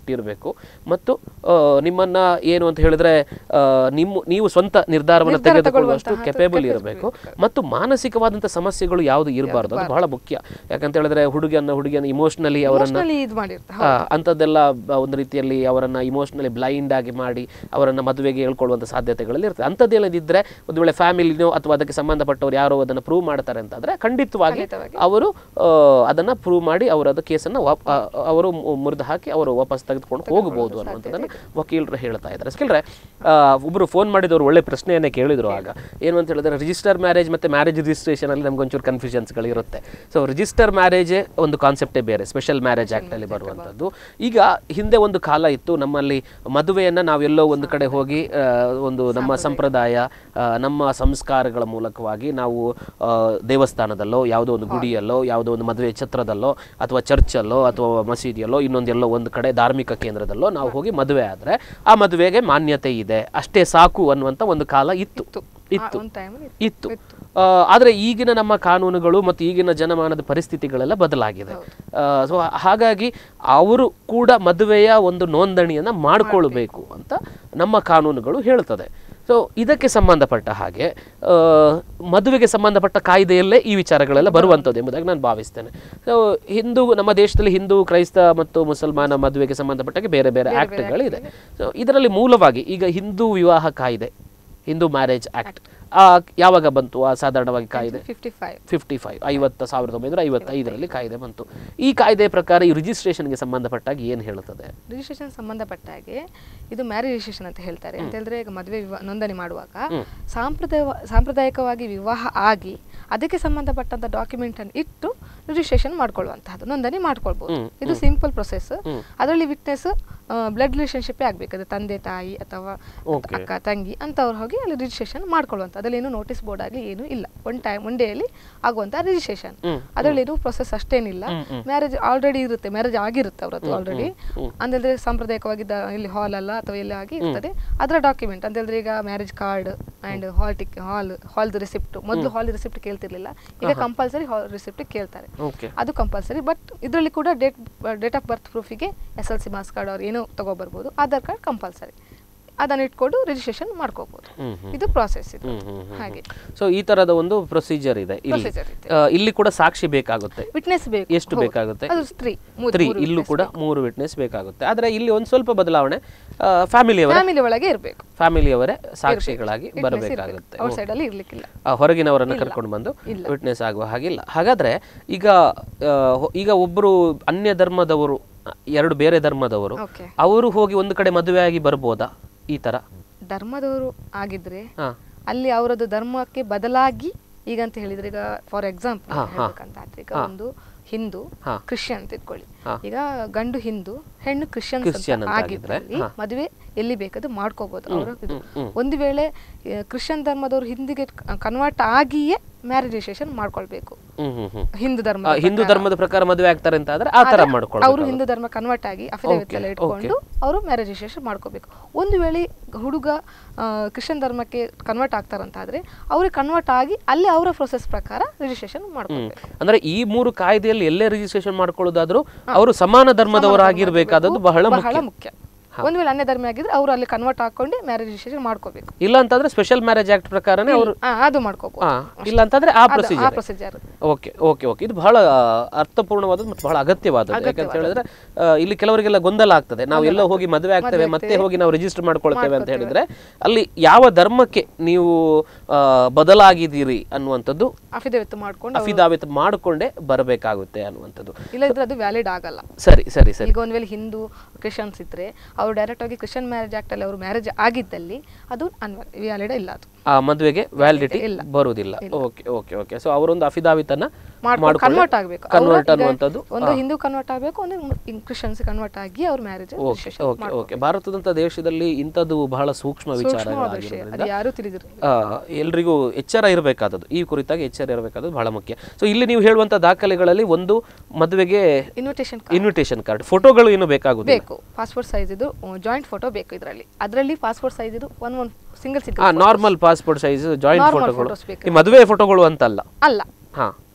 ಕೊಟ್ಟಿರಬೇಕು ಮತ್ತು ಆ, ನಿಮ್ಮನ್ನ ಏನು ಅಂತ ಹೇಳಿದ್ರೆ ಆ, ನಿಮ್ಮ ನೀವು ಸ್ವಂತ ನಿರ್ಧಾರವನ್ನು ನಿರ್ಧಾರ ತೆಗೆದುಕೊಳ್ಳುವಷ್ಟು ತಗೊಳ್ಳುವಂತಹ ಕೆಪೇಬಲ್ capable ಇರಬೇಕು ಮತ್ತು ಮಾನಸಿಕವಾದಂಥ ಸಮಸ್ಯೆಗಳು ಯಾವುದು ಇರಬಾರ್ದು ಅದು ಬಹಳ ಮುಖ್ಯ ಯಾಕಂತ ಹೇಳಿದ್ರೆ ಹುಡುಗಿಯನ್ನ ಹುಡುಗಿಯನ್ನ ಇಮೋಷನಲಿ ಅವರನ್ನ Emotionally ಇದು ಮಾಡಿರ್ತಾರೆ ಆ, ಅಂಥದ್ದೆಲ್ಲ ಬ- ಒಂದು ರೀತಿಯಲ್ಲಿ ಅವರನ್ನ ಇಮೋಷನಲಿ ಬ್ಲೈಂಡ್ ಆಗಿ ಮಾಡಿ ಅವರನ್ನ ಮದುವೆಗೆ ಹೇಳ್ಕೊಳ್ಳುವಂಥ ಸಾಧ್ಯತೆಗಳಲ್ಲಿ ಇರ್ತದೆ ಅಂಥದ್ದೇನದಿದ್ದರೆ ಒಂದು ವೇಳೆ ಫ್ಯಾಮಿಲಿನೋ ಅಥವಾ ಅದಕ್ಕೆ ಸಂಬಂಧಪಟ್ಟವರು ಯಾರೋ ಅದನ್ನು ಪ್ರೂವ್ ಮಾಡ್ತಾರೆ ಅಂತಂದ್ರೆ ಖಂಡಿತವಾಗಿ ಖಂಡಿತವಾಗಿ. ಅವರು ಆ, ಅದನ್ನ ಪ್ರೂವ್ ಮಾಡಿ ಅವರದ ಕೇಸನ್ನು ವಾಪ್- ಆ, ಅವರು ಮುರಿದು ಹಾಕಿ ಅವರು ವಾಪಸ್ ತೆಗೆದುಕೊಂಡು ಹೋಗಬಹುದು ಅನ್ನುವಂಥದ್ದನ್ನು ವಕೀಲರು ಹೇಳ್ತಾ ಇದ್ದಾರೆ ಸ್ಕಿಲ್ರೆ ಒಬ್ಬರು ಫೋನ್ ಮಾಡಿದವರು ಒಳ್ಳೆ ಪ್ರಶ್ನೆಯನ್ನೇ ಕೇಳಿದ್ರು ಆಗ ಏನು ಅಂತ ಹೇಳಿದ್ರೆ ರಿಜಿಸ್ಟರ್ ಮ್ಯಾರೇಜ್ ಮತ್ತೆ ಮ್ಯಾರೇಜ್ ರಿಜಿಸ್ಟ್ರೇಷನ್ ಅಲ್ಲಿ ನಮ್ಗೆ ಒಂಚೂರು ಕನ್ಫ್ಯೂಷನ್ಸ್ಗಳು ಇರುತ್ತೆ ಸೊ ರಿಜಿಸ್ಟರ್ ಮ್ಯಾರೇಜೇ ಒಂದು ಕಾನ್ಸೆಪ್ಟೇ ಬೇರೆ ಸ್ಪೆಷಲ್ ಮ್ಯಾರೇಜ್ ಆಕ್ಟ್ ಅಲ್ಲಿ ಬರುವಂಥದ್ದು ಈಗ ಹಿಂದೆ ಒಂದು ಕಾಲ ಇತ್ತು ನಮ್ಮಲ್ಲಿ ಮದುವೆಯನ್ನ ನಾವೆಲ್ಲೋ ಒಂದು ಕಡೆ ಹೋಗಿ ಆ, ಒಂದು ನಮ್ಮ ಸಂಪ್ರದಾಯ ಆ, ನಮ್ಮ ಸಂಸ್ಕಾರಗಳ ಮೂಲಕವಾಗಿ ನಾವು ಆ, ದೇವಸ್ಥಾನದಲ್ಲೋ ಯಾವುದೋ ಒಂದು ಗುಡಿಯಲ್ಲೋ ಯಾವುದೋ ಒಂದು ಮದುವೆ ಛತ್ರದಲ್ಲೋ ಅಥವಾ ಚರ್ಚಲ್ಲೋ ಅಥವಾ ಮಸೀದಿಯಲ್ಲೋ ಇನ್ನೊಂದೆಲ್ಲೋ ಒಂದು ಕಡೆ ಧಾರ್ಮಿಕ ಕೇಂದ್ರದಲ್ಲೋ ನಾವು ಹೋಗಿ ಮದುವೆ ಆದರೆ ಆ ಮದುವೆಗೆ ಮಾನ್ಯತೆ ಇದೆ ಅಷ್ಟೇ ಸಾಕು ಅನ್ನುವಂಥ ಒಂದು ಕಾಲ ಇತ್ತು ಇತ್ತು ಒಂದು ಟೈಮಲ್ಲಿ ಇತ್ತು ಆ, ಆದ್ರೆ ಈಗಿನ ನಮ್ಮ ಕಾನೂನುಗಳು ಮತ್ತು ಈಗಿನ ಜನಮಾನದ ಪರಿಸ್ಥಿತಿಗಳೆಲ್ಲ ಬದಲಾಗಿದೆ ಸೊ ಹಾಗಾಗಿ ಅವರು ಕೂಡ ಮದುವೆಯ ಒಂದು ನೋಂದಣಿಯನ್ನ ಮಾಡಿಕೊಳ್ಬೇಕು ಅಂತ ನಮ್ಮ ಕಾನೂನುಗಳು ಹೇಳ್ತದೆ ಸೊ ಇದಕ್ಕೆ ಸಂಬಂಧಪಟ್ಟ ಹಾಗೆ ಆ, ಮದುವೆಗೆ ಸಂಬಂಧಪಟ್ಟ ಕಾಯ್ದೆಯಲ್ಲೇ ಈ ವಿಚಾರಗಳೆಲ್ಲ ಬರುವಂಥದ್ದು ಎಂಬುದಾಗಿ ನಾನು ಭಾವಿಸ್ತೇನೆ ಸೊ ಹಿಂದೂ ನಮ್ಮ ದೇಶದಲ್ಲಿ ಹಿಂದೂ ಕ್ರೈಸ್ತ ಮತ್ತು ಮುಸಲ್ಮಾನ ಮದುವೆಗೆ ಸಂಬಂಧಪಟ್ಟಾಗೆ ಬೇರೆ ಬೇರೆ ಆ್ಯಕ್ಟ್ಗಳಿದೆ ಸೊ ಇದರಲ್ಲಿ ಮೂಲವಾಗಿ ಈಗ ಹಿಂದೂ ವಿವಾಹ ಕಾಯ್ದೆ ಹಿಂದೂ ಮ್ಯಾರೇಜ್ ಆಕ್ಟ್ ಯಾವಾಗ ಬಂತು ಆ ಸಾಧಾರಣವಾಗಿ ಕಾಯ್ದೆ ಫಿಫ್ಟಿ ಫೈವ್ ಫಿಫ್ಟಿ ಫೈವ್ ಐವತ್ತು ಸಾವಿರದ ಒಂಬೈನೂರ ಐವತ್ತೈದರಲ್ಲಿ ಕಾಯ್ದೆ ಬಂತು ಈ ಕಾಯ್ದೆ ಪ್ರಕಾರ ಈ ರಿಜಿಸ್ಟ್ರೇಷನ್ಗೆ ಸಂಬಂಧಪಟ್ಟಾಗ ಏನು ಹೇಳುತ್ತದೆ ರಿಜಿಸ್ಟ್ರೇಷನ್ ಸಂಬಂಧಪಟ್ಟ ಹಾಗೆ ಇದು ಮ್ಯಾರೇಜ್ ರಿಜಿಸ್ಟ್ರೇಷನ್ ಅಂತ ಹೇಳ್ತಾರೆ ಅಂತ ಹೇಳಿದ್ರೆ ಈಗ ಮದುವೆ ವಿವಾಹ ನೋಂದಣಿ ಮಾಡುವಾಗ ಸಾಂಪ್ರದಾಯ ಸಾಂಪ್ರದಾಯಿಕವಾಗಿ ವಿವಾಹ ಆಗಿ ಅದಕ್ಕೆ ಸಂಬಂಧಪಟ್ಟಂತ ಡಾಕ್ಯುಮೆಂಟ್ ಅನ್ನು ಇಟ್ಟು ರಿಜಿಸ್ಟ್ರೇಷನ್ ಮಾಡ್ಕೊಳ್ಳುವಂತಹದ್ದು ನೋಂದಣಿ ಮಾಡ್ಕೊಳ್ಬಹುದು ಇದು ಸಿಂಪಲ್ ಪ್ರೊಸೆಸ್ ಅದರಲ್ಲಿ ವಿಟ್ನೆಸ್ ಬ್ಲಡ್ ರಿಲೇಶನ್ಶಿಪ್ ಆಗ್ಬೇಕು ಅದು ತಂದೆ ತಾಯಿ ಅಥವಾ Okay. ಅಕ್ಕ ತಂಗಿ ಅಂತವ್ರು ಹೋಗಿ ಅಲ್ಲಿ ರಿಜಿಸ್ಟ್ರೇಷನ್ ಮಾಡ್ಕೊಳ್ಳುವಂತ ಅದ್ರಲ್ಲಿ ಏನು ನೋಟಿಸ್ ಬೋರ್ಡ್ ಆಗಲಿ ಏನು ಇಲ್ಲ ಒನ್ ಟೈಮ್ ಒನ್ ಡೇ ಅಲ್ಲಿ ಆಗುವಂತ ರಿಜಿಸ್ಟ್ರೇಷನ್ ಅದರಲ್ಲಿ ಏನು ಪ್ರೊಸೆಸ್ ಅಷ್ಟೇನಿಲ್ಲ ಮ್ಯಾರೇಜ್ ಆಲ್ರೆಡಿ ಇರುತ್ತೆ ಮ್ಯಾರೇಜ್ ಆಗಿರುತ್ತೆ ಅವ್ರದ್ದು ಆಲ್ರೆಡಿ ಅಂದ್ರೆ ಸಾಂಪ್ರದಾಯಿಕವಾಗಿ ದ- ಇಲ್ಲಿ ಹಾಲ್ ಅಲ್ಲ ಅಥವಾ ಇಲ್ಲಿ ಆಗಿ ಇರ್ತದೆ ಅದರ ಡಾಕ್ಯುಮೆಂಟ್ ಅಂತ ಹೇಳಿದ್ರೆ ಈಗ marriage card and hall ticket hall ಹಾಲ್ದು ರಿಸಿಪ್ಟ್ ಮೊದಲು ಹಾಲ್ ರಿಸಿಪ್ಟ್ ಕೇಳ್ತಿರ್ಲಿಲ್ಲ ಈಗ ಕಂಪಲ್ಸರಿ ಹಾಲ್ ರಿಸಿಪ್ಟ್ ಕೇಳ್ತಾರೆ ಓಕೆ ಅದು ಕಂಪಲ್ಸರಿ ಬಟ್ ಇದರಲ್ಲಿ ಕೂಡ ಡೇಟ್ ಡೇಟ್ ಆಫ್ ಬರ್ತ್ ಪ್ರೂಫಿಗೆ S L C marks card ಅವ್ರು ಏನೋ ತಗೋಬರ್ಬೋದು ಆಧಾರ್ ಕಾರ್ಡ್ ಕಂಪಲ್ಸರಿ ಅದನ್ನು ಇಟ್ಕೊಂಡು ರಿಜಿಸ್ಟ್ರೇಷನ್ ಮಾಡ್ಕೋಬಹುದು ಇದು ಪ್ರಾಸೆಸ್ ಇದು ಹಾಗೆ ಸೊ ಈ ತರದ ಒಂದು ಪ್ರೊಸೀಜರ್ ಇದೆ ಇಲ್ಲಿ Procedure ಇದೆ. ಆ, ಇಲ್ಲಿ ಕೂಡ ಸಾಕ್ಷಿ ಬೇಕಾಗುತ್ತೆ ವಿಟ್ನೆಸ್ ಬೇಕು ಎಷ್ಟು ಹೌದು. ಬೇಕಾಗುತ್ತೆ ಅದು ಸ್ತ್ರೀ ಮೂರು- ತ್ರೀ ಮೂರು ಇಲ್ಲೂ witness ಕೂಡ ಮೂರು ವಿಟ್ನೆಸ್ ಬೇಕಾಗುತ್ತೆ ಆದ್ರೆ ಇಲ್ಲಿ ಒಂದು ಸ್ವಲ್ಪ ಬದಲಾವಣೆ ಫ್ಯಾಮಿಲಿಯವರ ಫ್ಯಾಮಿಲಿ ಒಳಗೆ ಇರಬೇಕು ಫ್ಯಾಮಿಲಿಯವರೇ ಸಾಕ್ಷಿಗಳಾಗಿ ಬರಬೇಕಾಗುತ್ತೆ ಔಟ್ ಸೈಡ್ ಅಲ್ಲಿ ಇರ್ಲಿಕ್ಕಿಲ್ಲ ಆ, ಹೊರಗಿನವರನ್ನ ಕರ್ಕೊಂಡು ಬಂದು ವಿಟ್ನೆಸ್ ಆಗುವ ಹಾಗಿಲ್ಲ ಹಾಗಾದ್ರೆ ಈಗ ಆ, ಹೊ- ಈಗ ಒಬ್ಬರು ಅನ್ಯ ಧರ್ಮದವರು ಆ, ಎರಡು ಬೇರೆ ಧರ್ಮದವರು ಓಕೆ ಅವರು ಹೋಗಿ ಒಂದು ಕಡೆ ಮದುವೆ ಆಗಿ ಬರ್ಬೋದಾ ಈ ತರ ಧರ್ಮದವರು ಆಗಿದ್ರೆ ಹಾ ಅಲ್ಲಿ ಅವರದ್ದು ಧರ್ಮಕ್ಕೆ ಬದಲಾಗಿ ಈಗ ಅಂತ ಹೇಳಿದ್ರೆ ಈಗ ಫಾರ್ ಎಕ್ಸಾಂಪಲ್ ಹೇಳ್ಬೇಕಂತ ಆದ್ರೆ ಈಗ ಒಂದು ಹಿಂದೂ ಹಾ. ಕ್ರಿಶ್ಚಿಯನ್ ಅಂತ ಇಟ್ಕೊಳ್ಳಿ ಹಾ. ಈಗ ಗಂಡು ಹಿಂದೂ ಹೆಣ್ಣು ಕ್ರಿಶ್ಚಿಯನ್ ಕ್ರಿಶ್ಚಿಯನ್ ಅಂತ ಆಗಿದ್ರೆ, ಆಗಿದ್ದಲ್ಲಿ ಹಾ. ಮದುವೆ ಎಲ್ಲಿ ಬೇಕಾದ್ರೂ ಮಾಡ್ಕೋಬಹುದು ಅವರು ಇದು ಒಂದು ವೇಳೆ ಆ, ಕ್ರಿಶ್ಚಿಯನ್ ಧರ್ಮದವರು ಹಿಂದಿಗೆ ಕನ್ವರ್ಟ್ ಆಗಿಯೇ ಮ್ಯಾರೇಜ್ ರಿಜಿಸ್ಟ್ರೇಷನ್ ಮಾಡ್ಕೊಳ್ಬೇಕು ಹ್ಮ್ ಹ್ಮ್ ಹ್ಮ್ ಹಿಂದೂ ಧರ್ಮ ಆ, ಹಿಂದೂ ಧರ್ಮದ ಪ್ರಕಾರ ಮದುವೆ ಆಗ್ತಾರೆ ಅಂತ ಆದ್ರೆ ಆ ತರ ಅವರು ಮಾಡ್ಕೊಳ್ಳೋದು ಹಿಂದೂ ಧರ್ಮ ಕನ್ವರ್ಟ್ ಆಗಿ ಅಫಿಡವಿಟ್ Okay, ಎಲ್ಲ ಇಟ್ಕೊಂಡು ಅವರು ಮ್ಯಾರೇಜ್ ರಿಜಿಸ್ಟ್ರೇಷನ್ ಮಾಡ್ಕೋಬೇಕು ಒಂದು ವೇಳೆ ಹುಡುಗ ಕ್ರಿಶ್ಚಿಯನ್ ಧರ್ಮಕ್ಕೆ ಕನ್ವರ್ಟ್ ಆಗ್ತಾರಂತಾದ್ರೆ ಅವ್ರಿಗೆ ಕನ್ವರ್ಟ್ ಆಗಿ ಅಲ್ಲಿ ಅವರ ಪ್ರೊಸೆಸ್ ಪ್ರಕಾರ ರಿಜಿಸ್ಟ್ರೇಷನ್ ಮಾಡ್ಕೋಬೇಕು ಅಂದ್ರೆ ಈ ಮೂರು ಕಾಯ್ದೆಯಲ್ಲಿ ಎಲ್ಲೇ ರಿಜಿಸ್ಟ್ರೇಷನ್ ಮಾಡ್ಕೊಳ್ಳೋದಾದ್ರೂ ಅವರು ಸಮಾನ ಧರ್ಮದವರಾಗಿರ್ಬೇಕಾದದ್ದು ಬಹಳ ಬಹಳ ಮುಖ್ಯ ಮುಖ್ಯ ಒಂದು ವೇಳೆ ಅನ್ಯ ಧರ್ಮ ಆಗಿದ್ರೆ ಅವರು ಅಲ್ಲಿ ಕನ್ವರ್ಟ್ ಹಾಕೊಂಡು ಮ್ಯಾರೇಜ್ ರಿಜಿಸ್ಟ್ರೇಷನ್ ಮಾಡ್ಕೋಬೇಕು ಇಲ್ಲ ಅಂತಂದ್ರೆ ಸ್ಪೆಷಲ್ ಮ್ಯಾರೇಜ್ ಆಕ್ಟ್ ಪ್ರಕಾರನೇ ಅವರು ಆ, ಅದು ಮಾಡ್ಕೋಬಹುದು ಹಾ ಇಲ್ಲ ಅಂತಂದ್ರೆ ಆ ಅದು- ಆ procedure procedure okay okay okay ಇದು ಬಹಳ ಅರ್ಥಪೂರ್ಣವಾದದ್ದು ಮತ್ತು ಬಹಳ ಅಗತ್ಯವಾದದ್ದು ಯಾಕಂತ ಹೇಳಿದ್ರೆ ಆ, ಇಲ್ಲಿ ಕೆಲವರಿಗೆಲ್ಲ ಗೊಂದಲ ಆಗ್ತದೆ ನಾವು ಎಲ್ಲೋ ಹೋಗಿ ಮದುವೆ ಆಗ್ತೇವೆ ಮತ್ತೆ ಹೋಗಿ ನಾವು ರಿಜಿಸ್ಟರ್ ಮಾಡ್ಕೊಳ್ತೇವೆ ಅಂತ ಹೇಳಿದ್ರೆ ಅಲ್ಲಿ ಯಾವ ಧರ್ಮಕ್ಕೆ ನೀವು ಆ, ಬದಲಾಗಿದ್ದೀರಿ ಅನ್ನುವಂಥದ್ದು ಅಫಿಡವಿತ್ ಮಾಡ್ಕೊಂಡು ಅಫಿದಾವಿತ್ ಮಾಡಿಕೊಂಡೇ ಬರಬೇಕಾಗುತ್ತೆ ಅನ್ನುವಂಥದ್ದು ಇಲ್ಲದ್ರೆ ಅದು ವ್ಯಾಲಿಡ್ ಆಗಲ್ಲ ಸರಿ ಸರಿ ಸರಿ ಈಗ ಒಂದ್ ವೇಳೆ ಹಿಂದೂ ಕ್ರಿಶ್ಚಿಯನ್ಸ್ ಇದ್ರೆ ಅವರು ಡೈರೆಕ್ಟ್ ಆಗಿ ಕ್ರಿಶ್ಚಿಯನ್ ಮ್ಯಾರೇಜ್ ಆಕ್ಟ್ ಅಲ್ಲಿ ಅವರು ಮ್ಯಾರೇಜ್ ಆಗಿದ್ದಲ್ಲಿ ಅದು ವ್ಯಾಲಿಡ್ ಇಲ್ಲ ಅದು ಆ ಮದುವೆಗೆ ವ್ಯಾಲಿಡಿಟಿ ಬರುವುದಿಲ್ಲ ಓಕೆ ಓಕೆ ಓಕೆ ಸೊ ಅವರೊಂದು ಅಫಿದಾವಿತನ್ನ ಮಾಡ್ಕೊಂಡು ಕನ್ವರ್ಟ್ ಆಗಬೇಕು ಕನ್ವರ್ಟ್ ಅನ್ನುವಂಥದ್ದು ಒಂದು ಹಿಂದೂ ಕನ್ವರ್ಟ್ ಆಗಬೇಕು ಒಂದು ಕ್ರಿಶ್ಚಿಯನ್ಸ್ ಕನ್ವರ್ಟ್ ಆಗಿ ಅವ್ರ ಮ್ಯಾರೇಜ್ ಓಕೆ ಓಕೆ ಓಕೆ ಭಾರತದಂತ ದೇಶದಲ್ಲಿ ಇಂಥದ್ದು ಬಹಳ ಸೂಕ್ಷ್ಮ ವಿಚಾರ ವಿಷಯ ಅದು ಯಾರು ತಿಳಿದಿರ ಎಲ್ರಿಗೂ ಎಚ್ಚರ ಇರಬೇಕಾದದ್ದು ಈ ಕುರಿತಾಗಿ ಎಚ್ಚರ ಇರಬೇಕಾದದ್ದು ಬಹಳ ಮುಖ್ಯ ಸೊ ಇಲ್ಲಿ ನೀವು ಹೇಳುವಂತ ದಾಖಲೆಗಳಲ್ಲಿ ಒಂದು ಮದುವೆಗೆ ಇನ್ವಿಟೇಷನ್ ಇನ್ವಿಟೇಷನ್ ಕಾರ್ಡ್ ಫೋಟೋಗಳು ಏನು ಬೇಕಾಗುದಿಲ್ಲ ಬೇಕು ಪಾಸ್ಪೋರ್ಟ್ ಸೈಜ್ ಇದು ಜಾಯಿಂಟ್ ಫೋಟೋ ಬೇಕು ಇದರಲ್ಲಿ ಅದರಲ್ಲಿ ಪಾಸ್ಪೋರ್ಟ್ ಸೈಜ್ ಇದು ಒನ್ ಒನ್ ಸಿಂಗಲ್ ಆ single normal passport size joint Normal ಫೋಟೋಗಳು photos ಬೇಕು. ಈ ಮದುವೆ ಫೋಟೋಗಳು ಅಂತಲ್ಲ ಅಲ್ಲ ಹಾ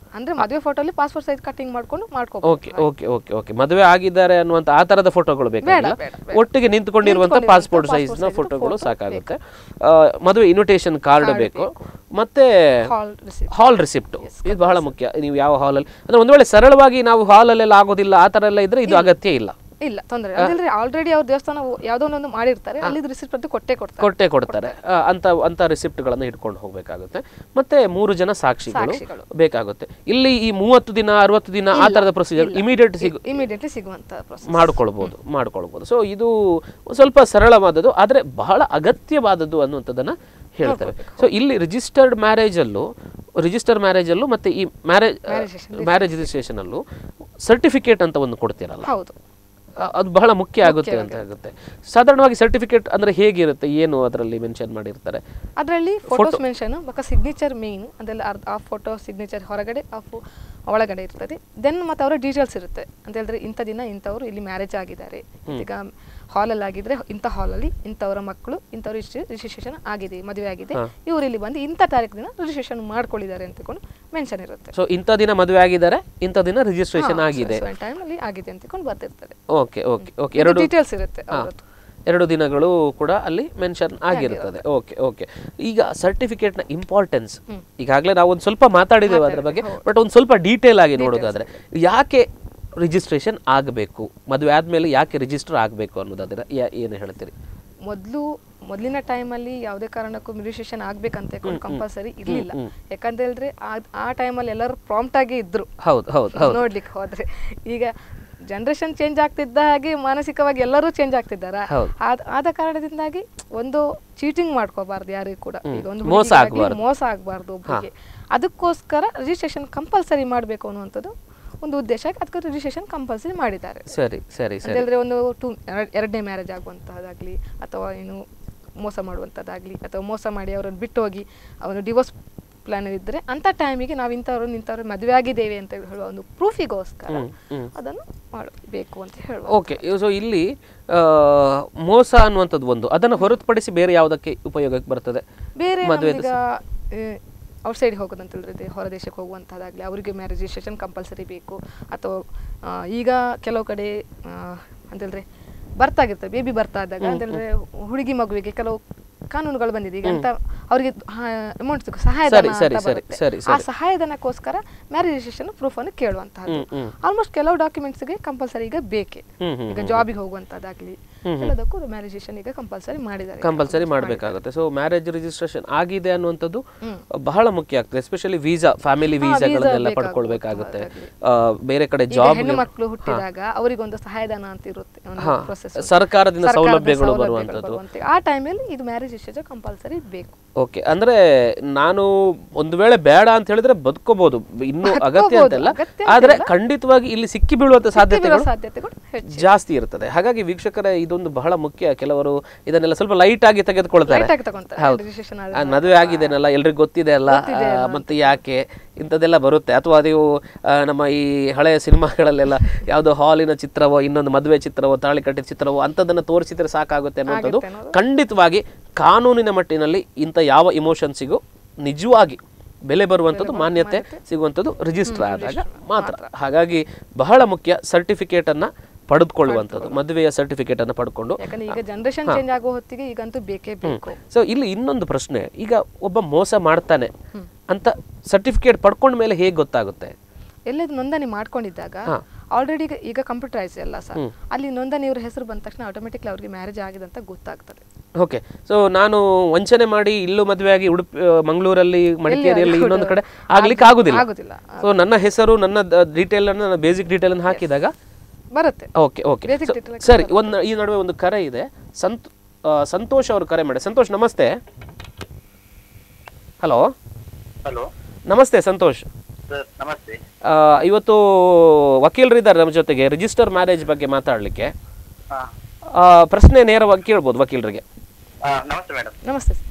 ಅಂದ್ರೆ ಮದುವೆ ಫೋಟೋಲಿ ಪಾಸ್ಪೋರ್ಟ್ ಸೈಜ್ ಕಟಿಂಗ್ ಮಾಡ್ಕೊಂಡು ಮಾಡ್ಕೋಬಹುದು ಓಕೆ ಓಕೆ ಓಕೆ ಓಕೆ ಮದುವೆ ಆಗಿದ್ದಾರೆ ಅನ್ನುವಂತ ಆ ತರದ ಫೋಟೋಗಳು ಬೇಕಾಗಿಲ್ಲ ಬೇಡ, ಬೇಡ. ಒಟ್ಟಿಗೆ ನಿಂತ್ಕೊಂಡಿರುವಂತ ನಿಂತ್ಕೊಂಡಿರುವಂತ ಪಾಸ್ಪೋರ್ಟ್ passport ಸೈಜ್ನ size ಫೋಟೋಗಳು photo ಸಾಕಾಗುತ್ತೆ ಆ, ಮದುವೆ ಇನ್ವಿಟೇಷನ್ ಕಾರ್ಡ್ ಬೇಕು ಮತ್ತೆ ಹಾಲ್ ರಿಸೀವ್ ಹಾಲ್ ರಿಸಿಪ್ಟ್ ಇದು ಬಹಳ ಮುಖ್ಯ ನೀವು ಯಾವ ಹಾಲಲ್ಲಿ ಅಂದ್ರೆ ಒಂದು ವೇಳೆ ಸರಳವಾಗಿ ನಾವು ಹಾಲಲ್ಲೆಲ್ಲ ಆಗೋದಿಲ್ಲ ಆ ತರ ಎಲ್ಲ ಇದ್ರೆ ಇದು ಅಗತ್ಯ ಇಲ್ಲ ಇಲ್ಲ ತೊಂದರೆ ಅದಿಲ್ರಿ ಆಲ್ರೆಡಿ ಅವ್ರ ದೇವಸ್ಥಾನ ಯಾವ್ದೋ ಒಂದು ಮಾಡಿರ್ತಾರೆ ಅಲ್ಲಿ ರಿಸಿಪ್ಟ್ ಅಂತ ಕೊಟ್ಟೆ ಕೊಡ್ತಾರೆ ಕೊಟ್ಟೆ ಕೊಡ್ತಾರೆ ಆ, ಅಂತ ಅಂತ ರಿಸಿಪ್ಟ್ಗಳನ್ನು ಇಟ್ಕೊಂಡು ಹೋಗ್ಬೇಕಾಗುತ್ತೆ ಮತ್ತೆ ಮೂರು ಜನ ಸಾಕ್ಷಿಗಳು ಸಾಕ್ಷಿಗಳು. ಬೇಕಾಗುತ್ತೆ ಇಲ್ಲಿ ಈ ಮೂವತ್ತು ದಿನ ಅರವತ್ತು ದಿನ ಆ ತರದ ಪ್ರೊಸೀಜರ್ ಇಮಿಡಿಯೇಟ್ ಸಿಗು ಇಮಿಡಿಯೇಟ್ಲಿ ಸಿಗುವಂತ ಪ್ರೊಸೆಸ್ ಮಾಡ್ಕೊಳ್ಬೋದು ಮಾಡ್ಕೊಳ್ಬೋದು ಸೊ ಇದು ಸ್ವಲ್ಪ ಸರಳವಾದದ್ದು ಆದರೆ ಬಹಳ ಅಗತ್ಯವಾದದ್ದು ಅನ್ನುವಂಥದ್ದನ್ನ ಹೇಳ್ತೇವೆ ಸೊ ಇಲ್ಲಿ ರಿಜಿಸ್ಟರ್ಡ್ ಮ್ಯಾರೇಜಲ್ಲೂ ರಿಜಿಸ್ಟರ್ ಮ್ಯಾರೇಜಲ್ಲೂ ಮತ್ತೆ ಈ ಮ್ಯಾರೇಜ್ ಮ್ಯಾರೇಜ್ ರಿಜಿಸ್ಟ್ರೇಷನ್ ಅಲ್ಲೂ ಸರ್ಟಿಫಿಕೇಟ್ ಅಂತ ಒಂದು ಕೊಡ್ತೀರಲ್ಲ ಹೌದು ಅ- ಅದು ಬಹಳ ಮುಖ್ಯ ಆಗುತ್ತೆ ಅಂತ ಆಗುತ್ತೆ ಸಾಧಾರಣವಾಗಿ ಸರ್ಟಿಫಿಕೇಟ್ ಅಂದ್ರೆ ಹೇಗಿರುತ್ತೆ ಏನು ಅದರಲ್ಲಿ ಮೆನ್ಷನ್ ಮಾಡಿರ್ತಾರೆ ಅದರಲ್ಲಿ ಫೋಟೋಸ್ ಮೆನ್ಷನ್ ಬಕ್ಕ ಸಿಗ್ನೇಚರ್ ಮೇನ್ ಅದೆಲ್ಲ ಅರ್ಧ ಆ ಫೋಟೋ ಸಿಗ್ನೇಚರ್ ಹೊರಗಡೆ ಆ ಫೋ ಒಳಗಡೆ ಇರ್ತದೆ ದೆನ್ ಮತ್ತೆ ಅವರ ಡೀಟೇಲ್ಸ್ ಇರುತ್ತೆ ಅಂತ ಹೇಳಿದ್ರೆ ಇಂಥ ದಿನ ಇಂಥವ್ರು ಇಲ್ಲಿ ಮ್ಯಾರೇಜ್ ಆಗಿದ್ದಾರೆ ಈಗ ಹಾಲಲ್ಲಿ ಆಗಿದ್ರೆ ಇಂಥ ಹಾಲಲ್ಲಿ ಇಂಥವರ ಮಕ್ಕಳು ಇಂಥವ್ರು ಇಷ್ಟು ರಿಜಿಸ್ಟ್ರೇಷನ್ ಆಗಿದೆ ಮದುವೆ ಆಗಿದೆ ಇವ್ರು ಇಲ್ಲಿ ಬಂದು ಇಂಥ ತಾರೀಕು ದಿನ ರಿಜಿಸ್ಟ್ರೇಷನ್ ಮಾಡ್ಕೊಳ್ಳಿದ್ದಾರೆ ಅಂತಕೊಂಡು ಮೆನ್ಷನ್ ಇರುತ್ತೆ ಸೊ ಇಂಥ ದಿನ ಮದುವೆ ಆಗಿದ್ದಾರೆ ಇಂಥ ದಿನ ರಿಜಿಸ್ಟ್ರೇಷನ್ ಆಗಿದೆ ಟೈಮಲ್ಲಿ ಆಗಿದೆ ಅಂತಕೊಂಡು ಬರ್ತಿರ್ತದೆ ಓಕೆ ಓಕೆ ಓಕೆ ಎರಡು ಡೀಟೇಲ್ಸ್ ಇರುತ್ತೆ ಹಾ. ಅವ್ರದ್ದು. ಎರಡು ದಿನಗಳು ಕೂಡ ಅಲ್ಲಿ ಮೆನ್ಷನ್ ಆಗಿರುತ್ತದೆ ಓಕೆ ಓಕೆ ಈಗ ಸರ್ಟಿಫಿಕೇಟ್ನ ಇಂಪಾರ್ಟೆನ್ಸ್ ಈಗಾಗಲೇ ನಾವು ಒಂದು ಸ್ವಲ್ಪ ಮಾತಾಡಿದ್ದೇವೆ ಅದರ ಬಗ್ಗೆ ಬಟ್ ಒಂದು ಸ್ವಲ್ಪ ಡೀಟೇಲ್ ಆಗಿ ನೋಡೋದಾದ್ರೆ ಯಾಕೆ ರಿಜಿಸ್ಟ್ರೇಷನ್ ಆಗಬೇಕು ಮದುವೆ ಆದ್ಮೇಲೆ ಯಾಕೆ ರಿಜಿಸ್ಟರ್ ಆಗಬೇಕು ಅನ್ನೋದಾದ್ರೆ ಯಾ- ಏನು ಹೇಳ್ತೀರಿ ಮೊದಲು ಮೊದಲಿನ ಟೈಮಲ್ಲಿ ಯಾವುದೇ ಕಾರಣಕ್ಕೂ ರಿಜಿಸ್ಟ್ರೇಷನ್ ಆಗ್ಬೇಕಂತ ಕಂಪಲ್ಸರಿ ಇರ್ಲಿಲ್ಲ ಯಾಕಂತ ಹೇಳಿದ್ರೆ ಆ- ಆ ಟೈಮಲ್ಲಿ ಎಲ್ಲರೂ ಪ್ರಾಂಪ್ಟ್ ಆಗಿ ಇದ್ರು ಹೌದು ಹೌದು ಹೌದು ನೋಡ್ಲಿಕ್ಕೆ ಹೋದ್ರೆ ಈಗ ಜನರೇಷನ್ ಚೇಂಜ್ ಆಗ್ತಿದ್ದ ಹಾಗೆ ಮಾನಸಿಕವಾಗಿ ಎಲ್ಲರೂ ಚೇಂಜ್ ಆಗ್ತಿದ್ದಾರ ಹೌದು. ಆದ ಆದ ಕಾರಣದಿಂದಾಗಿ ಒಂದು ಚೀಟಿಂಗ್ ಮಾಡ್ಕೋಬಾರ್ದು ಯಾರಿಗೂ ಕೂಡ ಈಗ ಒಂದು ಮೋಸ ಹುಡುಗಿಗಾಗ್ಲಿ ಆಗ್ಬಾರ್ದು. ಮೋಸ ಆಗಬಾರ್ದು ಒಬ್ಬರಿಗೆ ಅದಕ್ಕೋಸ್ಕರ ರಿಜಿಸ್ಟ್ರೇಷನ್ ಕಂಪಲ್ಸರಿ ಮಾಡಬೇಕು ಅನ್ನುವಂಥದ್ದು ಒಂದು ಉದ್ದೇಶ ಅದಕ್ಕೆ ರಿಜಿಸ್ಟ್ರೇಷನ್ ಕಂಪಲ್ಸರಿ ಮಾಡಿದ್ದಾರೆ ಸರಿ ಸರಿ ಅಂತ ಸರಿ ಹೇಳಿದ್ರೆ ಒಂದು ಟೂ ಎರಡನೇ ಮ್ಯಾರೇಜ್ ಆಗುವಂತಹದ್ದಾಗ್ಲಿ ಅಥವಾ ಏನು ಮೋಸ ಮಾಡುವಂಥದ್ದಾಗ್ಲಿ ಅಥವಾ ಮೋಸ ಮಾಡಿ ಅವರನ್ನು ಬಿಟ್ಟು ಹೋಗಿ ಅವನು ಡಿವೋರ್ಸ್ ಪ್ಲಾನ್ ಇದ್ದರೆ ಅಂಥ ಟೈಮಿಗೆ ನಾವು ಇಂಥವ್ರು ಇಂಥವ್ರು ಮದುವೆ ಆಗಿದ್ದೇವೆ ಅಂತ ಹೇಳುವ ಒಂದು ಪ್ರೂಫಿಗೋಸ್ಕರ ಅದನ್ನು ಮಾಡಬೇಕು ಅಂತ ಹೇಳುವ ಓಕೆ ಸೊ ಇಲ್ಲಿ ಆ, ಮೋಸ ಅನ್ನುವಂಥದ್ದು ಒಂದು ಅದನ್ನು ಹೊರತುಪಡಿಸಿ ಬೇರೆ ಯಾವುದಕ್ಕೆ ಉಪಯೋಗಕ್ಕೆ ಬರ್ತದೆ ಬೇರೆ ಮದುವೆ ಈಗ ಔಟ್ಸೈಡ್ ಹೋಗೋದಂತ ಹೇಳಿದ್ರೆ ಹೊರ ದೇಶಕ್ಕೆ ಹೋಗುವಂಥದ್ದಾಗಲಿ ಅವರಿಗೆ ಮ್ಯಾರೇಜ್ ರಿಜಿಸ್ಟ್ರೇಷನ್ ಕಂಪಲ್ಸರಿ ಬೇಕು ಅಥವಾ ಆ, ಈಗ ಕೆಲವು ಕಡೆ ಆ, ಅಂತೇಳಿದ್ರೆ ಬರ್ತಾಗಿರ್ತದೆ ಬೇಬಿ ಬರ್ತಾ ಇದ್ದಾಗ ಅಂತೇಳಿದ್ರೆ ಹುಡುಗಿ ಮಗುವಿಗೆ ಕೆಲವು ಕಾನೂನುಗಳು ಬಂದಿದೆ ಈಗ ಅಂತ ಅವರಿಗೆ ಅಮೌಂಟ್ ಸಹಾಯಧನ ಸರಿ, ಸರಿ, ಅಂತ ಸರಿ, ಬರುತ್ತೆ. ಸರಿ, ಆ ಸರಿ. ಸಹಾಯಧನಕ್ಕೋಸ್ಕರ ಮ್ಯಾರೇಜ್ ರಿಜಿಸ್ಟ್ರೇಷನ್ ಪ್ರೂಫ್ ಅನ್ನು ಕೇಳುವಂತಹದ್ದು ಹ್ಮ್, ಹ್ಮ್. ಆಲ್ಮೋಸ್ಟ್ ಕೆಲವು ಡಾಕ್ಯುಮೆಂಟ್ಸ್ಗೆ ಕಂಪಲ್ಸರಿ ಈಗ ಬೇಕೇ ಹ್ಮ್, ಹ್ಮ್, ಈಗ ಜಾಬಿಗೆ ಹೋಗುವಂಥದ್ದಾಗ್ಲಿ ಎಲ್ಲದಕ್ಕೂ ಮ್ಯಾರೇಜ್ ರಿಜಿಸ್ಟ್ರೇಷನ್ ಈಗ ಕಂಪಲ್ಸರಿ ಮಾಡಿದ್ದಾರೆ ಕಂಪಲ್ಸರಿ ಮಾಡಬೇಕಾಗುತ್ತೆ ಸೊ ಮ್ಯಾರೇಜ್ ರಿಜಿಸ್ಟ್ರೇಷನ್ ಆಗಿದೆ ಅನ್ನುವಂಥದ್ದು ಬಹಳ ಮುಖ್ಯ ಆಗ್ತದೆ ಎಸ್ಪೆಷಲಿ ವೀಸಾ ಫ್ಯಾಮಿಲಿ ವೀಸಾಗಳನ್ನೆಲ್ಲ ಪಡ್ಕೊಳ್ಬೇಕಾಗುತ್ತೆ ಆ, ಬೇರೆ ಕಡೆ ಈಗ ಜಾಬ್ ಹೆಣ್ಣು ಮಕ್ಕಳು ಹುಟ್ಟಿದಾಗ ಅವರಿಗೊಂದು ಸಹಾಯಧನ ಅಂತ ಇರುತ್ತೆ ಒಂದು ಹಾ. process. ಸರ್ಕಾರದಿಂದ ಸರ್ಕಾರದ ಸೌಲಭ್ಯಗಳು ಸೌಲಭ್ಯಗಳು ಬರುವಂಥದ್ದು. ಬರುವಂತೆ. ಆ ಟೈಮಲ್ಲಿ ಇದು ಮ್ಯಾರೇಜ್ ರಿಜಿಸ್ಟ್ರೇಷನ್ ಕಂಪಲ್ಸರಿ ಬೇಕು ಓಕೆ ಅಂದ್ರೆ ನಾನು ಒಂದು ವೇಳೆ ಬೇಡ ಅಂತ ಹೇಳಿದ್ರೆ ಬದುಕೋಬಹುದು ಇನ್ನು ಅಗತ್ಯ ಅಂತಲ್ಲ ಅಗತ್ಯ ಆದ್ರೆ ಖಂಡಿತವಾಗಿ ಇಲ್ಲಿ ಸಿಕ್ಕಿ ಬೀಳುವಂತ ಸಾಧ್ಯತೆಗಳು ಸಾಧ್ಯತೆಗಳು ಹೆಚ್ಚು ಜಾಸ್ತಿ ಇರ್ತದೆ ಹಾಗಾಗಿ ವೀಕ್ಷಕರ ಇದೊಂದು ಬಹಳ ಮುಖ್ಯ ಕೆಲವರು ಇದನ್ನೆಲ್ಲ ಸ್ವಲ್ಪ ಲೈಟ್ ಆಗಿ ತೆಗೆದುಕೊಳ್ತಾರೆ Light ಆಗಿ ತಗೊಂತಾರೆ. ಹೌದು Registration ಆ, ಮದುವೆ ಆಗಿದೆನಲ್ಲ ಎಲ್ರಿಗೂ ಗೊತ್ತಿದೆ ಅಲ್ಲ ಆ, ಮತ್ತೆ ಯಾಕೆ ಇಂಥದ್ದೆಲ್ಲ ಬರುತ್ತೆ ಅಥವಾ ಅದು ಆ, ನಮ್ಮ ಈ ಹಳೆಯ ಸಿನಿಮಾಗಳಲ್ಲೆಲ್ಲ ಯಾವುದೋ ಹಾಲಿನ ಚಿತ್ರವೋ ಇನ್ನೊಂದು ಮದುವೆ ಚಿತ್ರವೋ ತಾಳಿ ಕಟ್ಟಿದ ಚಿತ್ರವೋ ಅಂಥದ್ದನ್ನು ತೋರಿಸಿದ್ರೆ ಸಾಕಾಗುತ್ತೆ ಅನ್ನುವಂಥದ್ದು ಖಂಡಿತವಾಗಿ ಕಾನೂನಿನ ಮಟ್ಟಿನಲ್ಲಿ ಇಂಥ ಯಾವ ಇಮೋಷನ್ಸಿಗೂ ನಿಜವಾಗಿ ಬೆಲೆ ಬರುವಂಥದ್ದು ಮಾನ್ಯತೆ ಸಿಗುವಂಥದ್ದು ರಿಜಿಸ್ಟರ್ ಆದಾಗ ಮಾತ್ರ ಹಾಗಾಗಿ ಬಹಳ ಮುಖ್ಯ ಸರ್ಟಿಫಿಕೇಟ್ ಅನ್ನ ಪಡೆದುಕೊಳ್ಳುವಂಥದ್ದು ಮದುವೆಯ ಸರ್ಟಿಫಿಕೇಟ್ ಅನ್ನು ಪಡ್ಕೊಂಡು ಯಾಕಂದ್ರೆ ಈಗ ಜನರೇಷನ್ ಚೇಂಜ್ ಆಗೋ ಹೊತ್ತಿಗೆ ಈಗಂತೂ ಬೇಕೇ ಬೇಕು ಸೊ ಇಲ್ಲಿ ಇನ್ನೊಂದು ಪ್ರಶ್ನೆ ಈಗ ಒಬ್ಬ ಮೋಸ ಮಾಡ್ತಾನೆ ಅಂತ ಸರ್ಟಿಫಿಕೇಟ್ ಪಡ್ಕೊಂಡ ಮೇಲೆ ಹೇಗೆ ಗೊತ್ತಾಗುತ್ತೆ ಎಲ್ಲದು ನೋಂದಣಿ ಮಾಡ್ಕೊಂಡಿದ್ದಾಗ ಆಲ್ರೆಡಿ ಈಗ ಕಂಪ್ಯೂಟರೈಸ್ ಎಲ್ಲ ಸರ್ ಅಲ್ಲಿ ನೋಂದಣಿ ಇವ್ರ ಹೆಸರು ಬಂದ ತಕ್ಷಣ ಆಟೋಮೆಟಿಕ್ಲಿ ಅವ್ರಿಗೆ ಮ್ಯಾರೇಜ್ ಆಗಿದೆ ಅಂತ ಗೊತ್ತಾಗ್ತದೆ ಓಕೆ ಸೊ ನಾನು ವಂಚನೆ ಮಾಡಿ ಇಲ್ಲೂ ಮದುವೆ ಆಗಿ ಉಡುಪಿ ಆ, ಮಂಗಳೂರಲ್ಲಿ ಮಡಿಕೇರಿಯಲ್ಲಿ ಇನ್ನೊಂದು ಕಡೆ ಆಗ್ಲಿಕ್ಕೆ ಆಗುದಿಲ್ಲ ಆಗುದಿಲ್ಲ. ಸೊ ನನ್ನ ಹೆಸರು ನನ್ನ ಡೀಟೇಲ್ ಅನ್ನು ನನ್ನ ಬೇಸಿಕ್ ಡೀಟೇಲ್ ಅನ್ನು ಹಾಕಿದಾಗ ಬರುತ್ತೆ ಓಕೆ ಓಕೆ Basic detail ಸರಿ ಒಂದು ಈ ನಡುವೆ ಒಂದು ಕರೆ ಇದೆ ಸಂತ್ ಆ, ಸಂತೋಷ್ ಅವರು ಕರೆ ಮಾಡಿ ಸಂತೋಷ್ ನಮಸ್ತೆ ಹಲೋ ಹಲೋ ನಮಸ್ತೆ ಸಂತೋಷ್ ಸರ್ ನಮಸ್ತೆ ಆ, ಇವತ್ತು ವಕೀಲರಿದ್ದಾರೆ ನಮ್ಮ ಜೊತೆಗೆ ರಿಜಿಸ್ಟರ್ ಮ್ಯಾರೇಜ್ ಬಗ್ಗೆ ಮಾತಾಡಲಿಕ್ಕೆ ಹಾ ಪ್ರಶ್ನೆ ನೇರವಾಗಿ ಕೇಳ್ಬೋದು ವಕೀಲರಿಗೆ ಆ, ನಮಸ್ತೆ ಮೇಡಮ್ ನಮಸ್ತೆ ಸರ್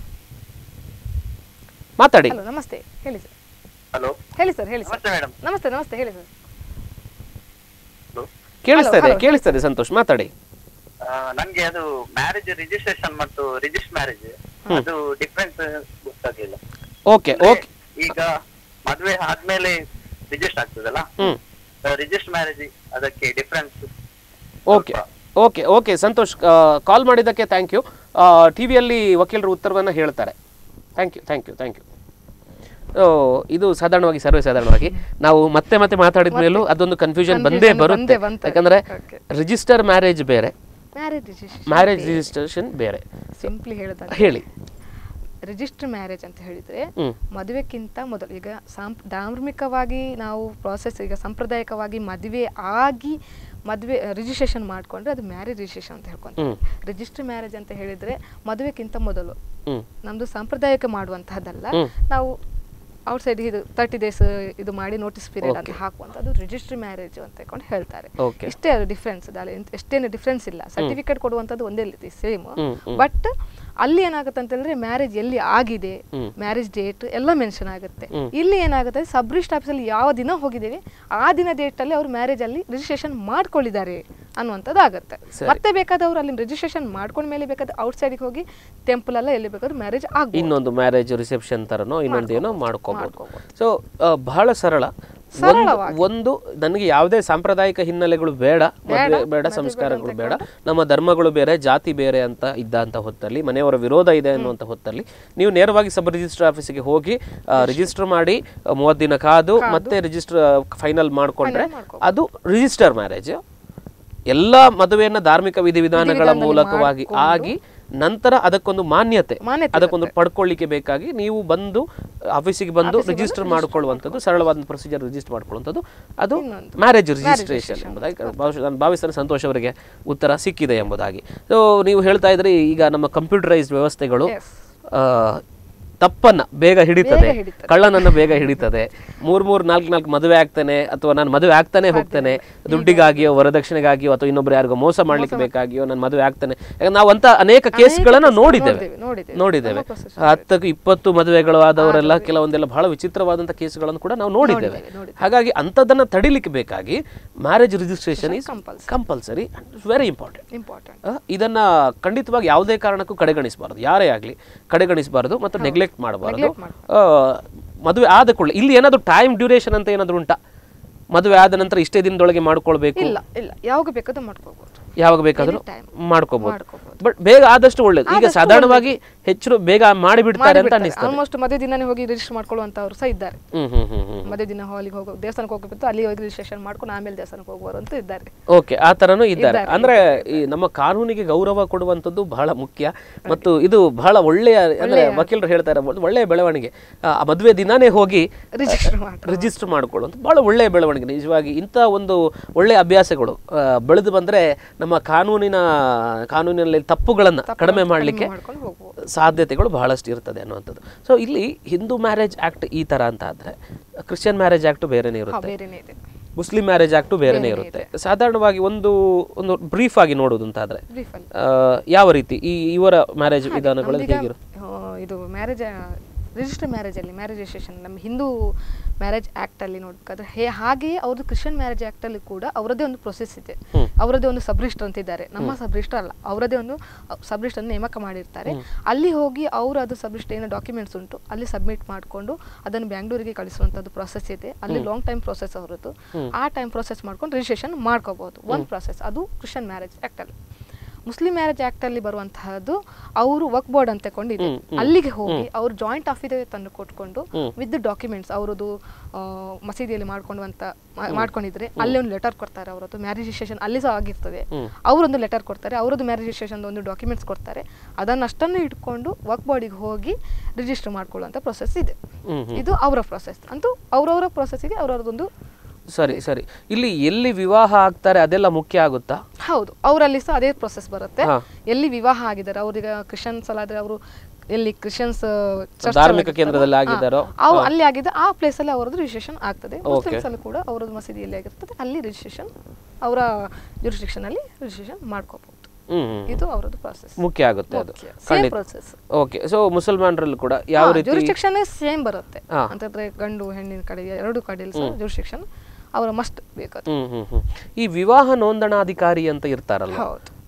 ಮಾತಾಡಿ ಹಲೋ ನಮಸ್ತೆ ಹೇಳಿ ಸರ್ ಹಲೋ ಹೇಳಿ ಸರ್ ಹೇಳಿ ಸರ್ ನಮಸ್ತೆ ಮೇಡಮ್ ನಮಸ್ತೆ ನಮಸ್ತೆ ಹೇಳಿ ಸರ್ ಹಲೋ ಕೇಳಿಸ್ತಾ ಇದೆ hello. ಕೇಳಿಸ್ತಾ ಇದೆ ಸಂತೋಷ್ ಮಾತಾಡಿ ನನ್ಗೆ ಅದು ಮ್ಯಾರೇಜ್ ರಿಜಿಸ್ಟ್ರೇಷನ್ ಮತ್ತು ರಿಜಿಸ್ಟರ್ ಮ್ಯಾರೇಜ್ ಅದು ಡಿಫ್ರೆನ್ಸ್ ಗೊತ್ತಾಗ್ಲಿಲ್ಲ ಓಕೆ ಓಕೆ ಈಗ ಮದ್ವೆ ಆದ್ಮೇಲೆ ರಿಜಿಸ್ಟರ್ ಆಗ್ತದಲ್ಲ ಹ್ಮ್ ರಿಜಿಸ್ಟರ್ ಮ್ಯಾರೇಜ್ ಅದಕ್ಕೆ difference okay okay okay Santosh call ಮಾಡಿದ್ದಕ್ಕೆ ಥ್ಯಾಂಕ್ ಯು ಟಿ ವಿಯಲ್ಲಿ ವಕೀಲರು ಉತ್ತರವನ್ನು ಹೇಳ್ತಾರೆ thank you thank you thank you ಇದು ಸಾಧಾರಣವಾಗಿ ಸರ್ವೇ ಸಾಧಾರಣವಾಗಿ ನಾವು ಮತ್ತೆ ಮತ್ತೆ ಮಾತಾಡಿದ ಮೇಲೂ ಅದೊಂದು ಕನ್ಫ್ಯೂಷನ್ ಬಂದೇ Confusion ಬರುತ್ತೆ ಬಂದೇ ಬಂತು. ಯಾಕಂದ್ರೆ Okay. ರಿಜಿಸ್ಟರ್ ಮ್ಯಾರೇಜ್ ಬೇರೆ ಮ್ಯಾರೇಜ್ ರಿಜಿಸ್ಟ್ರೇಷನ್ ಮ್ಯಾರೇಜ್ ರಿಜಿಸ್ಟ್ರೇಷನ್ ಬೇರೆ ಸಿಂಪ್ಲಿ ಹೇಳಿದಾಗ ಹೇಳಿ ರಿಜಿಸ್ಟರ್ ಮ್ಯಾರೇಜ್ ಅಂತ ಹೇಳಿದ್ರೆ ಹ್ಮ್. ಮದುವೆಕ್ಕಿಂತ ಮೊದಲು ಈಗ ಸಾಂಪ್ ಧಾರ್ಮಿಕವಾಗಿ ನಾವು ಪ್ರಾಸೆಸ್ ಈಗ ಸಾಂಪ್ರದಾಯಿಕವಾಗಿ ಮದುವೆ ಆಗಿ ಮದುವೆ ರಿಜಿಸ್ಟ್ರೇಷನ್ ಮಾಡ್ಕೊಂಡ್ರೆ ಅದು ಮ್ಯಾರೇಜ್ ರಿಜಿಸ್ಟ್ರೇಷನ್ ಅಂತ ಹೇಳ್ಕೊಂತಾರೆ ರಿಜಿಸ್ಟರ್ ಮ್ಯಾರೇಜ್ ಅಂತ ಹೇಳಿದ್ರೆ ಮದುವೆಕ್ಕಿಂತ ಮೊದಲು ಹ್ಮ್ ನಮ್ದು ಸಾಂಪ್ರದಾಯಿಕ ಮಾಡುವಂತಹದ್ದಲ್ಲ ಹ್ಮ್. ನಾವು ಔಟ್ಸೈಡ್ ಇದು ತರ್ಟಿ ಡೇಸ್ ಇದು ಮಾಡಿ ನೋಟಿಸ್ ಪೀರಿಯಡ್ ಅಂತ ಹಾಕುವಂಥದ್ದು ರಿಜಿಸ್ಟ್ರಿ ಮ್ಯಾರೇಜ್ ಅಂತ ಹೇಳ್ಕೊಂಡು ಹೇಳ್ತಾರೆ Okay. ಇಷ್ಟೇ ಅದು ಡಿಫ್ರೆನ್ಸ್ ಅಲ್ಲ ಎಂತ- ಎಷ್ಟೇನು ಡಿಫ್ರೆನ್ಸ್ ಇಲ್ಲ ಸರ್ಟಿಫಿಕೇಟ್ ಕೊಡುವಂಥದ್ದು ಒಂದೇ ರೀತಿ ಸೇಮ್ ಹ್ಮ್, ಹ್ಮ್. ಬಟ್ ಅಲ್ಲಿ ಏನಾಗುತ್ತೆ ಅಂತಂದ್ರೆ ಮ್ಯಾರೇಜ್ ಎಲ್ಲಿ ಆಗಿದೆ ಹ್ಮ್. ಮ್ಯಾರೇಜ್ ಡೇಟ್ ಎಲ್ಲ ಮೆನ್ಷನ್ ಆಗುತ್ತೆ ಹ್ಮ್. ಇಲ್ಲಿ ಏನಾಗುತ್ತೆ ಸಬ್ ರಿಜಿಸ್ಟರ್ ಆಫೀಸಲ್ಲಿ ಯಾವ ದಿನ ಹೋಗಿದ್ದೇವೆ ಆ ದಿನ ಡೇಟ್ ಅಲ್ಲಿ ಅವ್ರು ಮ್ಯಾರೇಜ್ ಅಲ್ಲಿ ರಿಜಿಸ್ಟ್ರೇಷನ್ ಮಾಡ್ಕೊಳ್ಳಿದ್ದಾರೆ ಅನ್ನುವಂಥದ್ದು ಆಗುತ್ತೆ ಸರಿ. ಮತ್ತೆ ಬೇಕಾದವ್ರು ಅಲ್ಲಿ ರಿಜಿಸ್ಟ್ರೇಷನ್ ಮಾಡ್ಕೊಂಡ ಮೇಲೆ ಬೇಕಾದ್ರೆ ಔಟ್ಸೈಡ್ಗೆ ಹೋಗಿ ಟೆಂಪಲ್ ಎಲ್ಲ ಎಲ್ಲಿ ಬೇಕಾದ್ರೂ ಮ್ಯಾರೇಜ್ ಆಗ್ಬೋದು ಇನ್ನೊಂದು ಮ್ಯಾರೇಜ್ ರಿಸೆಪ್ಷನ್ ತರನೋ ಇನ್ನೊಂದು ಏನೋ ಮಾಡ್ಕೋಬಹುದು ಮಾಡ್ಕೋಬೋದು. ಸೊ ಬಹಳ ಸರಳ ಒಂದು- ಸರಳವಾಗಿ. ಒಂದು ನನಗೆ ಯಾವುದೇ ಸಾಂಪ್ರದಾಯಿಕ ಹಿನ್ನೆಲೆಗಳು ಬೇಡ ಮದುವೆ ಬೇಡ ಸಂಸ್ಕಾರಗಳು ಬೇಡ ನಮ್ಮ ಧರ್ಮಗಳು ಬೇರೆ ಜಾತಿ ಬೇರೆ ಅಂತ ಇದ್ದಂತ ಹೊತ್ತಲ್ಲಿ ಮನೆಯವರ ವಿರೋಧ ಇದೆ ಅನ್ನುವಂಥ ಹೊತ್ತಲ್ಲಿ ನೀವು ನೇರವಾಗಿ ಸಬ್ ರಿಜಿಸ್ಟರ್ ಆಫೀಸಿಗೆ ಹೋಗಿ ರಿಜಿಸ್ಟರ್ ಮಾಡಿ ಮೂವತ್ತು ದಿನ ಕಾದು ಮತ್ತೆ ರಿಜಿಸ್ಟರ್ ಫೈನಲ್ ಮಾಡ್ಕೊಂಡ್ರೆ ಅದು ರಿಜಿಸ್ಟರ್ ಮ್ಯಾರೇಜ್ ಎಲ್ಲ ಮದುವೆಯನ್ನ ಧಾರ್ಮಿಕ ವಿಧಿವಿಧಾನಗಳ ಮೂಲಕವಾಗಿ ಆಗಿ ನಂತರ ಅದಕ್ಕೊಂದು ಮಾನ್ಯತೆ ಮಾನ್ಯತೆ ಅದಕ್ಕೊಂದು ಪಡ್ಕೊಳ್ಳಿಕ್ಕೆ ಬೇಕಾಗಿ ನೀವು ಬಂದು ಆಫೀಸಿಗೆ ಬಂದು ರಿಜಿಸ್ಟರ್ ಮಾಡ್ಕೊಳ್ಳುವಂಥದ್ದು ಸರಳವಾದ ಪ್ರೊಸೀಜರ್ ರಿಜಿಸ್ಟರ್ ಮಾಡ್ಕೊಳ್ಳುವಂಥದ್ದು ಅದು ಮ್ಯಾರೇಜ್ ರಿಜಿಸ್ಟ್ರೇಷನ್ ಎಂಬುದಾಗಿ ಬಹುಶಃ ನಾನು ಭಾವಿಸ್ತೇನೆ ಸಂತೋಷ್ ಅವರಿಗೆ ಉತ್ತರ ಸಿಕ್ಕಿದೆ ಎಂಬುದಾಗಿ ಸೊ ನೀವು ಹೇಳ್ತಾ ಇದ್ರಿ ಈಗ ನಮ್ಮ ಕಂಪ್ಯೂಟರೈಸ್ಡ್ ವ್ಯವಸ್ಥೆಗಳು Yes. ಆ, ತಪ್ಪನ್ನ ಬೇಗ ಹಿಡಿತದೆ ಹಿಡಿತದೆ. ಕಳ್ಳನನ್ನ ಬೇಗ ಹಿಡಿತದೆ ಮೂರ್ ಮೂರ್ ನಾಲ್ಕು ನಾಲ್ಕು ಮದುವೆ ಆಗ್ತಾನೆ ಅಥವಾ ನಾನು ಮದುವೆ ಆಗ್ತಾನೆ ಹೋಗ್ತೇನೆ ದುಡ್ಡಿಗಾಗಿಯೋ ವರದಕ್ಷಿಣೆಗಾಗಿಯೋ ಅಥವಾ ಇನ್ನೊಬ್ರು ಯಾರಿಗೋ ಮೋಸ ಮಾಡ್ಲಿಕ್ಕೆ ಬೇಕಾಗಿಯೋ ನಾನು ಮದುವೆ ಆಗ್ತಾನೆ ಯಾಕಂದ್ರೆ ನಾವು ಅಂತ ಅನೇಕ ಕೇಸ್ಗಳನ್ನ ನೋಡಿದ್ದೇವೆ ನೋಡಿದ್ದೇವೆ, ನೋಡಿದ್ದೇವೆ. ನೋಡಿದ್ದೇವೆ ನಮ್ಮ process ಹತ್ತಕ್ಕೆ ಇಪ್ಪತ್ತು ಮದುವೆಗಳು ಆದವರೆಲ್ಲ ಕೆಲವೊಂದೆಲ್ಲ ಬಹಳ ವಿಚಿತ್ರವಾದಂಥ ಕೇಸ್ಗಳನ್ನು ಕೂಡ ನಾವು ನೋಡಿದ್ದೇವೆ ಹಾಗಾಗಿ ಅಂಥದ್ದನ್ನ ತಡಿಲಿಕ್ಕೆ ಬೇಕಾಗಿ marriage registration is compulsory very important important ಆ, ಇದನ್ನ ಖಂಡಿತವಾಗಿ ಯಾವುದೇ ಕಾರಣಕ್ಕೂ ಕಡೆಗಣಿಸಬಾರದು ಯಾರೇ ಆಗಲಿ ಕಡೆಗಣಿಸಬಾರದು ಮತ್ತು ನೆಗ್ಲೆಕ್ಟ್ ಮಾಡಬಾರದು ಮದುವೆ ಆದ ಕೂಡಲೇ ಇಲ್ಲಿ ಏನಾದರೂ ಟೈಮ್ ಡ್ಯೂರೇಷನ್ ಅಂತ ಏನಾದರೂ ಉಂಟಾ ಮದುವೆ ಆದ ನಂತರ ಇಷ್ಟೇ ದಿನದೊಳಗೆ ಮಾಡ್ಕೊಳ್ಬೇಕು ಇಲ್ಲ ಇಲ್ಲ ಯಾವಾಗ ಬೇಕಾದ್ರೂ ಮಾಡ್ಕೋಬಹುದು ಯಾವಾಗ ಬೇಕಾದರೂ Anytime. ಮಾಡ್ಕೋಬಹುದು ಮಾಡ್ಕೋಬಹುದು. ಬಟ್ ಬೇಗ ಆದಷ್ಟು ಒಳ್ಳೇದು ಈಗ ಸಾಧಾರಣವಾಗಿ ಹೆಚ್ಚು ಬೇಗ ಮಾಡಿಬಿಡ್ತಾರೆ ಅಂತ ಅನಿಸ್ತದೆ ಆಲ್ಮೋಸ್ಟ್ ಮದುವೆ ದಿನನೇ ಹೋಗಿ ರಿಜಿಸ್ಟರ್ ಮಾಡ್ಕೊಳ್ಳುವಂತವ್ರು ಸಹ ಇದ್ದಾರೆ ಹ್ಮ್ ಹ್ಮ್ ಹ್ಮ್ ಹ್ಮ್ ಮದುವೆ ದಿನ ಹಾಲಿಗೆ ಹೋಗೋ ದೇವಸ್ಥಾನಕ್ಕೆ ಹೋಗ್ಬಿಟ್ಟು ಅಲ್ಲಿ ಹೋಗಿ ರಿಜಿಸ್ಟ್ರೇಷನ್ ಮಾಡ್ಕೊಂಡು ಆಮೇಲೆ ದೇವಸ್ಥಾನಕ್ಕೆ ಹೋಗುವರು ಅಂತ ಇದ್ದಾರೆ ಓಕೆ ಆ ತರನೂ ಇದ್ದಾರೆ ಅಂದ್ರೆ ಈ ನಮ್ಮ ಕಾನೂನಿಗೆ ಗೌರವ ಕೊಡುವಂಥದ್ದು ಬಹಳ ಮುಖ್ಯ ಮತ್ತು ಇದು ಬಹಳ ಒಳ್ಳೆಯ ಅಂದ್ರೆ ವಕೀಲರು ಹೇಳ್ತಾರೆ ಒಂದು ಒಳ್ಳೆಯ ಬೆಳವಣಿಗೆ ಆ ಆ ಮದುವೆ ದಿನಾನೇ ಹೋಗಿ ರಿಜಿಸ್ಟರ್ ಮಾಡಿ ರಿಜಿಸ್ಟರ್ ಮಾಡಿಕೊಳ್ಳುವಂಥ ಬಹಳ ಒಳ್ಳೆಯ ಬೆಳವಣಿಗೆ ನಿಜವಾಗಿ ಇಂಥ ಒಂದು ಒಳ್ಳೆಯ ಅಭ್ಯಾಸಗಳು ಆ, ಬೆಳೆದು ಬಂದ್ರೆ ನಮ್ಮ ಕಾನೂನಿನ ಕಾನೂನಿನಲ್ಲಿ ತಪ್ಪುಗಳನ್ನು ಕಡಿಮೆ ಮಾಡಲಿಕ್ಕೆ ಮಾಡ್ಕೊಂಡು ಹೋಗ್ಬೋದು ಸಾಧ್ಯತೆಗಳು ಬಹಳಷ್ಟು ಇರ್ತದೆ ಅನ್ನುವಂಥದ್ದು ಸೊ ಇಲ್ಲಿ ಹಿಂದೂ ಮ್ಯಾರೇಜ್ ಆಕ್ಟ್ ಈ ತರ ಅಂತ ಆದ್ರೆ ಕ್ರಿಶ್ಚಿಯನ್ ಮ್ಯಾರೇಜ್ ಆಕ್ಟ್ ಬೇರೆನೇ ಹಾ ಇರುತ್ತೆ ಬೇರೆನೇ ಇದೆ ಮುಸ್ಲಿಂ ಮ್ಯಾರೇಜ್ ಆಕ್ಟು ಬೇರೆನೇ ಇರುತ್ತೆ ಸಾಧಾರಣವಾಗಿ ಒಂದು ಒಂದು ಬ್ರೀಫ್ ಆಗಿ ನೋಡೋದು ಅಂತಾದ್ರೆ ಬ್ರೀಫ್ ಅಲ್ಲಿ ಆ, ಯಾವ ರೀತಿ ಈ ಇವರ ಮ್ಯಾರೇಜ್ ವಿಧಾನಗಳು ನಮ್ದೀಗ, ಹೇಗಿರು ಆ, ಇದು ಮ್ಯಾರೇಜ್ ರಿಜಿಸ್ಟರ್ ಮ್ಯಾರೇಜ್ ಅಲ್ಲಿ ಮ್ಯಾರೇಜ್ ರಿಜಿಸ್ಟ್ರೇಷನ್ ನಮ್ಮ ಹಿಂದೂ ಮ್ಯಾರೇಜ್ ಆಕ್ಟ್ ಅಲ್ಲಿ ನೋಡ್ಬೇಕಾದ್ರೆ ಹೇ ಹಾಗೆಯೇ ಅವ್ರದ್ದು ಕ್ರಿಶ್ಚಿಯನ್ ಮ್ಯಾರೇಜ್ ಆಕ್ಟ್ ಅಲ್ಲಿ ಕೂಡ ಅವರದೇ ಒಂದು ಪ್ರೊಸೆಸ್ ಇದೆ ಅವರದೇ ಒಂದು ಸಬ್ ರಿಜಿಸ್ಟರ್ ಅಂತ ಇದ್ದಾರೆ ನಮ್ಮ ಸಬ್ ರಿಜಿಸ್ಟರ್ ಅಲ್ಲ ಅವರದೇ ಒಂದು ಸಬ್ ರಿಜಿಸ್ಟರ್ ನೇಮಕ ಮಾಡಿರ್ತಾರೆ ಅಲ್ಲಿ ಹೋಗಿ ಅವರು ಅದು ಸಬ್ ರಿಜಿಸ್ಟರ್ ಏನೋ ಡಾಕ್ಯುಮೆಂಟ್ಸ್ ಉಂಟು ಅಲ್ಲಿ ಸಬ್ಮಿಟ್ ಮಾಡಿಕೊಂಡು ಅದನ್ನು ಬ್ಯಾಂಗ್ಳೂರಿಗೆ ಕಳಿಸುವಂಥದ್ದು ಪ್ರೊಸೆಸ್ ಇದೆ ಅಲ್ಲಿ ಲಾಂಗ್ ಟೈಮ್ ಪ್ರೊಸೆಸ್ ಅವರದ್ದು ಆ ಟೈಮ್ ಪ್ರೊಸೆಸ್ ಮಾಡ್ಕೊಂಡು ರಿಜಿಸ್ಟ್ರೇಷನ್ ಮಾಡ್ಕೋಬಹುದು ಒಂದು ಪ್ರೊಸೆಸ್ ಅದು ಕ್ರಿಶ್ಚಿಯನ್ ಮ್ಯಾರೇಜ್ ಆಕ್ಟ್ ಅಲ್ಲಿ ಮುಸ್ಲಿಂ ಮ್ಯಾರೇಜ್ ಆಕ್ಟ್ ಅಲ್ಲಿ ಬರುವಂತಹದ್ದು ಅವರು ವರ್ಕ್ ಬೋರ್ಡ್ ಅಂತ ಕೊಂಡಿದೆ ಅಲ್ಲಿಗೆ ಹೋಗಿ ಅವರು ಜಾಯಿಂಟ್ ಅಫಿಡವಿಟ್ ಅನ್ನು ಕೊಟ್ಕೊಂಡು ವಿತ್ ಡಾಕ್ಯುಮೆಂಟ್ಸ್ ಅವರದು ಮಸೀದಿಯಲ್ಲಿ ಮಾಡ್ಕೊಂಡುವಂತ ಮಾ- ಮಾಡ್ಕೊಂಡಿದ್ರೆ ಅಲ್ಲಿ ಒಂದು ಲೆಟರ್ ಕೊಡ್ತಾರೆ ಅವರದ್ದು ಮ್ಯಾರೇಜ್ ರಿಜಿಸ್ಟ್ರೇಷನ್ ಅಲ್ಲಿ ಸಹ ಆಗಿರ್ತದೆ ಅವರೊಂದು ಲೆಟರ್ ಕೊಡ್ತಾರೆ ಅವರದ್ದು ಮ್ಯಾರೇಜ್ ರಿಜಿಸ್ಟ್ರೇಷನ್ ಒಂದು ಡಾಕ್ಯುಮೆಂಟ್ಸ್ ಕೊಡ್ತಾರೆ ಅದನ್ನಷ್ಟನ್ನು ಇಟ್ಕೊಂಡು ವರ್ಕ್ ಬೋರ್ಡಿಗೆ ಹೋಗಿ ರಿಜಿಸ್ಟರ್ ಮಾಡ್ಕೊಳ್ಳುವಂತ ಪ್ರೊಸೆಸ್ ಇದೆ ಇದು ಅವರ ಪ್ರೊಸೆಸ್ ಅಂತೂ ಅವರವರ ಪ್ರೊಸೆಸ್ಗೆ ಅವರವರದೊಂದು ಸರಿ ಸರಿ ಇಲ್ಲಿ ಎಲ್ಲಿ ವಿವಾಹ ಆಗ್ತಾರೆ ಅದೆಲ್ಲ ಮುಖ್ಯ ಆಗುತ್ತಾ ಹೌದು ಅವರಲ್ಲಿ ಸಹ ಅದೇ ಪ್ರೊಸೆಸ್ ಬರುತ್ತೆ ಹಾ. ಎಲ್ಲಿ ವಿವಾಹ ಆಗಿದ್ದಾರೆ ಅವ್ರೀಗ ಕ್ರಿಶ್ಚಿಯನ್ಸ್ ಅಲ್ಲಾದ್ರೆ ಅವರು ಎಲ್ಲಿ ಕ್ರಿಶ್ಚಿಯನ್ಸ್ ಧಾರ್ಮಿಕ ಕೇಂದ್ರದಲ್ಲಿ ಆಗಿದ್ದಾರೋ? ಅವು ಅಲ್ಲಿ ಆಗಿದ್ದ ಆ ಪ್ಲೇಸ್ ಅಲ್ಲಿ ಅವರದ್ದು ರಿಜಿಸ್ಟ್ರೇಷನ್ ಆಗ್ತದೆ ಮುಸ್ಲಿಮ್ಸ್ ಅಲ್ಲಿ ಕೂಡ ಅವರದ್ದು ಮಸೀದಿಯಲ್ಲಿ ಆಗಿರ್ತದೆ ಅಲ್ಲಿ ರಿಜಿಸ್ಟ್ರೇಷನ್ ಅವರ jurisdiction ಅಲ್ಲಿ ರಿಜಿಸ್ಟ್ರೇಷನ್ ಮಾಡ್ಕೋಬಹುದು ಹ್ಮ್ ಹ್ಮ್. ಇದು ಅವರದ್ದು ಪ್ರಾಸೆಸ್ ಮುಖ್ಯ ಆಗುತ್ತೆ ಅದು ಸೇಮ್ ಖಂಡಿತ ಪ್ರೊಸೆಸ್ ಓಕೆ ಸೊ ಮುಸಲ್ಮಾನರಲ್ಲೂ ಕೂಡ ಯಾವ ರೀತಿ ಜುರಿಸ್ಟಿಕ್ಷನ್ ಸೇಮ್ ಬರುತ್ತೆ ಹಾ. ಅಂತಂದ್ರೆ ಗಂಡು ಹೆಣ್ಣಿನ ಕಡೆ ಎರಡು ಕಡೆಯಲ್ಲಿ ಸಹ ಜುರಿಸ್ಟಿಕ್ಷನ್ ಅವರ ಮಸ್ಟ್ ಬೇಕದು ಹ್ಮ್ ಹ್ಮ್ ಹ್ಮ್ ಈ ವಿವಾಹ ನೋಂದಣಾಧಿಕಾರಿ ಅಂತ ಇರ್ತಾರಲ್ಲ ಹೌದು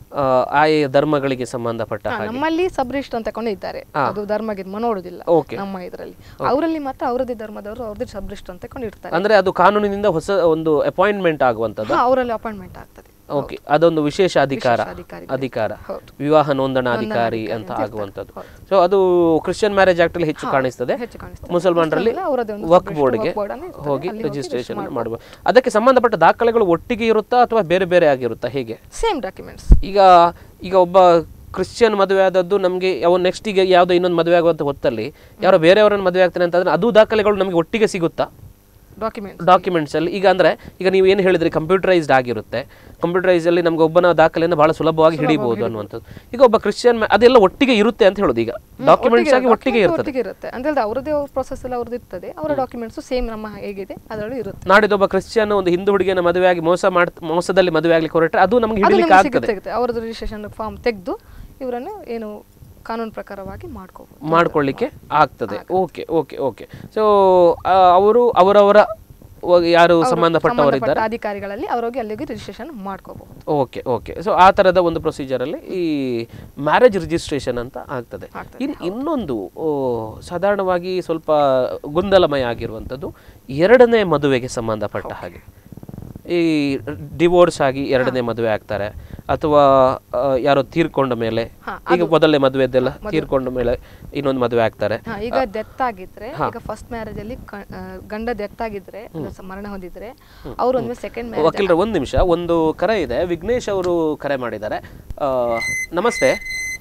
ಆ, ಆಯಾ ಧರ್ಮಗಳಿಗೆ ಸಂಬಂಧಪಟ್ಟ ಹಾ, ಹಾಗೆ ನಮ್ಮಲ್ಲಿ ಸಬ್ ರಿಜಿಸ್ಟರ್ ಅಂತ ತಗೊಂಡಿದ್ದಾರೆ ಅದು ಧರ್ಮ ಗಿರ್ಮ ನೋಡುದಿಲ್ಲ Okay. ನಮ್ಮ ಇದರಲ್ಲಿ ಅವರಲ್ಲಿ ಮಾತ್ರ ಅವರದೇ ಧರ್ಮದವರು ಅವ್ರದ್ದೇ ಸಬ್ ರಿಜಿಸ್ಟರ್ ಅಂತ ತಗೊಂಡಿರ್ತಾರೆ ಅಂದ್ರೆ ಅದು ಕಾನೂನಿನಿಂದ ಹೊಸ ಒಂದು ಅಪಾಯಿಂಟ್ಮೆಂಟ್ ಆಗುವಂಥದ್ದು ಹಾ, ಅವರಲ್ಲಿ ಅಪಾಯಿಂಟ್ಮೆಂಟ್ ಆಗ್ತದೆ ಓಕೆ ಅದೊಂದು ವಿಶೇಷ ಅಧಿಕಾರ ಅಧಿಕಾರಿಗಳು. ಅಧಿಕಾರ ಹೌದು. ವಿವಾಹ ನೋಂದಣಾಧಿಕಾರಿ ಅಂತ ಆಗುವಂಥದ್ದು ಸೊ ಅದು ಕ್ರಿಶ್ಚಿಯನ್ ಮ್ಯಾರೇಜ್ ಆಕ್ಟ್ ಅಲ್ಲಿ ಹೆಚ್ಚು ಕಾಣಿಸ್ತದೆ ಹೆಚ್ಚು ಕಾಣಿಸ್ತದೆ. ಮುಸಲ್ಮಾನರಲ್ಲಿ ಮುಸ್ಲಿಮರಲ್ಲಿ ಅವರದೇ ಒಂದು ವಕ್ separate ಬೋರ್ಡ್ಗೆ ವಕ್ಫ್ ಬೋರ್ಡ್ ಅನ್ನು ಇರ್ತದೆ. ಹೋಗಿ ಅಲ್ಲಿ ಹೋಗಿ ರಿಜಿಸ್ಟ್ರೇಷನ್ register ಮಾಡುವ ಅದಕ್ಕೆ ಸಂಬಂಧಪಟ್ಟ ದಾಖಲೆಗಳು ಒಟ್ಟಿಗೆ ಇರುತ್ತಾ ಅಥವಾ ಬೇರೆ ಬೇರೆ ಆಗಿರುತ್ತಾ ಹೇಗೆ ಸೇಮ್ ಡಾಕ್ಯುಮೆಂಟ್ಸ್ ಈಗ ಈಗ ಒಬ್ಬ ಕ್ರಿಶ್ಚಿಯನ್ ಮದುವೆ ಆದದ್ದು ನಮಗೆ ಯಾವ ನೆಕ್ಸ್ಟ್ ಈಗ ಯಾವುದೋ ಇನ್ನೊಂದು ಮದುವೆ ಆಗುವಂತ ಹೊತ್ತಲ್ಲಿ ಯಾರೋ ಬೇರೆಯವರನ್ನ ಮದುವೆ ಆಗ್ತಾನೆ ಅಂತಂದ್ರೆ ಅದು ದಾಖಲೆಗಳು ನಮಗೆ ಒಟ್ಟಿಗೆ ಸಿಗುತ್ತಾ ಡಾಕ್ಯುಮೆಂಟ್ಸ್ ಡಾಕ್ಯುಮೆಂಟ್ಸ್ ಅಲ್ಲಿ ಈಗ ಅಂದ್ರೆ ಈಗ ನೀವು ಏನು ಹೇಳಿದ್ರಿ ಕಂಪ್ಯೂಟರೈಸ್ಡ್ ಆಗಿರುತ್ತೆ ಕಂಪ್ಯೂಟರೈಸ್ ಅಲ್ಲಿ ನಮ್ಗೆ ಒಬ್ಬನ ದಾಖಲೆಯನ್ನು ಬಹಳ ಸುಲಭವಾಗಿ ಹಿಡಿಬಹುದು ಅನ್ನುವಂಥದ್ದು ಈಗ ಒಬ್ಬ ಕ್ರಿಶ್ಚಿಯನ್ ಅದೆಲ್ಲ ಒಟ್ಟಿಗೆ ಇರುತ್ತೆ ಅಂತ ಹೇಳೋದು ಈಗ ಡಾಕ್ಯುಮೆಂಟ್ಸ್ ಆಗಿ ಒಟ್ಟಿಗೆ ಇರ್ತದೆ ಒಟ್ಟಿಗೆ ಇರುತ್ತೆ ಅಂತ ಹೇಳಿದ್ರೆ ಅವರದೇ ಪ್ರೊಸೆಸ್ ಎಲ್ಲ ಅವ್ರದ್ದು ಇರ್ತದೆ ಅವರ ಡಾಕ್ಯುಮೆಂಟ್ಸ್ ಸೇಮ್ ನಮ್ಮ ಹೇಗಿದೆ ಅದರಲ್ಲಿ ಇರುತ್ತೆ ನಾಡಿದ್ದು ಒಬ್ಬ ಕ್ರಿಶ್ಚಿಯನ್ ಒಂದು ಹಿಂದೂ ಹುಡುಗಿಯನ್ನು ಮದುವೆ ಆಗಿ ಮೋಸ ಮಾಡ್ ಮೋಸದಲ್ಲಿ ಮದುವೆ ಆಗ್ಲಿಕ್ಕೆ ಹೊರಟ್ರೆ ಅದು ನಮ್ಗೆ ಅದು ಹಿಡಿಲಿಕ್ಕೆ ನಮ್ಗೆ ಆಗ್ತದೆ ಸಿಗುತ್ತೆ ಸಿಗುತ್ತೆ ಅವರದ್ದು ರಿಜಿಸ್ಟ್ರೇಷನ್ ಫಾರ್ಮ್ ತೆಗೆದು ಇವರನ್ನು ಏನು ಕಾನೂನು ಪ್ರಕಾರವಾಗಿ ಮಾಡ್ಕೋಬಹುದು ಮಾಡ್ಕೊಳ್ಳಿಕ್ಕೆ ಆಗ್ತದೆ ಓಕೆ ಓಕೆ ಓಕೆ ಸೊ ಅವರು ಅವರವರ ವ- ಯಾರು ಸಂಬಂಧಪಟ್ಟವರಿದ್ದಾರೆ ಅಧಿಕಾರಿಗಳಲ್ಲಿ ಅವರೋಗಿ ಅಲ್ಲಿಗೆ ರಿಜಿಸ್ಟ್ರೇಷನ್ ಮಾಡ್ಕೋಬಹುದು ಓಕೆ ಓಕೆ ಸೊ ಆ ಥರದ ಒಂದು ಪ್ರೊಸೀಜರಲ್ಲಿ ಈ ಮ್ಯಾರೇಜ್ ರಿಜಿಸ್ಟ್ರೇಷನ್ ಅಂತ ಆಗ್ತದೆ ಇನ್ನು ಇನ್ನೊಂದು ಓ, ಸಾಧಾರಣವಾಗಿ ಸ್ವಲ್ಪ ಗೊಂದಲಮಯ ಆಗಿರುವಂಥದ್ದು ಎರಡನೇ ಮದುವೆಗೆ ಸಂಬಂಧಪಟ್ಟ ಹಾಗೆ ಈ ಡಿವೋರ್ಸ್ ಆಗಿ ಎರಡನೇ ಮದುವೆ ಆಗ್ತಾರೆ ಅಥವಾ ಆ, ಯಾರೋ ತೀರ್ಕೊಂಡ ಮೇಲೆ ಈಗ ಮೊದಲನೇ ಮದುವೆದೆಲ್ಲ ತೀರ್ಕೊಂಡ ಮೇಲೆ ಇನ್ನೊಂದು ಮದುವೆ ಆಗ್ತಾರೆ ಹಾ, ಈಗ ಡೆತ್ ಆಗಿದ್ರೆ ಈಗ ಫಸ್ಟ್ ಮ್ಯಾರೇಜ್ ಅಲ್ಲಿ ಕ- ಆ, ಗಂಡ ಡೆತ್ ಆಗಿದ್ರೆ ಇಲ್ಲ ಸ- ಮರಣ ಹೊಂದಿದ್ರೆ ಅವ್ರು ಒಂದ್ಮೇಲೆ ಸೆಕೆಂಡ್ ಮ್ಯಾರೇಜ್ ವಕೀಲರ ಒಂದು ನಿಮಿಷ ಒಂದು ಕರೆ ಇದೆ ವಿಘ್ನೇಶ್ ಅವರು ಕರೆ ಮಾಡಿದ್ದಾರೆ ಆ, ನಮಸ್ತೆ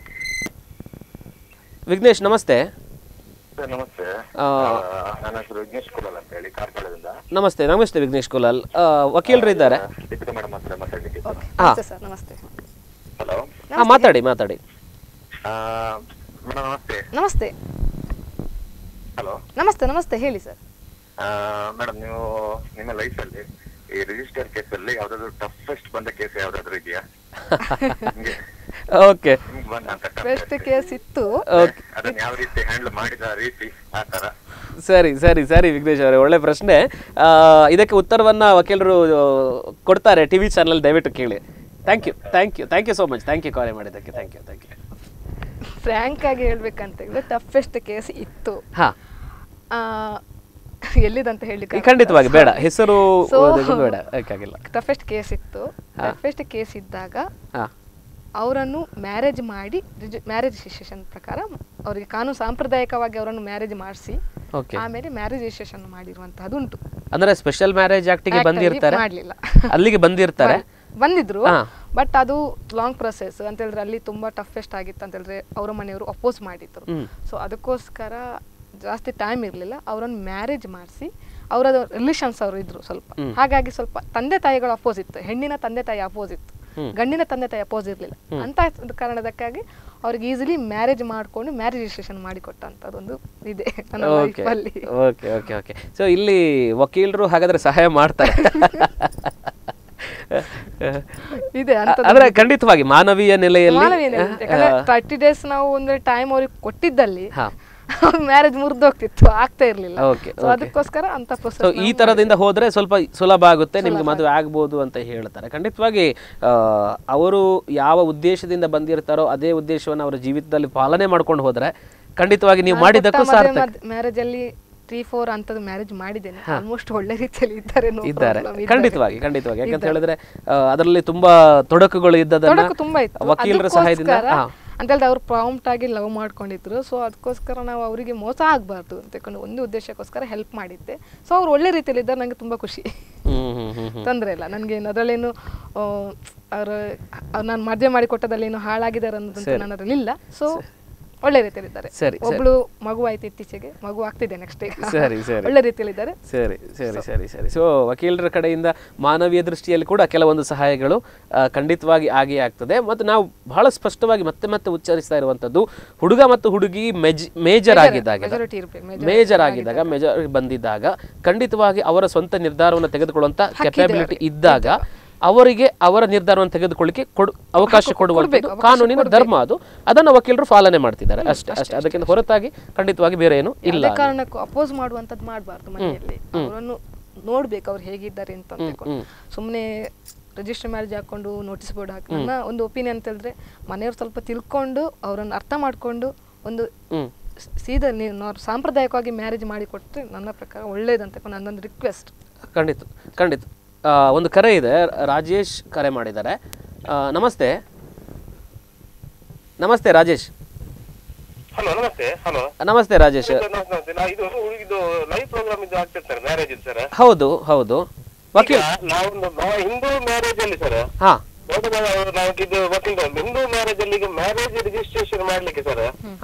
ವಿಘ್ನೇಶ್ ನಮಸ್ತೆ ಸರ್ ನಮಸ್ತೆ ಆ, ನನ್ನ ಹೆಸರು ವಿಘ್ನೇಶ್ ಕುಲಾಲ್ ಅಂತ ಹೇಳಿ ಕಾರ್ಕಳದಿಂದ ನಮಸ್ತೆ ನಮಸ್ತೆ ವಿಘ್ನೇಶ್ ಕುಲಾಲ್ ಆ, ವಕೀಲರು ಇದ್ದಾರೆ ದೀಪಿಕಾ ಮೇಡಮ್ ಹತ್ರ ಮಾತಾಡ್ಲಿಕ್ಕೆ ನಮಸ್ತೆ ಸರ್ ನಮಸ್ತೆ ಹಲೋ ಹಾ ಮಾತಾಡಿ ಮಾತಾಡಿ ಮೇಡಮ್ ನಮಸ್ತೆ ನಮಸ್ತೆ ಹಲೋ ನಮಸ್ತೆ ನಮಸ್ತೆ ಹೇಳಿ ಸರ್ ಮೇಡಮ್ ನೀವು ನಿಮ್ಮ ಲೈಫಲ್ಲಿ ಈ ರಿಜಿಸ್ಟರ್ ಕೇಸಲ್ಲಿ ಯಾವ್ದಾದ್ರು ಟಫೆಸ್ಟ್ ಬಂದ ಕೇಸ್ ಯಾವ್ದಾದ್ರು ಇದೆಯಾ ನಿಮ್ಗೆ ಓಕೆ ನಿಮ್ಗೆ ಬಂದ ಅಂತ ಬೆಸ್ಟ್ ಕೇಸ್ ಇತ್ತು ಓಕೆ ಅದನ್ನ ಯಾವ ರೀತಿ ಹ್ಯಾಂಡಲ್ ಮಾಡಿದ ರೀತಿ ಆ ತರ ಸರಿ ಸರಿ ಸರಿ ವಿಘ್ನೇಶ್ ಅವರೇ ಒಳ್ಳೆ ಪ್ರಶ್ನೆ ಆ, ಇದಕ್ಕೆ ಉತ್ತರವನ್ನ ವಕೀಲರು ಆ, ಕೊಡ್ತಾರೆ ಟಿ ವಿ ಚಾನಲ್ ದಯವಿಟ್ಟು ಕೇಳಿ thank you thank you thank you so much thank you ಕರೆ ಮಾಡಿದ್ದಕ್ಕೆ thank you thank you frank ಆಗಿ ಹೇಳ್ಬೇಕಂತ ಹೇಳಿದ್ರೆ ಟಫೆಸ್ಟ್ ಕೇಸ್ ಇತ್ತು ಹಾ ಆ, ಎಲ್ಲಿದಂತ ಹೇಳಿ ಈ ಖಂಡಿತವಾಗಿ ಬೇಡ ಹೆಸರು So- ಓದೋದು ಬೇಡ ಬೇಕಾಗಿಲ್ಲ ಟಫೆಸ್ಟ್ ಕೇಸ್ ಇತ್ತು ಟಫೆಸ್ಟ್ ಕೇಸ್ ಇದ್ದಾಗ ಹಾ ಅವರನ್ನು ಮ್ಯಾರೇಜ್ ಮಾಡಿ ಮ್ಯಾರೇಜ್ ರಿಜಿಸ್ಟ್ರೇಷನ್ ಪ್ರಕಾರ ಅವರಿಗೆ ಕಾನೂನು ಸಾಂಪ್ರದಾಯಿಕವಾಗಿ ಅವರನ್ನು ಮ್ಯಾರೇಜ್ ಮಾಡಿಸಿ ಓಕೆ ಆಮೇಲೆ ಮ್ಯಾರೇಜ್ ರಿಜಿಸ್ಟ್ರೇಷನ್ ಮಾಡಿರುವಂತಹದ್ದು ಉಂಟು ಅಂದ್ರೆ ಸ್ಪೆಷಲ್ ಮ್ಯಾರೇಜ್ ಆಕ್ಟಿಗೆ Act ಅಲ್ಲಿ ಬಂದಿರ್ತಾರೆ ಮಾಡ್ಲಿಲ್ಲ. ಅಲ್ಲಿಗೆ ಬಂದಿರ್ತಾರೆ ಬಂದಿದ್ರು ಹಾ. ಬಟ್ ಅದು ಲಾಂಗ್ ಪ್ರೊಸೆಸ್ ಅಂತ ಹೇಳಿದ್ರೆ ಅಲ್ಲಿ ತುಂಬಾ ಟಫೆಸ್ಟ್ ಆಗಿತ್ತು ಅಂತ ಹೇಳಿದ್ರೆ ಅವರ ಮನೆಯವರು ಅಪೋಸ್ ಮಾಡಿದ್ರು ಹ್ಮ್. ಸೊ ಅದಕ್ಕೋಸ್ಕರ ಜಾಸ್ತಿ ಟೈಮ್ ಇರಲಿಲ್ಲ ಅವರನ್ನು ಮ್ಯಾರೇಜ್ ಮಾಡಿಸಿ ಅವರ ರಿಲೇಷನ್ಸ್ ಅವರು ಇದ್ರು ಸ್ವಲ್ಪ ಹಾಗಾಗಿ ಸ್ವಲ್ಪ ತಂದೆ ತಾಯಿಗಳು ಅಪೋಸ್ ಇತ್ತು ಹೆಣ್ಣಿನ ತಂದೆ ತಾಯಿ ಅಪೋಸ್ ಇತ್ತು ಗಂಡಿನ ತಂದೆ ತಾಯಿ ಅಪೋಸ್ ಇರಲಿಲ್ಲ ಅಂತ ಕಾರಣದಕ್ಕಾಗಿ ಅವ್ರಿಗೆ ಈಸಿಲಿ ಮ್ಯಾರೇಜ್ ಮಾಡ್ಕೊಂಡು ಮ್ಯಾರೇಜ್ ರಿಜಿಸ್ಟ್ರೇಷನ್ ಮಾಡಿಕೊಟ್ಟಂಥದ್ದೊಂದು ಇದೆ ನನ್ನ ಓಕೆ ಲೈಫಲ್ಲಿ ಓಕೆ ಓಕೆ ಓಕೆ ಸೊ ಇಲ್ಲಿ ವಕೀಲರು ಹಾಗಾದ್ರೆ ಸಹಾಯ ಮಾಡ್ತಾರೆ ಇದೆ ಅಂತ ಅಂದ್ರೆ ಖಂಡಿತವಾಗಿ ಮಾನವೀಯ ನೆಲೆಯಲ್ಲಿ ಯಾಕಂದ್ರೆ ತರ್ಟಿ ಡೇಸ್ ನಾವು ಒಂದು ಟೈಮ್ ಅವ್ರಿಗೆ ಕೊಟ್ಟಿದ್ದಲ್ಲಿ ಹಾ. ಮ್ಯಾರೇಜ್ ಮುರಿದೋಗ್ತಿತ್ತು ಆಗ್ತಾ ಇರ್ಲಿಲ್ಲ Okay, ಸೊ ಅದಕ್ಕೋಸ್ಕರ ಅಂತ ಸೊ ಪ್ರೊಸೆಸ್ ಈ ತರದಿಂದ ಹೋದ್ರೆ ಸ್ವಲ್ಪ ಸುಲಭ ಆಗುತ್ತೆ ನಿಮ್ಗೆ ಮದುವೆ ಆಗ್ಬೋದು ಅಂತ ಹೇಳ್ತಾರೆ ಖಂಡಿತವಾಗಿ ಆ, ಅವರು ಯಾವ ಉದ್ದೇಶದಿಂದ ಬಂದಿರ್ತಾರೋ ಅದೇ ಉದ್ದೇಶವನ್ನು ಅವರ ಜೀವಿತದಲ್ಲಿ ಪಾಲನೆ ಮಾಡ್ಕೊಂಡು ಹೋದ್ರೆ ಖಂಡಿತವಾಗಿ ನೀವು ಮಾಡಿದ್ದಕ್ಕೂ ಸಾರ್ಥಕ ಮ್ಯಾರೇಜ್ ಅಲ್ಲಿ ತ್ರೀ ಫೋರ್ ಅಂತದ್ದು ಮ್ಯಾರೇಜ್ ಮಾಡಿದ್ದೇನೆ ಆಲ್ಮೋಸ್ಟ್ ಒಳ್ಳೆ ರೀತಿಯಲ್ಲಿ ಇದ್ದಾರೆ no ಇದ್ದಾರೆ problem, ಇದ್ದಾರೆ. ಖಂಡಿತವಾಗಿ ಖಂಡಿತವಾಗಿ ಯಾಕಂತ ಹೇಳಿದ್ರೆ ಆ, ಅದರಲ್ಲಿ ತುಂಬಾ ತೊಡಕುಗಳು ಇದ್ದದನ್ನ ತೊಡಕು ತುಂಬಾ ಇತ್ತು ವಕೀಲರ ಸಹಾಯದಿಂದ ಅದಕ್ಕೋಸ್ಕರ ಹಾ. ಅಂತ ಹೇಳಿದ್ರೆ ಅವ್ರು ಪ್ರಾಂಪ್ಟ್ ಆಗಿ ಲವ್ ಮಾಡ್ಕೊಂಡಿದ್ರು ಸೊ ಅದಕ್ಕೋಸ್ಕರ ನಾವು ಅವರಿಗೆ ಮೋಸ ಆಗಬಾರ್ದು ಅಂತ ತಿಳ್ಕೊಂಡು ಒಂದು ಉದ್ದೇಶಕ್ಕೋಸ್ಕರ ಹೆಲ್ಪ್ ಮಾಡಿದ್ದೆ ಸೊ ಅವ್ರು ಒಳ್ಳೆ ರೀತಿಯಲ್ಲಿ ಇದ್ದಾರೆ ನಂಗೆ ತುಂಬಾ ಖುಷಿ ಹ್ಮ್ ಹ್ಮ್ ಹ್ಮ್ ಹ್ಮ್ ತೊಂದರೆ ಇಲ್ಲ ನನಗೆ ಅದರಲ್ಲೇನು ಅವರು ನಾನು ಮದುವೆ ಮಾಡಿ ಕೊಟ್ಟದಲ್ಲಿ ಏನು ಹಾಳಾಗಿದ್ದಾರೆ ಅನ್ನೋದಂತ ನನ್ನಲ್ಲಿ ಇಲ್ಲ ಸೊ ಒಳ್ಳೆ ರೀತಿಯಲ್ಲಿ ಇದ್ದಾರೆ ಸರಿ, ಒಬ್ಳು ಮಗು ಆಯ್ತು ಇತ್ತೀಚೆಗೆ ಮಗು ಆಗ್ತಿದೆ ನೆಕ್ಸ್ಟ್ ಸರಿ, ಸರಿ. ಒಳ್ಳೆ ರೀತಿಯಲ್ಲಿ ಇದ್ದಾರೆ ಸರಿ ಸರಿ ಸರಿ ಸರಿ ಸೊ ವಕೀಲರ ಕಡೆಯಿಂದ ಮಾನವೀಯ ದೃಷ್ಟಿಯಲ್ಲಿ ಕೂಡ ಕೆಲವೊಂದು ಸಹಾಯಗಳು ಆ, ಖಂಡಿತವಾಗಿ ಆಗೇ ಆಗ್ತದೆ ಮತ್ತು ನಾವು ಬಹಳ ಸ್ಪಷ್ಟವಾಗಿ ಮತ್ತೆ ಮತ್ತೆ ಉಚ್ಚರಿಸ್ತಾ ಇರುವಂತದ್ದು ಹುಡುಗ ಮತ್ತು ಹುಡುಗಿ ಮೆಜ್ ಮೇಜರ್ ಆಗಿದ್ದಾಗ majority ಇರ್ಬೇಕು, major ಮೇಜರ್ ಆಗಿದ್ದಾಗ ಮೇಜರ್ ಬಂದಿದ್ದಾಗ ಖಂಡಿತವಾಗಿ ಅವರ ಸ್ವಂತ ನಿರ್ಧಾರವನ್ನು ತೆಗೆದುಕೊಳ್ಳುವಂತ ಕೆಪಾಬಿಲಿಟಿ ಇದ್ದಾಗ ಅವರಿಗೆ ಅವರ ನಿರ್ಧಾರವನ್ನು ತೆಗೆದುಕೊಳ್ಳಿಕ್ಕೆ ಕೊಡು ಅವಕಾಶ ಕೊಡುವಂಥದ್ದು ಕಾನೂನಿನ ಧರ್ಮ ಅದು ಅದನ್ನು ವಕೀಲರು ಪಾಲನೆ ಮಾಡ್ತಿದ್ದಾರೆ ಅಷ್ಟೇ ಅಷ್ಟೇ ಅದಕ್ಕಿಂತ ಹೊರತಾಗಿ ಖಂಡಿತವಾಗಿ ಬೇರೆ ಏನು ಇಲ್ಲ ಯಾವುದೇ ಕಾರಣಕ್ಕೂ ಅಪೋಸ್ ಮಾಡುವಂತದ್ದು ಮಾಡಬಾರ್ದು ಮನೆಯಲ್ಲಿ ಅವರನ್ನು ನೋಡ್ಬೇಕು ಅವ್ರು ಹೇಗಿದ್ದಾರೆ ಅಂತ ಸುಮ್ಮನೆ ರಿಜಿಸ್ಟರ್ ಮ್ಯಾರೇಜ್ ಹಾಕೊಂಡು ನೋಟಿಸ್ ಬೋರ್ಡ್ ಹಾಕಿ ನನ್ನ ಒಂದು ಒಪಿನಿಯನ್ ಅಂತ ಹೇಳಿದ್ರೆ ಮನೆಯವ್ರು ಸ್ವಲ್ಪ ತಿಳ್ಕೊಂಡು ಅವರನ್ನು ಅರ್ಥ ಮಾಡಿಕೊಂಡು ಒಂದು ಹ್ಮ್ ಸ್- ಸೀದಾ ನೀವು ನಾವು ಸಾಂಪ್ರದಾಯಿಕವಾಗಿ ಮ್ಯಾರೇಜ್ ಮಾಡಿ ಕೊಟ್ಟರೆ ನನ್ನ ಪ್ರಕಾರ ಒಳ್ಳೇದಂತ ನನ್ನೊಂದು ರಿಕ್ವೆಸ್ಟ್ ಖಂಡಿತ ಖಂಡಿತ ಆ, ಒಂದು ಕರೆ ಇದೆ ರಾಜೇಶ್ ಕರೆ ಮಾಡಿದ್ದಾರೆ ಆ, ನಮಸ್ತೆ ನಮಸ್ತೆ ರಾಜೇಶ್ ಹಲೋ ನಮಸ್ತೆ ಹಲೋ ನಮಸ್ತೆ ರಾಜೇಶ್ ನಮಸ್ತೆ ನಾ ಇದು ಇದು ಲೈವ್ ಪ್ರೋಗ್ರಾಮ್ ಇದು ಆಗ್ತಿರ್ತಾರೆ ಮ್ಯಾರೇಜ್ ಇದು ಸರ್ ಹೌದು ಹೌದು ವಕೀಲ್ ನಾವೊಂದು ನಾವು ಹಿಂದೂ ಮ್ಯಾರೇಜ್ ಅಲ್ಲಿ ಸರ್ ಹಾ ನಾವು ಇದು ವಕೀಲ ಹಿಂದೂ ಮ್ಯಾರೇಜ್ ಅಲ್ಲಿ ಈಗ ಮ್ಯಾರೇಜ್ ರಿಜಿಸ್ಟ್ರೇಷನ್ ಮಾಡ್ಲಿಕ್ಕೆ ಸರ್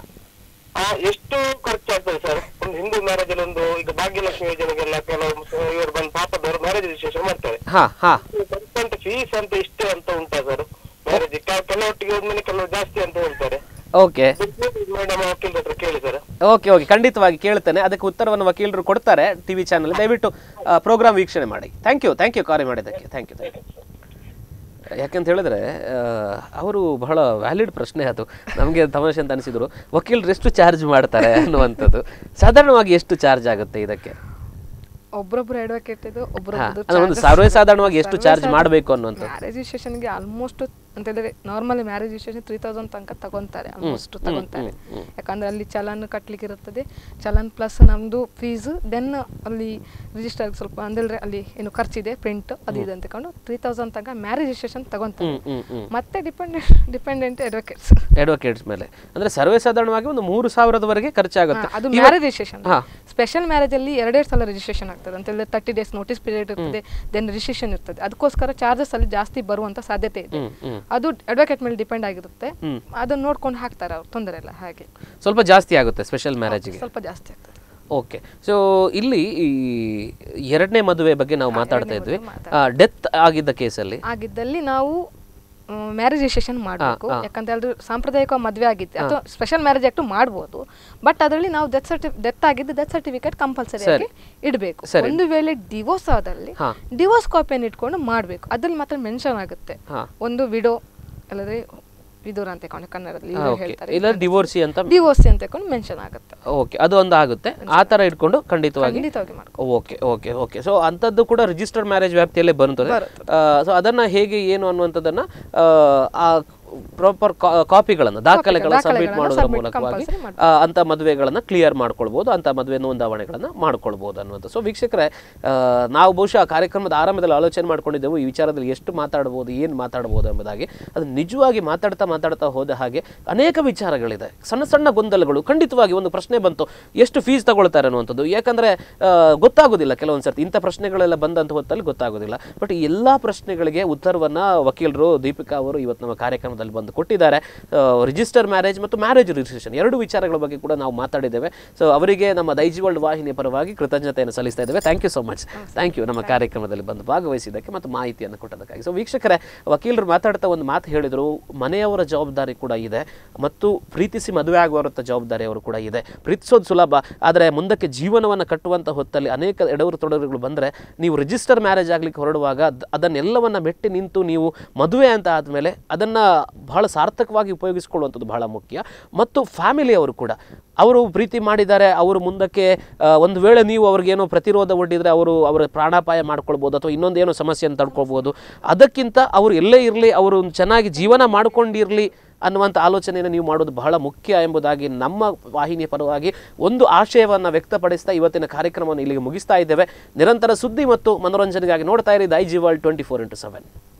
ಎಷ್ಟು ಖರ್ಚಾಗ್ತದೆ ಸರ್ ಒಂದು ಹಿಂದೂ ಮ್ಯಾರೇಜ್ ಅಲ್ಲಿ ಒಂದು ಈಗ ಭಾಗ್ಯಲಕ್ಷ್ಮಿ ಯೋಜನೆಗೆಲ್ಲ ಕೆಲವು ಇವರು ಬಂದು ಪಾಪದವರು ಮ್ಯಾರೇಜ್ ರಿಜಿಸ್ಟ್ರೇಷನ್ ಮಾಡ್ತಾರೆ ಹಾ ಹಾ ಪರ್ಸೆಂಟ್ ಫೀಸ್ ಅಂತ ಇಷ್ಟೇ ಅಂತ ಉಂಟಾ ಸರ್ ಮ್ಯಾರೇಜ್ ಕೆಲವೊಟ್ಟಿಗೆ ಹೋದ್ಮೇಲೆ ಕೆಲವು ಜಾಸ್ತಿ ಅಂತ ಹೇಳ್ತಾರೆ ಓಕೆ ಮೇಡಮ್ ವಕೀಲರ ಹತ್ರ ಕೇಳಿ ಸರ್ ಓಕೆ ಓಕೆ ಖಂಡಿತವಾಗಿ ಕೇಳ್ತೇನೆ ಅದಕ್ಕೆ ಉತ್ತರವನ್ನು ವಕೀಲರು ಕೊಡ್ತಾರೆ ಟಿ ವಿ ಚಾನಲ್ ದಯವಿಟ್ಟು ಪ್ರೋಗ್ರಾಮ್ ವೀಕ್ಷಣೆ ಮಾಡಿ ಥ್ಯಾಂಕ್ ಯು ಥ್ಯಾಂಕ್ ಯು ಕರೆ ಮಾಡಿದ್ದಕ್ಕೆ ಥ್ಯಾಂಕ್ ಯು ಥ್ಯಾಂಕ್ ಯು ಯಾಕಂತ ಹೇಳಿದ್ರೆ ಅವರು ಬಹಳ ವ್ಯಾಲಿಡ್ ಪ್ರಶ್ನೆ ಅದು ನಮಗೆ ತಮಾಷೆ ಅಂತ ಅನಿಸಿದ್ರು ವಕೀಲರು ಎಷ್ಟು ಚಾರ್ಜ್ ಮಾಡ್ತಾರೆ ಅನ್ನುವಂಥದ್ದು ಸಾಧಾರಣವಾಗಿ ಎಷ್ಟು ಚಾರ್ಜ್ ಆಗುತ್ತೆ ಇದಕ್ಕೆ ಒಬ್ರೊಬ್ರು ಅಡ್ವೊಕೇಟ್ ಇದು ಹಾ, ಅಂದ್ರೆ ಒಂದು ಸರ್ವೇ ಸಾಧಾರಣವಾಗಿ ಎಷ್ಟು ಚಾರ್ಜ್ ಮಾಡಬೇಕು ಅನ್ನುವಂಥದ್ದು ಮ್ಯಾರೇಜ್ ರಿಜಿಸ್ಟ್ರೇಷನ್ಗೆ ಆಲ್ಮೋಸ್ಟ್ ಅಂತ ಹೇಳಿದ್ರೆ normally marriage registration three thousand ತನಕ ತಗೊಂತಾರೆ ಆಲ್ಮೋಸ್ಟ್ ತಗೊಂತಾರೆ ಯಾಕಂದ್ರೆ ಅಲ್ಲಿ ಚಲನ್ ಕಟ್ಲಿಕ್ಕೆ ಇರುತ್ತದೆ ಚಲನ್ ಪ್ಲಸ್ ನಮ್ದು ಫೀಸ್ ದೆನ್ ಅಲ್ಲಿ ರಿಜಿಸ್ಟರ್ ಸ್ವಲ್ಪ ಅಂದ್ರೆ ಅಲ್ಲಿ ಏನು ಖರ್ಚಿದೆ ಪ್ರಿಂಟ್ ಅದು ಇದು ಅಂತ ತಗೊಂಡು ತ್ರೀ ತೌಸಂಡ್ ತನಕ ಮ್ಯಾರೇಜ್ ರಿಜಿಸ್ಟ್ರೇಷನ್ ತಗೊಂತಾರೆ ಹ್ಮ್ ಹ್ಮ್ ಹ್ಮ್ ಮತ್ತೆ ಡಿಪೆಂಡೆಂಟ್ ಡಿಪೆಂಡೆಂಟ್ ಅಡ್ವೊಕೇಟ್ಸ್ ಅಡ್ವೊಕೇಟ್ಸ್ ಮೇಲೆ ಅಂದ್ರೆ ಸರ್ವೇ ಸಾಧಾರಣವಾಗಿ ಒಂದು ಮೂರು ಸಾವಿರದವರೆಗೆ ಖರ್ಚಾಗುತ್ತೆ ಅದು ಇವ- ಮ್ಯಾರೇಜ್ ರಿಜಿಸ್ಟ್ರೇಷನ್ ಹಾ. ಸ್ಪೆಷಲ್ ಮ್ಯಾರೇಜ್ ಅಲ್ಲಿ ಎರಡೆರಡು ಸಲ ರಿಜಿಸ್ಟ್ರೇಷನ್ ಆಗ್ತದೆ ಅಂತ ಹೇಳಿದ್ರೆ ತರ್ಟಿ ಡೇಸ್ ನೋಟಿಸ್ ಪೀರಿಯಡ್ ಇರ್ತದೆ ದೆನ್ ರಿಜಿಸ್ಟ್ರೇಷನ್ ಇರ್ತದೆ ಅದಕ್ಕೋಸ್ಕರ ಚಾರ್ಜಸ್ ಅಲ್ಲಿ ಜಾಸ್ತಿ ಬರುವಂತ ಸಾಧ್ಯತೆ ಇದೆ ಹ್ಮ್ ಹ್ಮ್ ಅದು ಅಡ್ವೊಕೇಟ್ ಮೇಲೆ ಡಿಪೆಂಡ್ ಆಗಿರುತ್ತೆ ಹ್ಮ್. ಅದನ್ನ ನೋಡ್ಕೊಂಡು ಹಾಕ್ತಾರೆ ಅವ್ರು ತೊಂದರೆ ಇಲ್ಲ ಹಾಗೆ ಸ್ವಲ್ಪ ಜಾಸ್ತಿ ಆಗುತ್ತೆ ಸ್ಪೆಷಲ್ ಮ್ಯಾರೇಜ್ಗೆ ಸ್ವಲ್ಪ ಜಾಸ್ತಿ ಆಗ್ತದೆ ಓಕೆ ಸೊ ಇಲ್ಲಿ ಈ ಎರಡನೇ ಮದುವೆ ಬಗ್ಗೆ ನಾವು ಮಾತಾಡ್ತಾ ಇದ್ವಿ ಡೆತ್ ಆಗಿದ್ದ ಕೇಸಲ್ಲಿ ಆಗಿದ್ದಲ್ಲಿ ನಾವು ಮ್ಯಾರೇಜ್ ರಿಜಿಸ್ಟ್ರೇಷನ್ ಮಾಡಬೇಕು ಹಾ. ಯಾಕಂತ ಹೇಳಿದ್ರೆ ಸಾಂಪ್ರದಾಯಿಕ ಮದುವೆ ಆಗಿತ್ತು ಅಥವಾ ಸ್ಪೆಷಲ್ ಮ್ಯಾರೇಜ್ ಆಕ್ಟ್ ಮಾಡ್ಬೋದು ಬಟ್ ಅದರಲ್ಲಿ ನಾವು ಡೆತ್ ಸರ್ಟಿ ಡೆತ್ ಆಗಿದ್ದು ಡೆತ್ ಸರ್ಟಿಫಿಕೇಟ್ ಕಂಪಲ್ಸರಿ ಆಗಿ ಇಡಬೇಕು ಸರಿ. ಒಂದು ವೇಳೆ ಡಿವೋರ್ಸ್ ಆದಲ್ಲಿ ಹಾ. ಡಿವೋರ್ಸ್ ಕಾಪಿಯನ್ನು ಇಟ್ಕೊಂಡು ಮಾಡಬೇಕು ಅದ್ರಲ್ಲಿ ಮಾತ್ರ ಮೆನ್ಷನ್ ಆಗುತ್ತೆ ಹಾ. ಒಂದು ವಿಡೋ ಅಲ್ಲದೆ ವಿದೂರ ಅಂತ ತಗೊಂಡು ಕನ್ನಡದಲ್ಲಿ ಹಾ, ಇವ್ರು okay. ಹೇಳ್ತಾರೆ ಇಲ್ಲ ಡಿವೋರ್ಸಿ ಅಂತ ಡಿವೋರ್ಸ್ ಅಂತ ತಗೊಂಡು ಮೆನ್ಷನ್ ಆಗುತ್ತೆ ಓಕೆ ಅದು ಒಂದು ಆಗುತ್ತೆ ಆ ಥರ ಇಟ್ಕೊಂಡು ಖಂಡಿತವಾಗಿ ಖಂಡಿತವಾಗಿ ಮಾಡ್ಕೊ ಓಕೆ ಓಕೆ ಓಕೆ ಸೊ ಅಂಥದ್ದು ಕೂಡ ರಿಜಿಸ್ಟರ್ಡ್ ಮ್ಯಾರೇಜ್ ವ್ಯಾಪ್ತಿಯಲ್ಲೇ ಬರುತ್ತದೆ ಸೊ ಅದನ್ನ ಹೇಗೆ ಏನು ಅನ್ನುವಂಥದ್ದನ್ನ ಆ, ಆ ಪ್ರಾಪರ್ ಕಾಪಿಗಳನ್ನು ದಾಖಲೆಗಳನ್ನು ಸಬ್ಮಿಟ್ ದಾಖಲೆಗಳನ್ನ ಮಾಡೋದ್ರ submit ಮೂಲಕವಾಗಿ compulsory ಮಾಡ್ಬೇಕು. ಆ, ಅಂಥ ಮದುವೆಗಳನ್ನು ಕ್ಲಿಯರ್ ಮಾಡ್ಕೊಳ್ಬೋದು ಅಂಥ ಮದುವೆ ನೋಂದಾವಣೆಗಳನ್ನು ಮಾಡ್ಕೊಳ್ಬೋದು ಅನ್ನುವಂಥ ಸೊ ವೀಕ್ಷಕರೇ ಆ, ನಾವು ಬಹುಶಃ ಆ ಕಾರ್ಯಕ್ರಮದ ಆರಂಭದಲ್ಲಿ ಆಲೋಚನೆ ಮಾಡ್ಕೊಂಡಿದ್ದೆವು ಈ ವಿಚಾರದಲ್ಲಿ ಎಷ್ಟು ಮಾತಾಡ್ಬೋದು ಏನು ಮಾತಾಡ್ಬೋದು ಎಂಬುದಾಗಿ ಅದು ನಿಜವಾಗಿ ಮಾತಾಡ್ತಾ ಮಾತಾಡ್ತಾ ಹೋದ ಹಾಗೆ ಅನೇಕ ವಿಚಾರಗಳಿದೆ ಸಣ್ಣ ಸಣ್ಣ ಗೊಂದಲಗಳು ಖಂಡಿತವಾಗಿ ಒಂದು ಪ್ರಶ್ನೆ ಬಂತು ಎಷ್ಟು ಫೀಸ್ ತಗೊಳ್ತಾರೆ ಅನ್ನುವಂಥದ್ದು ಯಾಕಂದರೆ ಗೊತ್ತಾಗೋದಿಲ್ಲ ಕೆಲವೊಂದು ಸರ್ತಿ ಇಂಥ ಪ್ರಶ್ನೆಗಳೆಲ್ಲ ಬಂದಂಥ ಹೊತ್ತಲ್ಲಿ ಗೊತ್ತಾಗೋದಿಲ್ಲ ಬಟ್ ಈ ಎಲ್ಲ ಪ್ರಶ್ನೆಗಳಿಗೆ ಉತ್ತರವನ್ನು ವಕೀಲರು ದೀಪಿಕಾ ಅವರು ಇವತ್ತು ನಮ್ಮ ಕಾರ್ಯಕ್ರಮದಲ್ಲಿ ಬಂದು ಕೊಟ್ಟಿದ್ದಾರೆ ರಿಜಿಸ್ಟರ್ ಮ್ಯಾರೇಜ್ ಮತ್ತು ಮ್ಯಾರೇಜ್ ರಿಜಿಸ್ಟ್ರೇಷನ್ ಎರಡು ವಿಚಾರಗಳ ಬಗ್ಗೆ ಕೂಡ ನಾವು ಮಾತಾಡಿದ್ದೇವೆ ಸೊ ಅವರಿಗೆ ನಮ್ಮ ದೈಜಿ ವರ್ಲ್ಡ್ ವಾಹಿನಿಯ ಪರವಾಗಿ ಕೃತಜ್ಞತೆಯನ್ನು ಸಲ್ಲಿಸ್ತಾ ಇದ್ದೇವೆ thank you so much thank you ನಮ್ಮ ಕಾರ್ಯಕ್ರಮದಲ್ಲಿ ಬಂದು ಭಾಗವಹಿಸಿದ್ದಕ್ಕೆ ಮತ್ತು ಮಾಹಿತಿಯನ್ನು ಕೊಟ್ಟದಕ್ಕಾಗಿ ಸೊ ವೀಕ್ಷಕರೇ ವಕೀಲರು ಮಾತಾಡ್ತಾ ಒಂದು ಮಾತು ಹೇಳಿದರು ಮನೆಯವರ ಜವಾಬ್ದಾರಿ ಕೂಡ ಇದೆ ಮತ್ತು ಪ್ರೀತಿಸಿ ಮದುವೆ ಆಗುವಂಥ ಜವಾಬ್ದಾರಿ ಅವರು ಕೂಡ ಇದೆ ಪ್ರೀತಿಸೋದು ಸುಲಭ ಆದರೆ ಮುಂದಕ್ಕೆ ಜೀವನವನ್ನು ಕಟ್ಟುವಂಥ ಹೊತ್ತಲ್ಲಿ ಅನೇಕ ಎಡವರು ತೊಡರುಗಳು ಬಂದರೆ ನೀವು ರಿಜಿಸ್ಟರ್ ಮ್ಯಾರೇಜ್ ಆಗಲಿಕ್ಕೆ ಹೊರಡುವಾಗ ಅದ್- ಅದನ್ನೆಲ್ಲವನ್ನು ಮೆಟ್ಟಿ ನಿಂತು ನೀವು ಮದುವೆ ಅಂತ ಆದಮೇಲೆ ಅದನ್ನು ಬಹಳ ಸಾರ್ಥಕವಾಗಿ ಉಪಯೋಗಿಸ್ಕೊಳ್ಳುವಂಥದ್ದು ಬಹಳ ಮುಖ್ಯ ಮತ್ತು ಫ್ಯಾಮಿಲಿಯವರು ಕೂಡ ಅವರು ಪ್ರೀತಿ ಮಾಡಿದ್ದಾರೆ ಅವರು ಮುಂದಕ್ಕೆ ಆ, ಒಂದು ವೇಳೆ ನೀವು ಅವ್ರಿಗೇನೋ ಪ್ರತಿರೋಧ ಒಡ್ಡಿದರೆ ಅವರು ಅವರ ಪ್ರಾಣಾಪಾಯ ಮಾಡ್ಕೊಳ್ಬೋದು ಅಥವಾ ಇನ್ನೊಂದೇನೋ ಸಮಸ್ಯೆಯನ್ನು ತಡ್ಕೊಳ್ಬೋದು ಅದಕ್ಕಿಂತ ಅವರು ಎಲ್ಲೇ ಇರಲಿ ಅವರು ಚೆನ್ನಾಗಿ ಜೀವನ ಮಾಡ್ಕೊಂಡಿರಲಿ ಅನ್ನುವಂಥ ಆಲೋಚನೆಯನ್ನು ನೀವು ಮಾಡೋದು ಬಹಳ ಮುಖ್ಯ ಎಂಬುದಾಗಿ ನಮ್ಮ ವಾಹಿನಿಯ ಪರವಾಗಿ ಒಂದು ಆಶಯವನ್ನು ವ್ಯಕ್ತಪಡಿಸ್ತಾ ಇವತ್ತಿನ ಕಾರ್ಯಕ್ರಮವನ್ನು ಇಲ್ಲಿಗೆ ಮುಗಿಸ್ತಾ ಇದ್ದೇವೆ ನಿರಂತರ ಸುದ್ದಿ ಮತ್ತು ಮನೋರಂಜನೆಗಾಗಿ ನೋಡ್ತಾ ಇರಿ Daiji world twenty four into seven